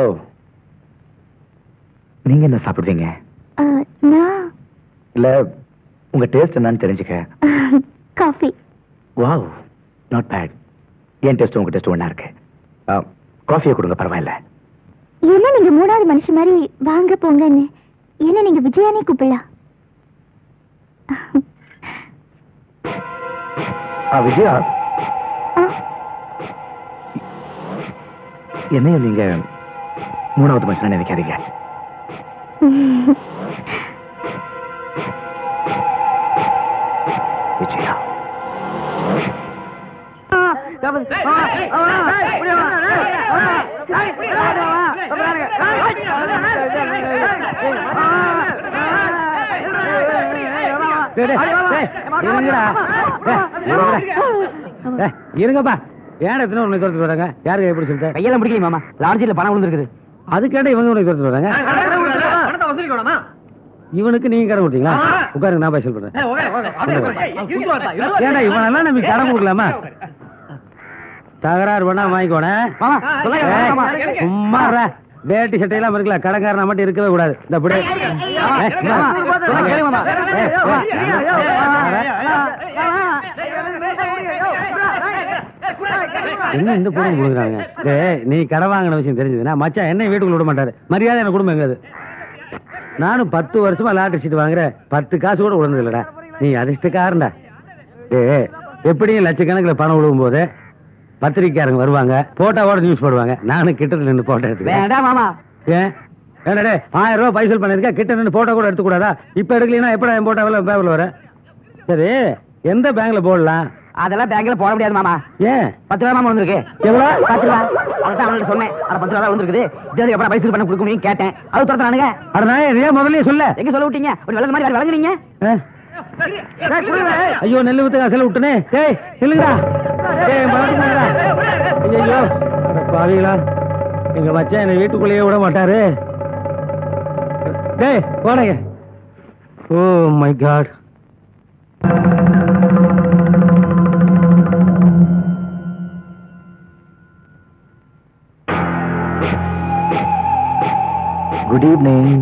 நீங்க என்ன சாப்பிடுவீங்க நான் இல்ல உங்க டேஸ்ட் என்னன்னு தெரிஞ்சுக்க காஃபி வாவ் நாட் பேட் என் டேஸ்ட் உங்க டேஸ்ட் ஒண்ணா இருக்கு காஃபியை கொடுங்க பரவாயில்ல என்ன நீங்க மூணாவது மனுஷன் மாதிரி வாங்க போங்கன்னு என்ன நீங்க விஜயானே கூப்பிடலாம் ஆ, விஜயா ஆ, என்னையும் நீங்க மூணாவது மனுஷன் நினைக்காதீங்க விஜயா இருங்கடா இருங்கப்பா ஏன் எத்தனை உனக்கு துரத்துட்டு வராங்க யாருக்கு எப்படி சொல்லிட்டு கையெல்லாம் பிடிக்கல மாமா லாட்ஜில பணம் விழுந்துருக்குது அது கேட்ட இவங்க உனக்கு துரத்துட்டு வராங்க இவனுக்கு நீங்க கடன் கொடுத்தீங்களா உட்காருங்க நான் பேசல் பண்றேன் ஏன்டா இவனெல்லாம் நம்பி கடன் கொடுக்கலாமா தகராறு பண்ணா வாங்கிக்கோனே ஏய், சும்மா இருடா. வேட்டி சட்டையெல்லாம் இருக்கலாம் கடங்காரனா மட்டும் இருக்கவே கூடாது இந்த அப்படி என்ன இந்த பொருள் கொடுக்குறாங்க டேய், நீ கடை வாங்கின விஷயம் தெரிஞ்சதுன்னா மச்சான் என்ன வீட்டுக்குள்ள விட மாட்டாரு மரியாதை எனக்கு குடும்பம் எங்காது நானும் பத்து வருஷமா லாட்டரி சீட் வாங்குறேன் பத்து காசு கூட விழுந்தது இல்லடா நீ அதிர்ஷ்டக்காரன்டா டே எப்படியும் லட்சக்கணக்கில் பணம் விழுவும் போது பத்திரிக்கையாரங்க வருவாங்க போட்டோவோட நியூஸ் போடுவாங்க நானும் கிட்டத்துல நின்று போட்டோ எடுத்துக்கிறேன் வேண்டாம் மாமா ஏன் ஏன்டா டேய் ஆயிரம் ரூபாய் பைசல் பண்ணிருக்கேன் கிட்ட நின்று போட்டோ கூட எடுத்துக்கூடாதா இப்ப எடுக்கலைன்னா எப்படா என் போட்டோ பேப்பர்ல வர சரி எந்த பேங்க்ல போடலாம் அதெல்லாம் பேங்க்ல போட முடியாது மாமா ஏன் பத்து ரூபா மாமா வந்திருக்கு எவ்வளவு பத்து ரூபா அதான் அவனுக்கு சொன்னேன் அட பத்து ரூபா வந்திருக்குது இதுக்கு அப்புறம் பைசல் பண்ண கொடுக்க முடியும் கேட்டேன் அது துரத்துறானுங்க அட நான் ஏன் முதல்லயே சொல்ல எங்க சொல்ல விட்டீங்க ஒரு வெள்ளம் மாதிரி வழங்குனீங்க ஆ? ஐயோ நெல்லு வித்து காசில விட்டுனே டேய் நில்லுங்கடா டேய் மறந்துங்கடா ஐயோ அட பாவிகளா எங்க மச்சான் என்னை வீட்டுக்குள்ளேயே விட மாட்டாரு டேய் போனங்க oh my god good evening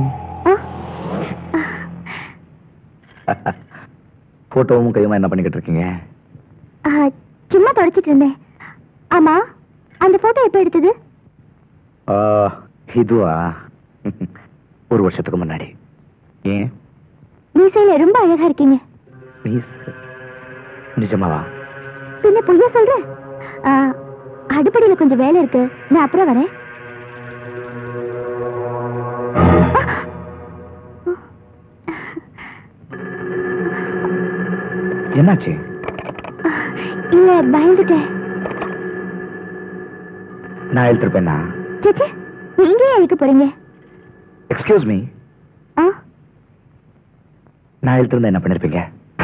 போட்டோவும் கையுமா என்ன பண்ணிக்கிட்டு இருக்கீங்க ஆ, சும்மா தொடச்சிட்டு இருந்தேன் ஆமா அந்த போட்டோ எப்ப எடுத்தது ஆ, இதுவா ஒரு வருஷத்துக்கு முன்னாடி ஏன் மீசையில ரொம்ப அழகா இருக்கீங்க மீஸ் நிஜமாவா பின்ன பொய்யா சொல்றேன் ஆ, அடுப்படியில கொஞ்சம் வேலை இருக்கு நான் அப்புறம் வரேன் என்னாச்சு இல்ல பயந்துட்டேன் நான் எழுத்துருப்பேன்னா சேச்சே நீங்க ஏன் எழுக்க போறீங்க எக்ஸ்கியூஸ் மீ ஆ நான் எழுத்திருந்தா என்ன பண்ணிருப்பீங்க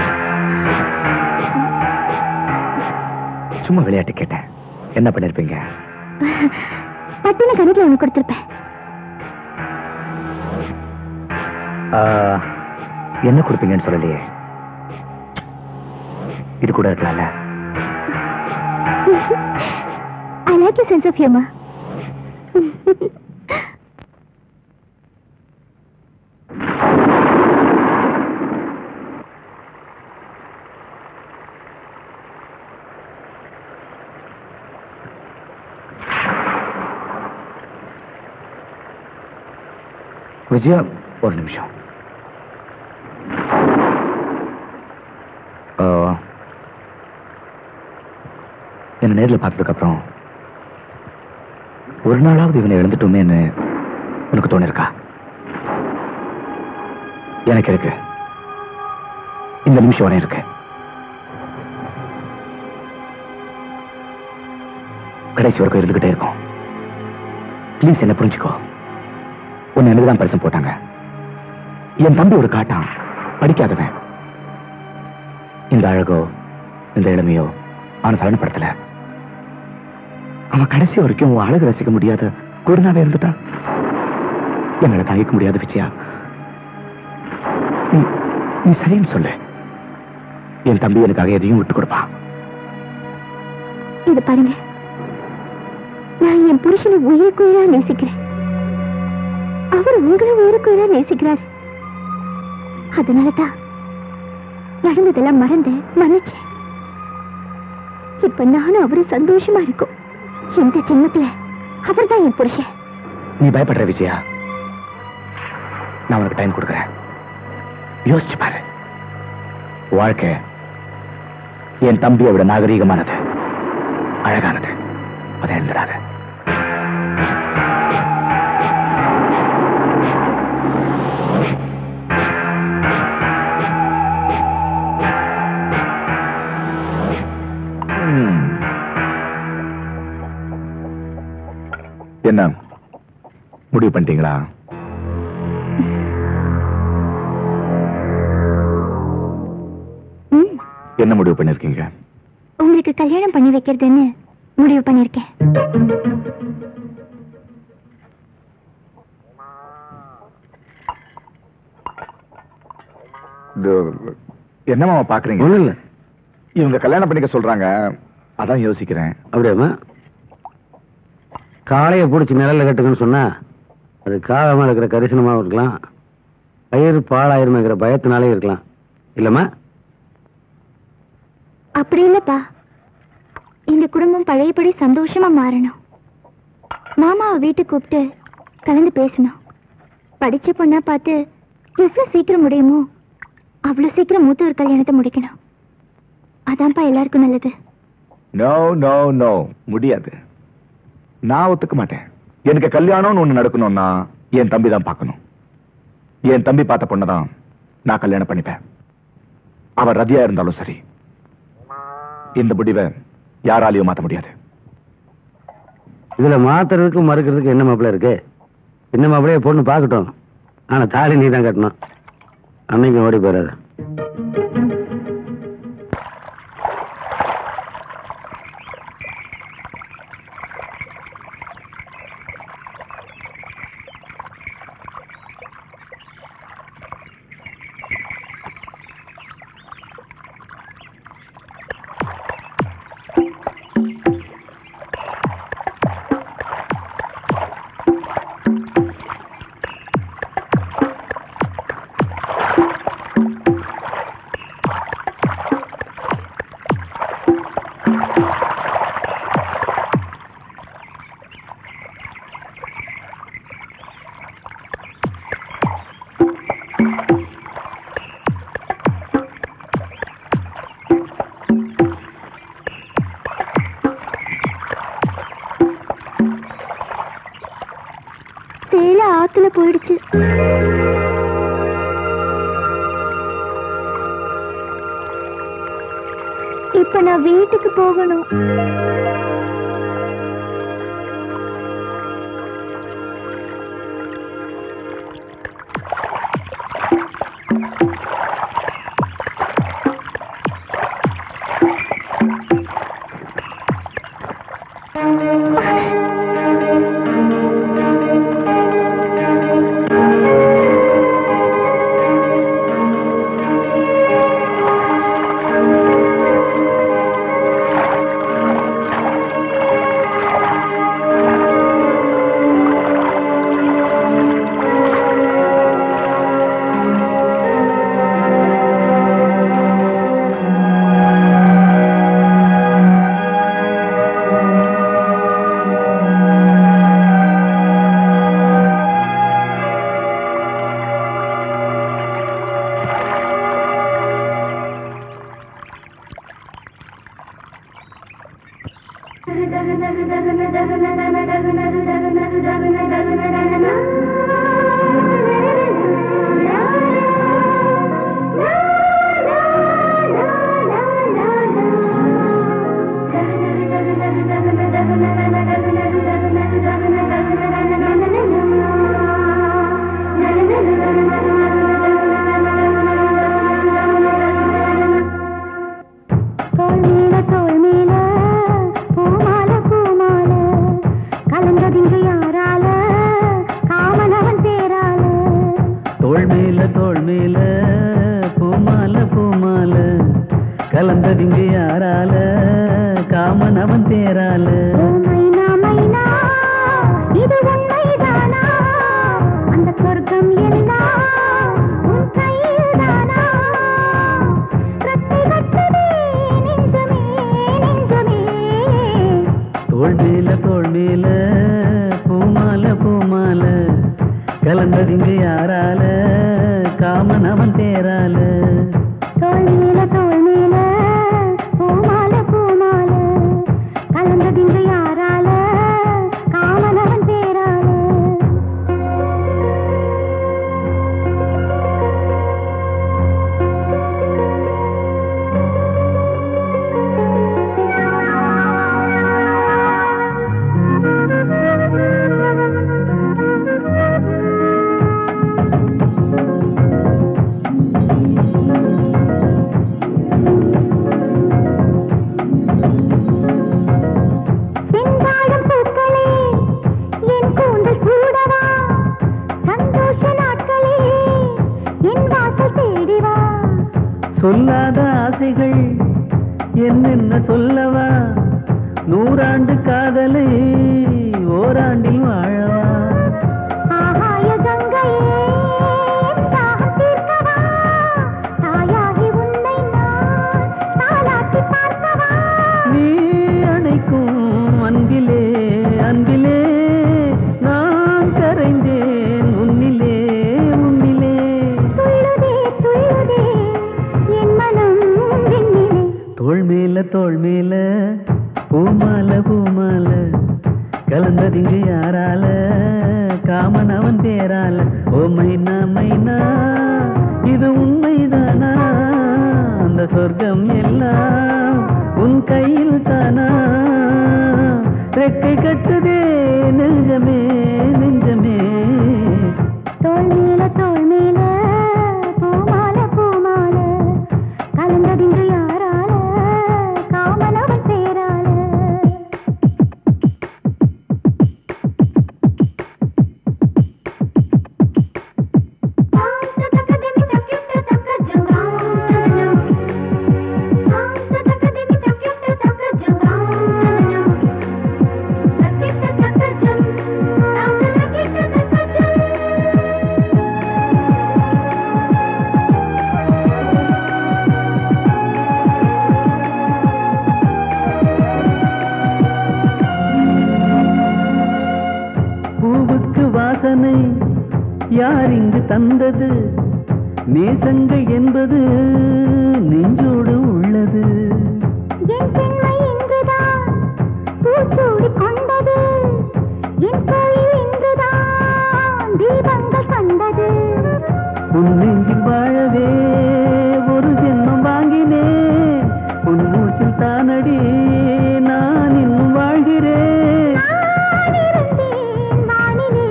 சும்மா விளையாட்டு கேட்டேன் என்ன பண்ணிருப்பீங்க பட்டுன கணக்குல ஒண்ணு கொடுத்திருப்பேன் ஆ, என்ன கொடுப்பீங்கன்னு சொல்லலையே இது கூட இருக்கலாம்ல I like your sense of humor. Vijaya ஒரு நிமிஷம் ஆ, என்னை நேரில் பார்த்ததுக்கு அப்புறம் ஒரு நாளாவது இவனை இழந்துட்டோமேன்னு உனக்கு தோணிருக்கா எனக்கு இருக்கு இந்த நிமிஷம் வரை இருக்கு கடைசி வரைக்கும் இருந்துகிட்டே இருக்கும் ப்ளீஸ் என்ன புரிஞ்சுக்கோ உன்னை எனக்கு தான் பரிசம் போட்டாங்க என் தம்பி ஒரு காட்டான் படிக்காதவன் இந்த அழகோ இந்த இளமையோ அவனை சலனப்படுத்தல அவன் கடைசி வரைக்கும் உன் அழகு ரசிக்க முடியாத குருநாவே இருந்துட்டான் என்னால தாங்கிக்க முடியாத விஜயா நீ நீ சரின்னு சொல்லு என் தம்பி எனக்காக எதையும் விட்டு கொடுப்பான் இது பாருங்க நான் என் புருஷனை உயிருக்குயிரா நேசிக்கிறேன் அவர் உங்களை உயிருக்குயிரா நேசிக்கிறார் அதனாலதான் நடந்ததெல்லாம் மறந்து மன்னிச்சேன் இப்ப நானும் அவரும் சந்தோஷமா இருக்கும் இந்த ஜென்மத்துல அவர்தான் என் புருஷன் நீ பயப்படுற விஜயா நான் உனக்கு டைம் கொடுக்குறேன் யோசிச்சு பாரு வாழ்க்கை என் தம்பியை விட நாகரீகமானது அழகானது அதை எழுந்துடாத என்ன முடிவு பண்ணிட்டீங்களா ம், என்ன முடிவு பண்ணிருக்கீங்க உங்களுக்கு கல்யாணம் பண்ணி வைக்கிறதுன்னு முடிவு பண்ணிருக்கேன் இது என்னமா பாக்குறீங்க ஒண்ணும் இல்ல இவங்க கல்யாணம் பண்ணிக்க சொல்றாங்க அதான் யோசிக்கிறேன் அப்படியாம்மா காளையை பிடிச்சி நிழல்ல கட்டுங்கன்னு சொன்னா அது காலமா இருக்கிற கரிசனமா இருக்கலாம் பயிர் பாழாயிருமேங்கிற பயத்தினாலே இருக்கலாம் இல்லம்மா அப்படி இல்லப்பா இந்த குடும்பம் பழையபடி சந்தோஷமா மாறணும் மாமாவை வீட்டுக்கு கூப்பிட்டு கலந்து பேசணும் படிச்ச பொண்ணா பார்த்து எவ்வளவு சீக்கிரம் முடியுமோ அவ்வளவு சீக்கிரம் மூத்த ஒரு கல்யாணத்தை முடிக்கணும் அதான்ப்பா எல்லாருக்கும் நல்லது நோ நோ நோ முடியாது நான் ஒத்துக்க மாட்டேன் எனக்கு கல்யாணம்னு ஒண்ணு நடக்கணும்னா என் தம்பி தான் பார்க்கணும் என் தம்பி பார்த்த பொண்ணதான் நான் கல்யாணம் பண்ணிப்பேன் அவ ரதியா இருந்தாலும் சரி இந்த முடிவை யாராலையும் மாத்த முடியாது இதுல மாத்துறதுக்கு மறுக்கிறதுக்கு என்ன மாப்பிள்ள இருக்கு என்ன மாப்பிள்ளைய பொண்ணு பார்க்கட்டும் ஆனா தாலி நீ தான் கட்டணும் அன்னைக்கு ஓடி போயிடாத சேலை ஆத்துல போயிடுச்சு இப்ப நான் வீட்டுக்கு போகணும் மேல தோள் மேல பூமால பூமால கலந்ததிங்க யாரால காமன் அவன் தேரால மைனா மைனா இது உண்மைதானா அந்த சொர்க்கம் எல்லாம் உன் கையில்தானா ரத்தை கட்டுதே நெஞ்சமே நெஞ்சமே தோள் மேல தோள் மேல பூமால பூமால கலந்ததிங்க யாரால காமன் அவன் தேரால தோள் மேல தோள் மேல பூமால பூமால கலந்ததிங்க யாரால காமனவன் பேரால செந்தாழம் பூக்களே என் கூந்தல் சூடவா சந்தோஷ நாட்களே என் வாசல் தேடிவா சொல்லாத ஆசைகள் என்னென்ன சொல்லவா நூறாண்டு காதலை ஓராண்டில் வாழவா ஆகாய கங்கையே தாகம் தீர்க்கவா தாயாகி உன்னை நான் தாலாட்டி பார்க்கவா நீ அணைக்கும் அன்பிலே அன்பிலே நான் கரைந்தேன் உன்னிலே உன்னிலே துள்ளுதே துள்ளுதே என் மனம் விண்ணிலே தோள் மேல தோள் மேல பூமால பூமால கலந்ததிங்க யாரால காமன் அவன் தேரால ஓ மைனா மைனா இது உண்மைதானா அந்த சொர்க்கம் எல்லாம் உன் கையில் தானா ரெக்கை கட்டுதே நெஞ்சமே நெஞ்சமே தோள் மேல தோள் மேல பூமால பூமால கலந்ததின்று யாரால காமனவன் பேரால பூவுக்கு வாசனை யார் இங்கு தந்தது நேசங்கள் என்பது நெஞ்சோடு உள்ளது என் பெண்மை இன்றுதான் பூச்சூடி கொண்டது என் கோயில் இன்றுதான் தீபங்கள் கண்டது உன் நெஞ்சில் வாழவே ஒரு ஜென்மம் வாங்கினேன் உன் மூச்சில் தானடி நான் இன்னும் வாழ்கிறேன் நான் இருந்தேன் வானிலே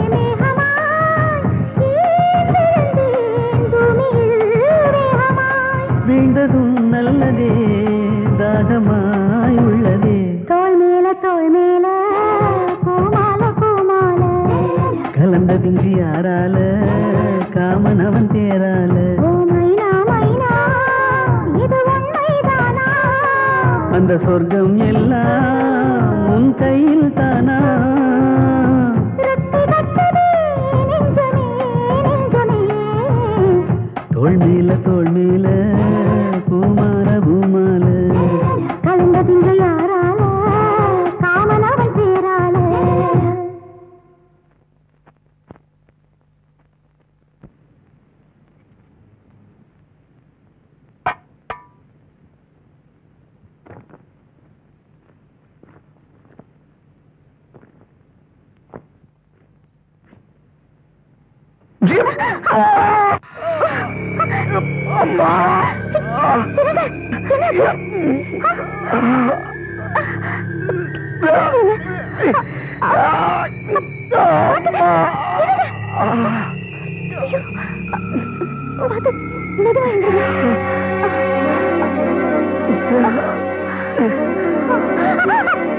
மேகமாய் ஈர்ந்திருந்தேன் பூமியில் வேகமாய் வீழ்ந்ததும் நல்லதே தாகமாய் உள்ளதே தோள் மேல தோள் மேல பூமால பூமால கலந்ததின்றி யாரால காமன் அவன் தேரால ஓ மைனா மைனா இது உண்மைதானா அந்த சொர்க்கம் எல்லாம் உன் கையில் தானா ரத்தி கட்டதே நெஞ்சமே நெஞ்சமே தோள் மேல தோள் மேல பூமால பூமால கலந்ததிங்க யாரால காமனவன் பேரால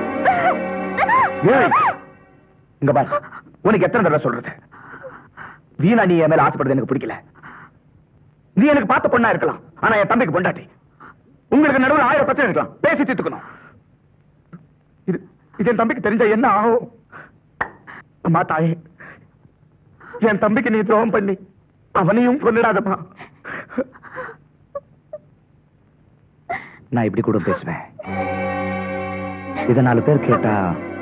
ஏய், இங்க பாரு உனக்கு எத்தனை தடவை சொல்றது வீணா நீ என் மேல ஆசைப்படுறது எனக்கு பிடிக்கல நீ எனக்கு பார்த்த பொண்ணா இருக்கலாம் ஆனா என் தம்பிக்கு பொண்டாட்டி உங்களுக்கு நடுவில் ஆயிரம் பிரச்சனை இருக்கலாம் பேசி தீர்த்துக்கணும் இது இது என் தம்பிக்கு தெரிஞ்சா என்ன ஆகும் அம்மா தாயே என் தம்பிக்கு நீ துரோகம் பண்ணி அவனையும் கொண்டுடாதப்பா நான் இப்படி கூட பேசுவேன் இத நாலு பேர் கேட்டா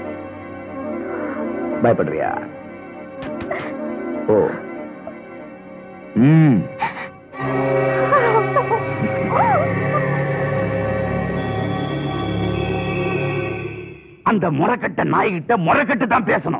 பயப்படுறியா ஓ ம் அந்த முறைக்கட்ட நாய்கிட்ட முறைக்கட்டு தான் பேசணும்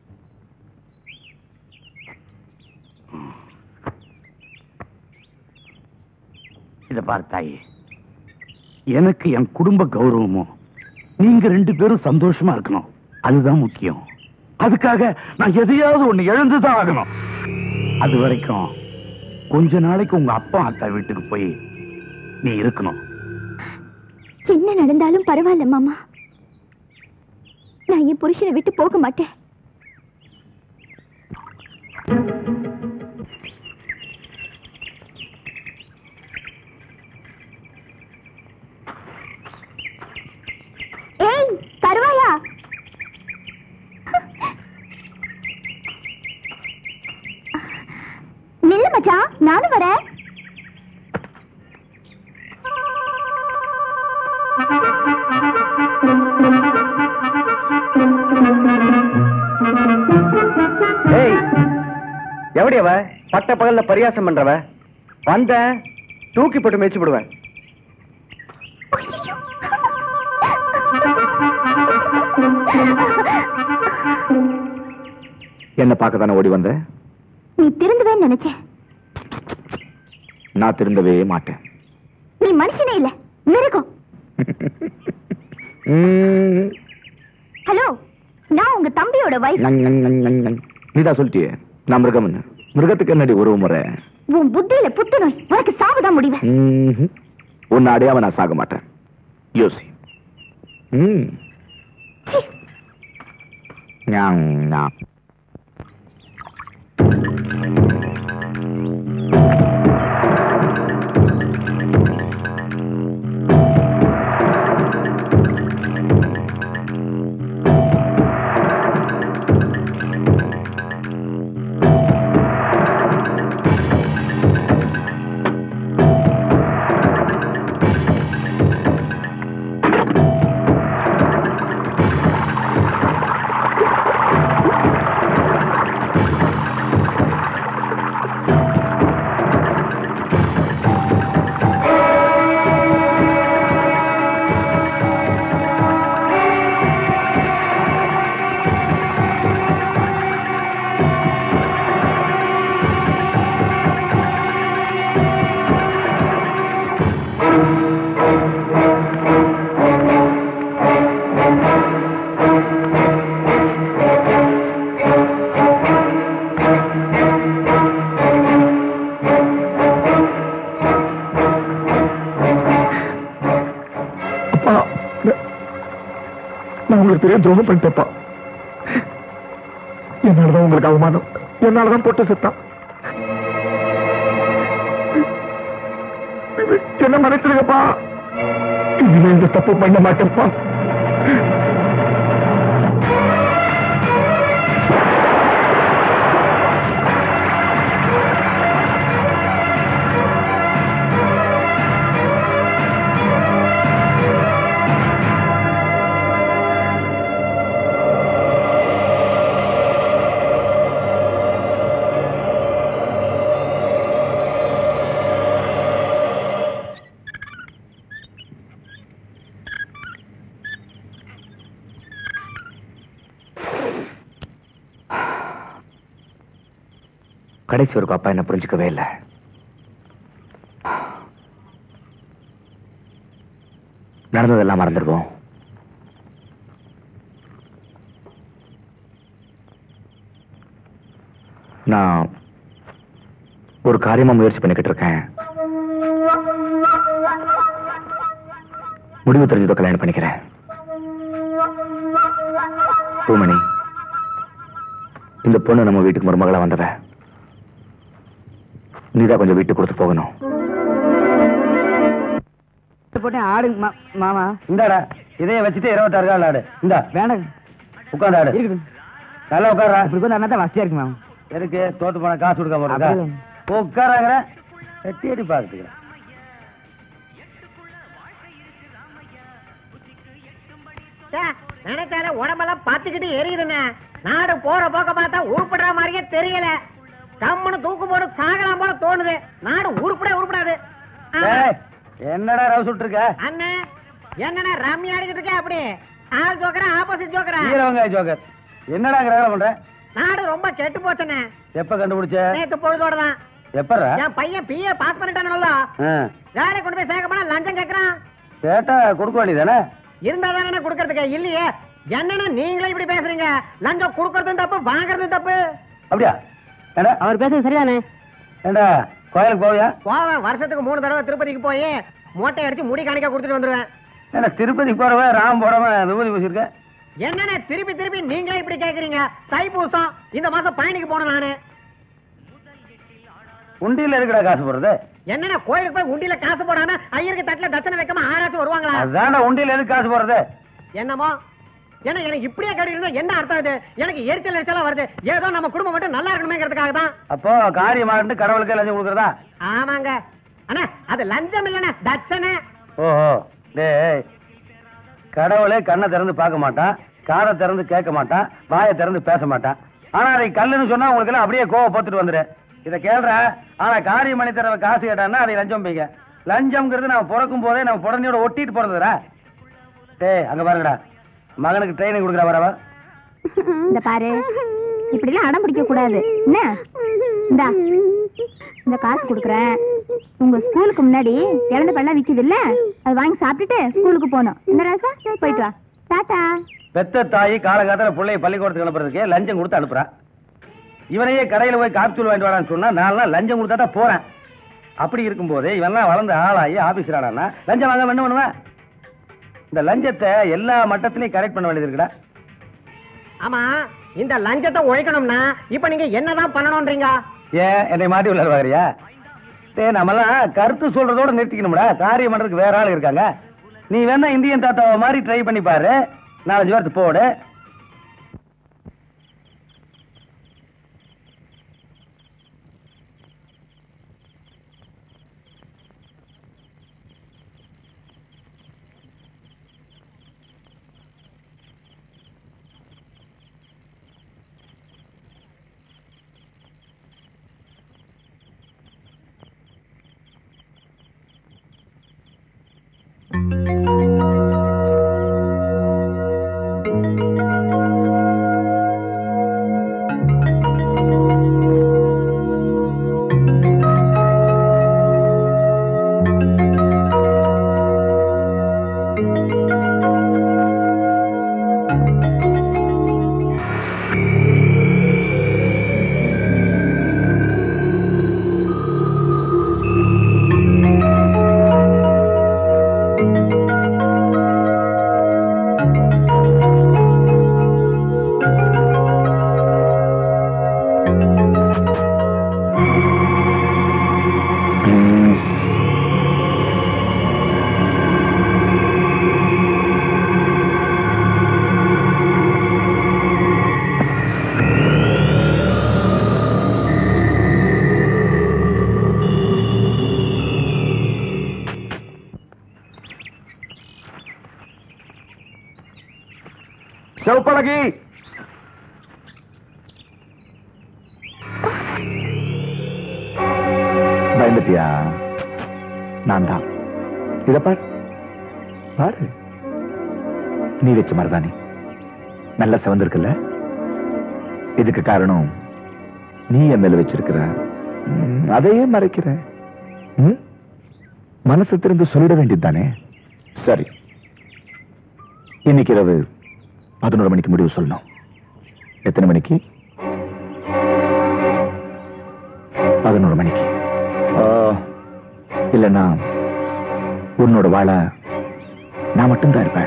இத பாரு தாயே எனக்கு என் குடும்ப கௌரவமும் நீங்க ரெண்டு பேரும் சந்தோஷமா இருக்கணும் அதுதான் முக்கியம் அதுக்காக நான் எதையாவது ஒண்ணு இழந்துதான் ஆகணும் அது வரைக்கும் கொஞ்ச நாளைக்கு உங்க அப்பா அக்கா வீட்டுக்கு போய் நீ இருக்கணும் என்ன நடந்தாலும் பரவாயில்ல மாமா நான் என் புருஷனை விட்டு போக மாட்டேன் ஏய் பரவாயா நில்லு மச்சான் நானும் வரேன் ஏய் எவடி அவ பட்ட பகல்ல பரியாசம் பண்றவ வந்தேன் தூக்கி போட்டு மேய்ச்சி விடுவேன் என்ன பார்க்க தானே ஓடி வந்த நீ திருந்துவேன்னு நினைச்சேன் நான் திருந்தவே மாட்டேன் நீ மனுஷனே இல்ல மிருகம் ம், ஹலோ நான் உங்க தம்பியோட வைஃப் நங், நங், நங், நங், நங். நீதான் சொல்லிட்டியே நான் மிருகம்னு மிருகத்துக்கு என்னடி ஒரு முறை உன் புத்தியில புத்துநோய் உனக்கு சாவுதான் முடிவு ம்ஹும். உன்னை அடையாம நான் சாக மாட்டேன் யோசி ம். ஞாங், ஞாங். அப்பா நான்- நான் உங்களுக்கு பெரிய துரோகம் பண்ணிட்டேப்பா என்னாலதான் உங்களுக்கு அவமானம் என்னாலதான் போட்டு செத்தான் என்ன மன்னிச்சிருங்கப்பா இனிமே இந்த தப்பு பண்ண மாட்டேன்ப்பா கடைசி ஒரு அப்பா என்ன புரிஞ்சுக்கவே இல்லை நடந்ததெல்லாம் மறந்துடுவோம் நான் ஒரு காரியமா முயற்சி பண்ணிக்கிட்டு இருக்கேன் முடிவு தெரிஞ்சதோ கல்யாணம் பண்ணிக்கிறேன் பூமணி இந்த பொண்ணு நம்ம வீட்டுக்கு மருமகளா வந்தவ நீதான் கொஞ்சம் விட்டு கொடுத்து போகணும் போட்டு ஆடுங்க மா- மாமா இந்தாடா இதைய வச்சுட்டு இருபத்தாறு கால் ஆடு இந்தா வேண்டாம் உட்காந்து ஆடு இருக்குது நல்லா உட்காரா இப்படி கொஞ்சம் அண்ணா தான் வசதியா இருக்கு மாமா எதுக்கு தோத்து போன காசு கொடுக்காம இருக்கா அப்படியே. உட்காராங்கிற எட்டி எட்டி பார்த்துக்கிறேன் நினைச்சால உடம்பெல்லாம் பாத்துக்கிட்டு எரியுதுண்ணே நாடு போற போக்க பார்த்தா உருப்படுற மாதிரியே தெரியல கம்முன்னு தூக்கு போட்டு சாகலாம் போல தோணுது நாடு உருப்பட உருப்படாது ஆமா. ஏய், என்னடா ரவு சுட்டு அண்ணே என்னண்ணே ரம்மி ஆடிக்கிட்டு இருக்கே அப்படி ஆள் ஜோக்கரா ஆப்போசிட் ஜோக்கரா ஈரவங்க ஜோக்கர் என்னடா வேலை பண்ற நாடு ரொம்ப கெட்டு போச்சுண்ணே எப்ப கண்டுபிடிச்ச நேத்து பொழுதோட தான் எப்படா என் பையன் பிஏ பாஸ் பண்ணிட்டானுல்ல வேலை கொண்டு போய் சேர்க்க போனா லஞ்சம் கேக்குறான் கேட்டா கொடுக்க வேண்டியதானே இருந்தா தானே கொடுக்கறதுக்கு இல்லையே என்னன்னா நீங்களே இப்படி பேசுறீங்க லஞ்சம் கொடுக்கறதும் தப்பு வாங்குறதும் தப்பு அப்படியா ஏடா அவர் பேசுறது சரிதானே ஏண்டா கோயிலுக்கு போவியா போவேன் வருஷத்துக்கு மூணு தடவை திருப்பதிக்கு போய் மொட்டை அடிச்சு முடி காணிக்க கொடுத்துட்டு வந்துருவேன் ஏண்டா திருப்பதி போறவன் ராம் போறவன் விபூதி பூசிருக்க என்னண்ணே திருப்பி திருப்பி நீங்களே இப்படி கேக்குறீங்க தைப்பூசம் இந்த மாசம் பயணிக்கு போனேன் நானு உண்டியில இருக்கிற காசு போடுறது என்னண்ணே கோயிலுக்கு போய் உண்டியில காசு போடாம ஐயருக்கு தட்டுல தட்சணை வைக்காம ஆராய்ச்சி வருவாங்களா அதான்டா உண்டியில எதுக்கு காசு போடுறது என்னமோ என்ன எனக்கு இப்படியே கேட்டு என்ன அர்த்தம் இது எனக்கு எரிச்சல் எரிச்சலா வருது ஏதோ நம்ம குடும்பம் மட்டும் நல்லா இருக்கணுமேங்கிறதுக்காக தான் அப்போ காரியமாட்டு கடவுளுக்கே லஞ்சம் கொடுக்குறதா ஆமாங்க அண்ணா அது லஞ்சம் இல்லண்ணே தட்சணை ஓஹோ டேய் கடவுளே கண்ணை திறந்து பார்க்க மாட்டான் காதை திறந்து கேட்க மாட்டான் வாயை திறந்து பேச மாட்டான் ஆனா அதை கல்லுன்னு சொன்னா உங்களுக்கு எல்லாம் அப்படியே கோவம் பார்த்துட்டு வந்துரு இதை கேள்ற ஆனா காரியம் பண்ணி தர காசு கேட்டான்னா அதை லஞ்சம் பைங்க லஞ்சம்ங்கிறது நம்ம பிறக்கும் போதே நம்ம புடனையோட ஒட்டிட்டு பிறந்ததுடா டேய் அங்க பாருங்கடா மகனுக்கு ட்ரைனிங் கொடுக்குற வரவா இந்த பாரு இப்படி எல்லாம் அடம் பிடிக்க கூடாது என்ன இந்தா இந்த காசு கொடுக்குறேன் உங்க ஸ்கூலுக்கு முன்னாடி இழந்த பழம் விக்குது இல்ல அது வாங்கி சாப்பிட்டுட்டு ஸ்கூலுக்கு போகணும் இந்த ராசா போயிட்டு வா டாட்டா பெத்த தாய் காலகாலத்துல பிள்ளைய பள்ளிக்கூடத்துக்கு அனுப்புறதுக்கு லஞ்சம் கொடுத்து அனுப்புறான் இவனையே கடையில போய் காப்சூல் வாங்கிட்டு வரான்னு சொன்னா நாலு நாள் லஞ்சம் கொடுத்தா தான் போறேன் அப்படி இருக்கும்போது இவன்லாம் வளர்ந்து ஆளாகி ஆபீசர் ஆனா லஞ்சம் வாங்க என்ன பண்ணுவேன் இந்த லஞ்சத்தை எல்லா மட்டத்திலையும் கரெக்ட் பண்ண வேண்டியது இருக்குடா ஆமா இந்த லஞ்சத்தை ஒழிக்கணும்னா இப்ப நீங்க என்னதான் பண்ணணும்ன்றீங்க ஏன் என்னை மாட்டி விளையாட பாக்குறியா டேய் நம்மலாம் கருத்து சொல்றதோட நிறுத்திக்கணும்டா காரியம் பண்றதுக்கு வேற ஆள் இருக்காங்க நீ வேணா இந்தியன் தாத்தாவை மாதிரி ட்ரை பண்ணி பாரு நாலஞ்சு பேர்த்து போடு செவப்பழகி பயந்துட்டியா நான் தான் இத பார் பாரு நீ வச்ச மருதாணி நல்ல செவந்திருக்குல்ல இதுக்கு காரணம் நீ என் மேல வச்சிருக்கிற ம், அதையே மறைக்கிற ம்? மனசு திறந்து சொல்லிட வேண்டியதுதானே சரி இன்னைக்கு இரவு பதினோரு மணிக்கு முடிவு சொல்லணும் எத்தனை மணிக்கு பதினோரு மணிக்கு ஆ, இல்லைன்னா உன்னோட வாழ நான் மட்டும்தான் இருப்பேன்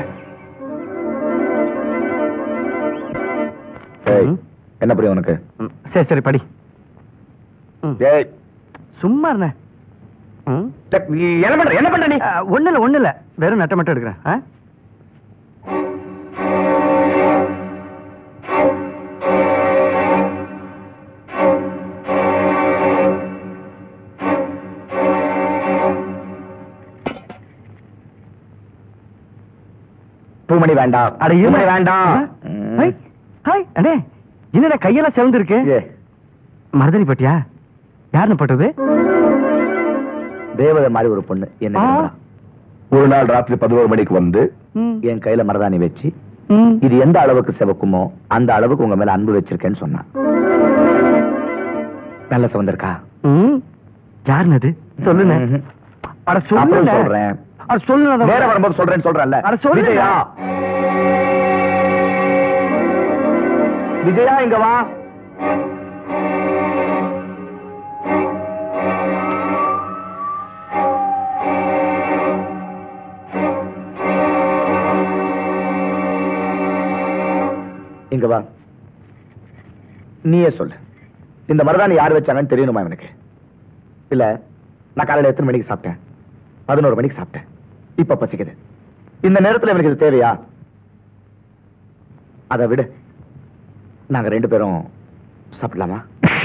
ஏய், என்ன புரியும் உனக்கு சரி சரி படி ஏய் சும்மா இருந்தேன் என்ன பண்ற என்ன பண்ற நீ ஒண்ணு இல்ல ஒண்ணு இல்ல வெறும் நட்டை மட்டும் எடுக்கிறேன் ஆ? பூமணி வேண்டாம் அட இருங்க. பூமணி வேண்டாம் ஆ? ஹை, ஹை, அண்ணே என்னடா கையெல்லாம் சிவந்து இருக்கு ஏ, மருதனி பட்டியா யாருன்னு பட்டது தேவதை மாதிரி ஒரு பொண்ணு என்ன ஆ. தெரியுமா? ஒரு நாள் ராத்திரி பதினோரு மணிக்கு வந்து ம். என் கையில மரதாணி வச்சு ம். இது எந்த அளவுக்கு சிவக்குமோ அந்த அளவுக்கு உங்க மேல அன்பு வச்சிருக்கேன்னு சொன்னான் நல்ல சிவந்திருக்கா ம். யாருன்னு அது சொல்லுங்க ம்ஹும். அட அப்புறம் சொல்லுங்க சொல்றேன் அட சொல்லுங்க நேரம் வரும்போது சொல்றேன்னு சொல்றேன்ல அட சொல்லுங்க. விஜயா விஜயா இங்க வா இங்க வா நீயே சொல்லு இந்த மருதாணி யார் வச்சாங்கன்னு தெரியணுமா எனக்கு இல்ல நான் காலையில எத்தனை மணிக்கு சாப்பிட்டேன் பதினோரு மணிக்கு சாப்பிட்டேன் இப்ப பசிக்குது இந்த நேரத்துல எனக்கு இது தேவையா அதை விடு நாங்க ரெண்டு பேரும் சாப்பிடலாமா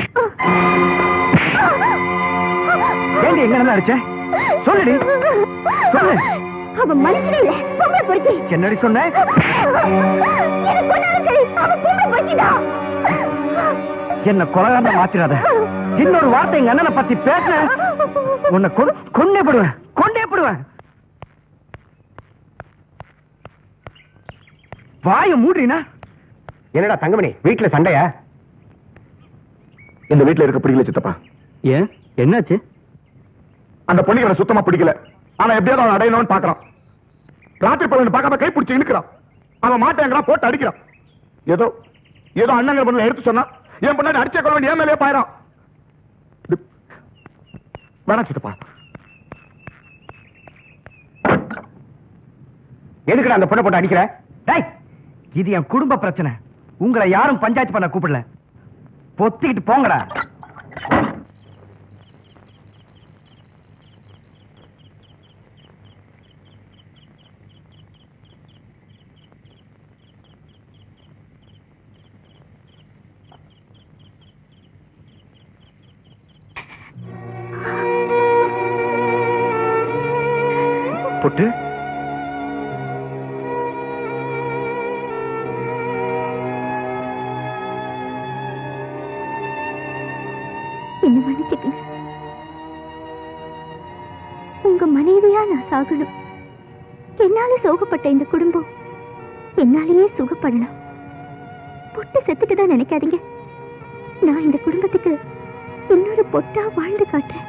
ஏண்டி எங்க இருந்தா அடிச்ச சொல்லுடி சொல்லு அவன் மனுஷனே இல்ல பொம்பளை பொறுக்கி என்னடி சொன்ன எனக்கு கொண்டாலும் சரி அவன் பொம்பளை பொறுக்கிதான் என்ன கொலகாரன மாத்திராத இன்னொரு வார்த்தை எங்க அண்ணனை பத்தி பேச உன்னை கொ- கொன்னே போடுவேன் கொண்டே போடுவேன் வாய மூடுறீனா என்னடா தங்கமணி வீட்டுல சண்டையா இந்த வீட்டுல இருக்க பிடிக்கல சித்தப்பா ஏன் என்னாச்சு அந்த பொண்ணுக்கு எனக்கு சுத்தமா பிடிக்கல ஆனா எப்படியாவது அவன் அடையணும்னு பாக்குறான் ராத்திரி பலன் பார்க்காம கை பிடிச்சி இழுக்கிறான் அவன் மாட்டேங்கிறான் போட்டு அடிக்கிறான் ஏதோ ஏதோ அண்ணங்கிற பொண்ணு எடுத்து சொன்னா என் பொண்ணாடி அடிச்ச கொள்ள வேண்டிய என் மேலேயே பாயிரம் இது- வேணாம் சித்தப்பா எதுக்குடா அந்த பொண்ணை போட்டு அடிக்கிற டேய் இது என் குடும்ப பிரச்சனை உங்களை யாரும் பஞ்சாயத்து பண்ண கூப்பிடல பொத்திக்கிட்டு போங்கடா பொட்டு என்ன மன்னிச்சுக்கங்க உங்க மனைவியா நான் சாகணும் என்னால சோகப்பட்ட இந்த குடும்பம் என்னாலேயே சுகப்படணும் பொட்டு செத்துட்டுதான் நினைக்காதீங்க நான் இந்த குடும்பத்துக்கு இன்னொரு பொட்டா வாழ்ந்து காட்டுறேன்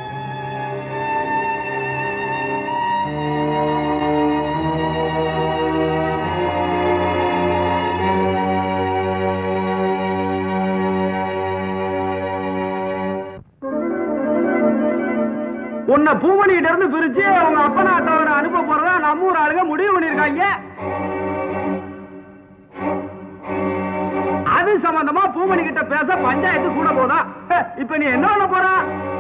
உன்னை பூமணிகிட்ட இருந்து பிரிச்சு அவங்க அப்பனாட்டவரை அனுப்ப போறதா நம்ம ஊர் ஆளுங்க முடிவு பண்ணிருக்காங்க அது சம்பந்தமா பூமணி கிட்ட பேச பஞ்சாயத்து கூட போதா ஹே, இப்ப நீ என்ன பண்ண போற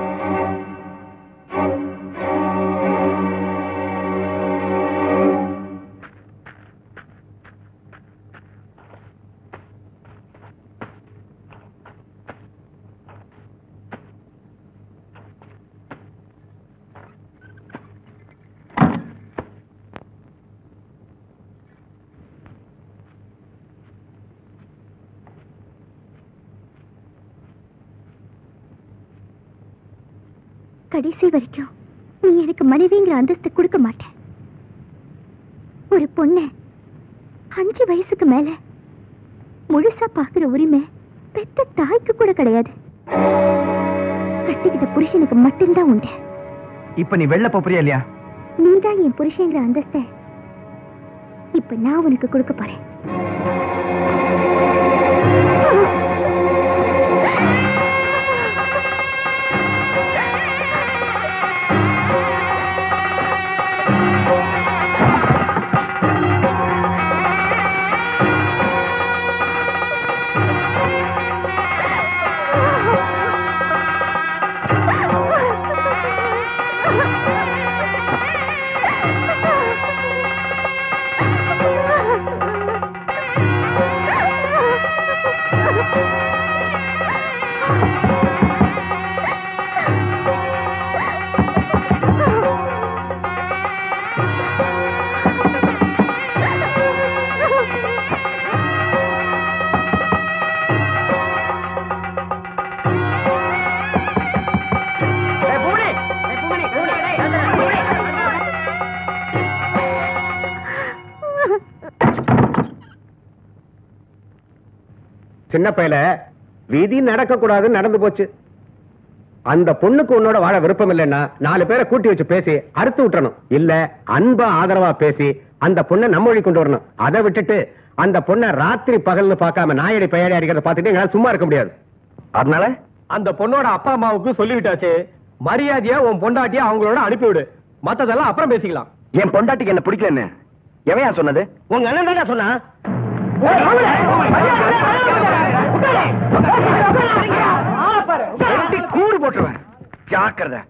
கடைசி வரைக்கும் நீ எனக்கு மனைவிங்கிற அந்தஸ்து கொடுக்க மாட்டேன் ஒரு பொண்ண அஞ்சு வயசுக்கு மேல முழுசா பாக்குற உரிமை பெத்த தாய்க்கு கூட கிடையாது கட்டிக்கிட்ட புருஷனுக்கு மட்டும்தான் உண்டு இப்ப நீ வெளில போறியா இல்லையா நீதான் என் புருஷங்கிற அந்தஸ்தை இப்ப நான் உனக்கு கொடுக்க போறேன் சின்ன பையல விதி நடக்க கூடாதுன்னு நடந்து போச்சு அந்த பொண்ணுக்கு உன்னோட வாழ விருப்பம் இல்லைன்னா நாலு பேரை கூட்டி வச்சு பேசி அறுத்து விட்டுறணும் இல்ல அன்பா ஆதரவா பேசி அந்த பொண்ணை நம்ம வழி கொண்டு வரணும் அதை விட்டுட்டு அந்த பொண்ணை ராத்திரி பகல்னு பார்க்காம நாயடி பெயரி அடிக்கிறத பார்த்துட்டு எங்களால சும்மா இருக்க முடியாது அதனால அந்த பொண்ணோட அப்பா அம்மாவுக்கு சொல்லிவிட்டாச்சு மரியாதையா உன் பொண்டாட்டியா அவங்களோட அனுப்பிவிடு மத்ததெல்லாம் அப்புறம் பேசிக்கலாம் என் பொண்டாட்டிக்கு என்ன பிடிக்கலன்னு எவையா சொன்னது உங்க அண்ணன் தானே சொன்னா வெட்டி கூறு போட்டுருவேன் ஜாக்கிரதை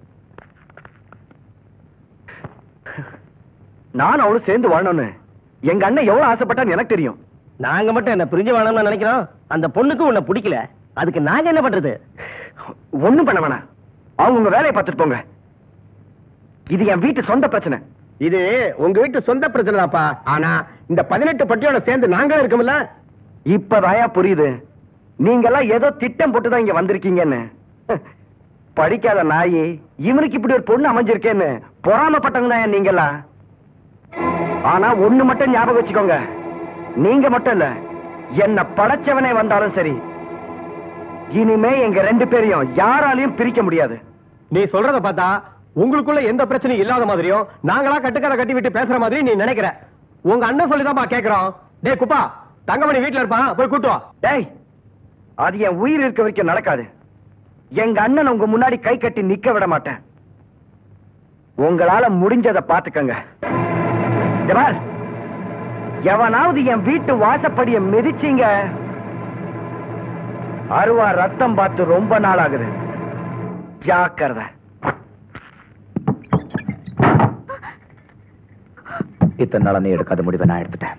நான் அவளும் சேர்ந்து வாழணும்னு எங்க அண்ணன் எவ்வளவு ஆசைப்பட்டான்னு எனக்கு தெரியும் நாங்க மட்டும் என்ன பிரிஞ்சு வேணும்னு நினைக்கிறோம் அந்த பொண்ணுக்கு உன்னை பிடிக்கல அதுக்கு நாங்க என்ன பண்றது ஒண்ணும் பண்ண வேணாம் அவங்க உங்க வேலையை பார்த்துட்டு போங்க இது என் வீட்டு சொந்த பிரச்சனை இது உங்க வீட்டு சொந்த பிரச்சனை தான்ப்பா ஆனா இந்த பதினெட்டு பட்டியோட சேர்ந்து நாங்களும் இருக்கோம்ல இப்பதாயா புரியுது நீங்கெல்லாம் ஏதோ திட்டம் போட்டுதான் இங்க வந்திருக்கீங்கன்னு படிக்காத நாயி இவனுக்கு இப்படி ஒரு பொண்ணு அமைஞ்சிருக்கேன்னு பொறாமப்பட்டவங்க தான் நீங்கெல்லாம் ஆனா ஒண்ணு மட்டும் ஞாபகம் வச்சுக்கோங்க நீங்க மட்டும் இல்ல என்ன படைச்சவனே வந்தாலும் சரி இனிமே எங்க ரெண்டு பேரையும் யாராலையும் பிரிக்க முடியாது நீ சொல்றத பார்த்தா உங்களுக்குள்ள எந்த பிரச்சனையும் இல்லாத மாதிரியும் நாங்களா கட்டுக்கதை கட்டி விட்டு பேசுற மாதிரி நீ நினைக்கிற உங்க அண்ணன் சொல்லிதான்ப்பா கேக்குறோம் டேய் குப்பா தங்கமணி வீட்டுல இருப்பான் போய் கூட்டு வா டேய் அது என் உயிர் இருக்க வரைக்கும் நடக்காது எங்க அண்ணன் உங்க முன்னாடி கை கட்டி நிக்க விட மாட்டேன் உங்களால முடிஞ்சதை பாத்துக்கங்க இங்க பார், எவனாவது என் வீட்டு வாசப்படிய மிதிச்சீங்க அருவா ரத்தம் பார்த்து ரொம்ப நாள் ஆகுது ஜாக்கிரதை இத்தனை நாளா நீ எடுக்காத முடிவை நான் எடுத்துட்டேன்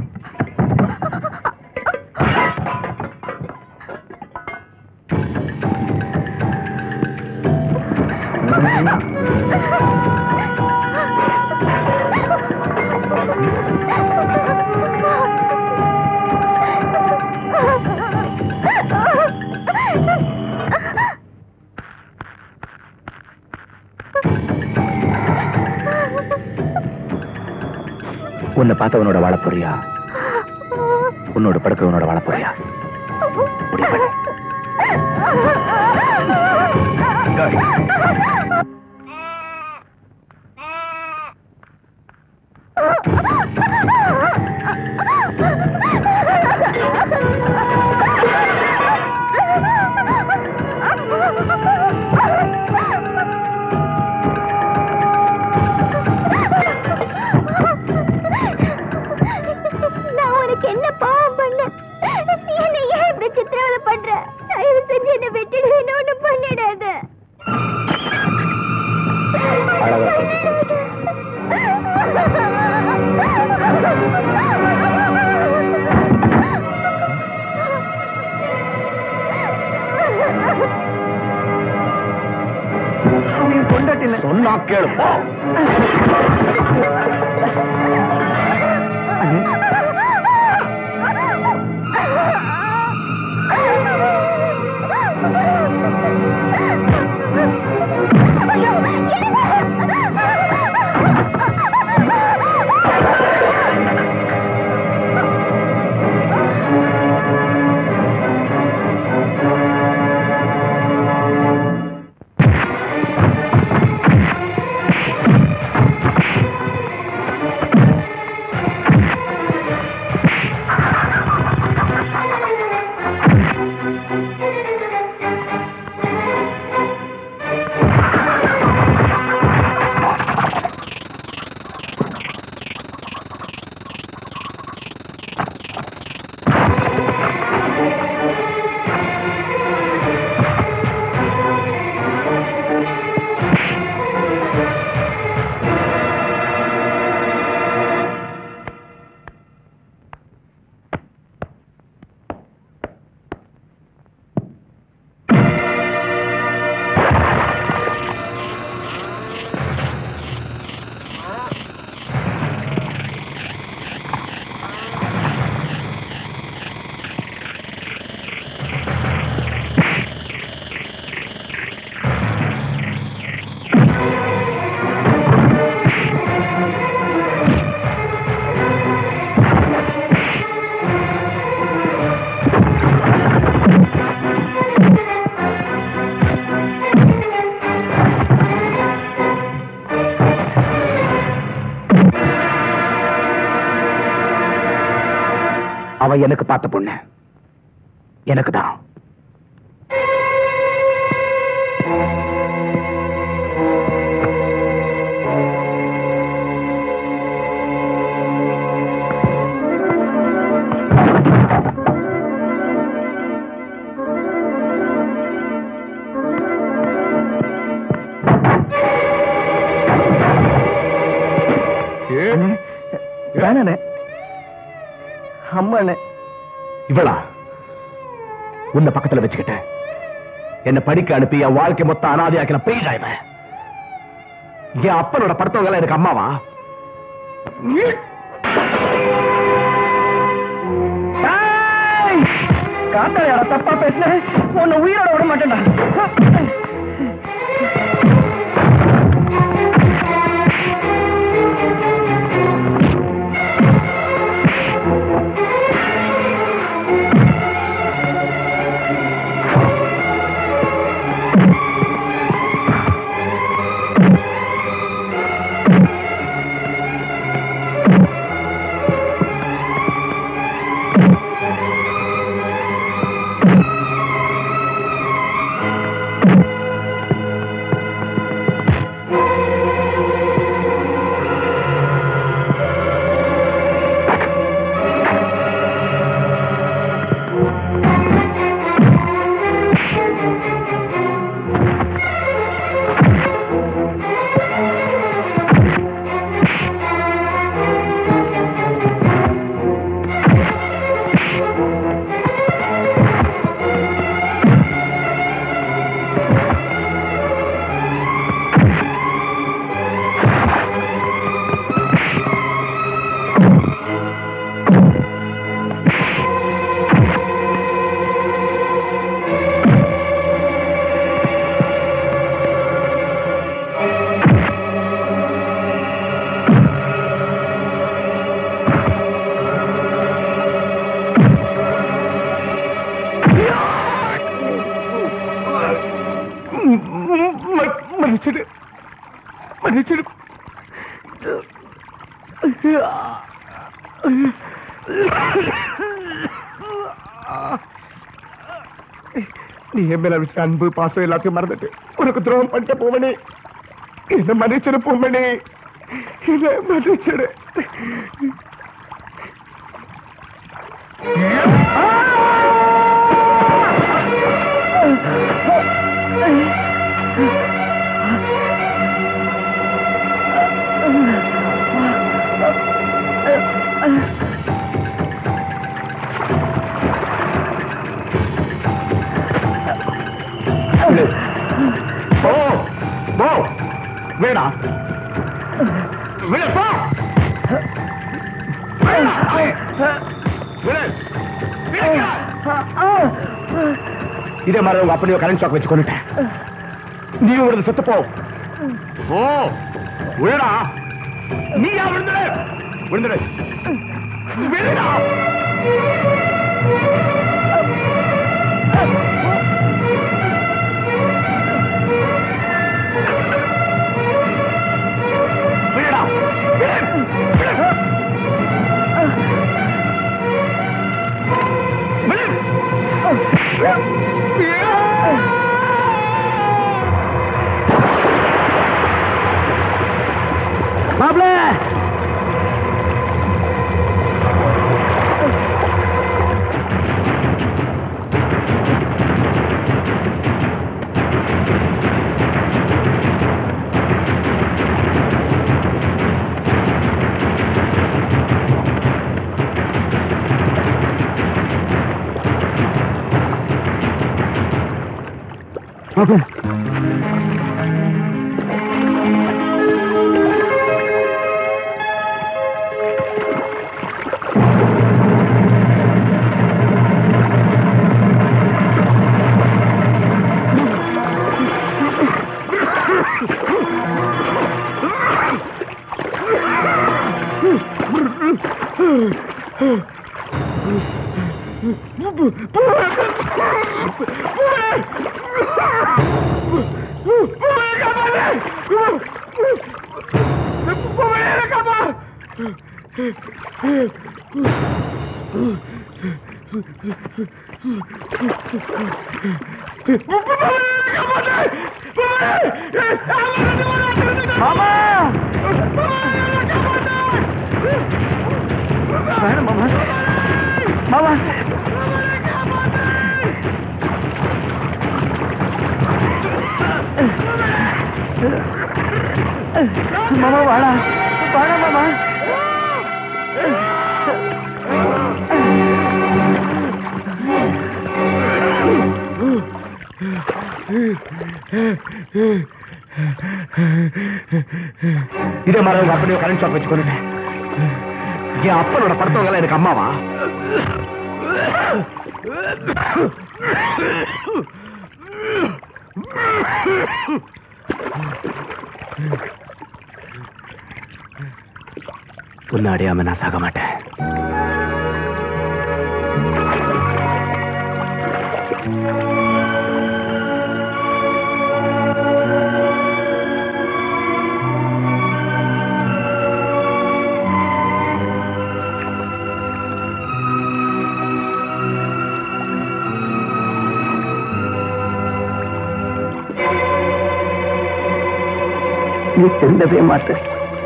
உன்னை பார்த்தவனோட வாழ போறியா உன்னோட படுக்கிறவனோட வாழ போறியா முடிவு பண்ணு. நான் உனக்கு என்ன பாவம் பண்ண நீ என்ன ஏன் இப்படி சித்திரவதை பண்ற தயவு செஞ்சு என்ன விட்டுடு என்ன ஒண்ணு பண்ணிடாத அழகா பேசி தொலைச்சிட்ட. சொன்னா கேளு போ. அவ எனக்கு பார்த்த பொண்ணு எனக்கு தான் வேணானே அம்மாண்ணே இவளா உன்னை பக்கத்துல வச்சுக்கிட்ட என்ன படிக்க அனுப்பி என் வாழ்க்கை மொத்தம் அனாதையாக்கின பெய்டா இவன் என் அப்பனோட படுத்தவங்க எல்லாம் எனக்கு அம்மாவா காத்தால தப்பா பேசுன உன்னை உயிரோட விட மாட்டேன்டா மன்னிச்சிடு மன்னிச்சிடு நீ என் மேல வச்ச அன்பு பாசம் எல்லாத்தையும் மறந்துட்டு உனக்கு துரோகம் பண்ணிட்ட பூமணி என்ன மன்னிச்சிடு பூமணி என்ன மன்னிச்சிடு போ போ வேணா விடு போ விடு இதே மாதிரி உங்க அப்படியே கரண்ட் ஷாக் வச்சு கொண்டுட்டேன் நீ விடுறது செத்து போ போ விடுடா நீயா விழுந்துடு விழுந்துடு விடுடா விடுடா மாப்பிள்ள மாமா வேணாம் மாமா மாமா மாமா வாடா வாடா மாமா இதே மாதிரி உங்க அப்படியே கரண்ட் ஷாக் வச்சு கொண்டுட்டேன் என் அப்பனோட படத்தவங்க எல்லாம் எனக்கு அம்மாவா உன்னை அடையாம நான் சாக மாட்டேன் நீ திருந்தவே மாட்ட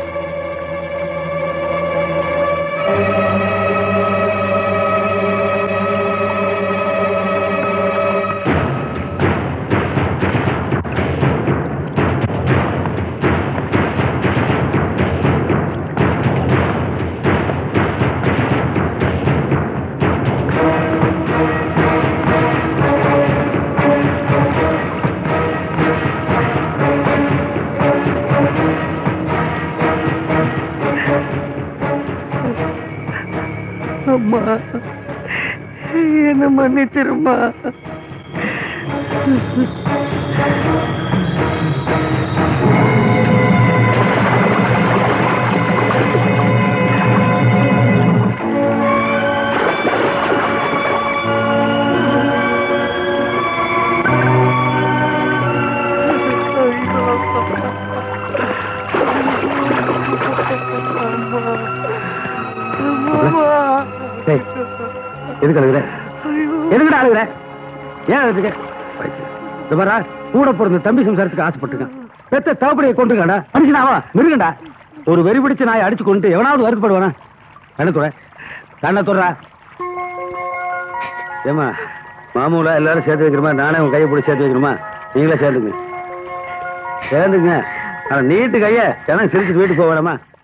அம்மா என்ன மன்னிச்சிருமா டேய், எதுக்கு அழுகுற எதுக்குடா அழுகுற ஏன் அழுதுக்க இந்த பாரா கூட பிறந்த தம்பி சம்சாரத்துக்கு ஆசைப்பட்டுருக்கேன் பெத்த தவப்படியை கொண்டுங்கடா அடிச்சுனாவா மிருகண்டா ஒரு வெறி பிடிச்ச நாயை அடிச்சு கொண்டு எவனாவது வருத்தப்படுவானா கண்ண துற கண்ண துறா ஏமா மாமூலா எல்லாரும் சேர்த்து வைக்கிறமா நானே உன் கையை பிடிச்சி சேர்த்து வைக்கணுமா நீங்களே சேர்ந்துங்க சேர்ந்துங்க ஆனா நீட்டு கைய ஜனம் சிரிச்சுட்டு வீட்டுக்கு போக வேணாமா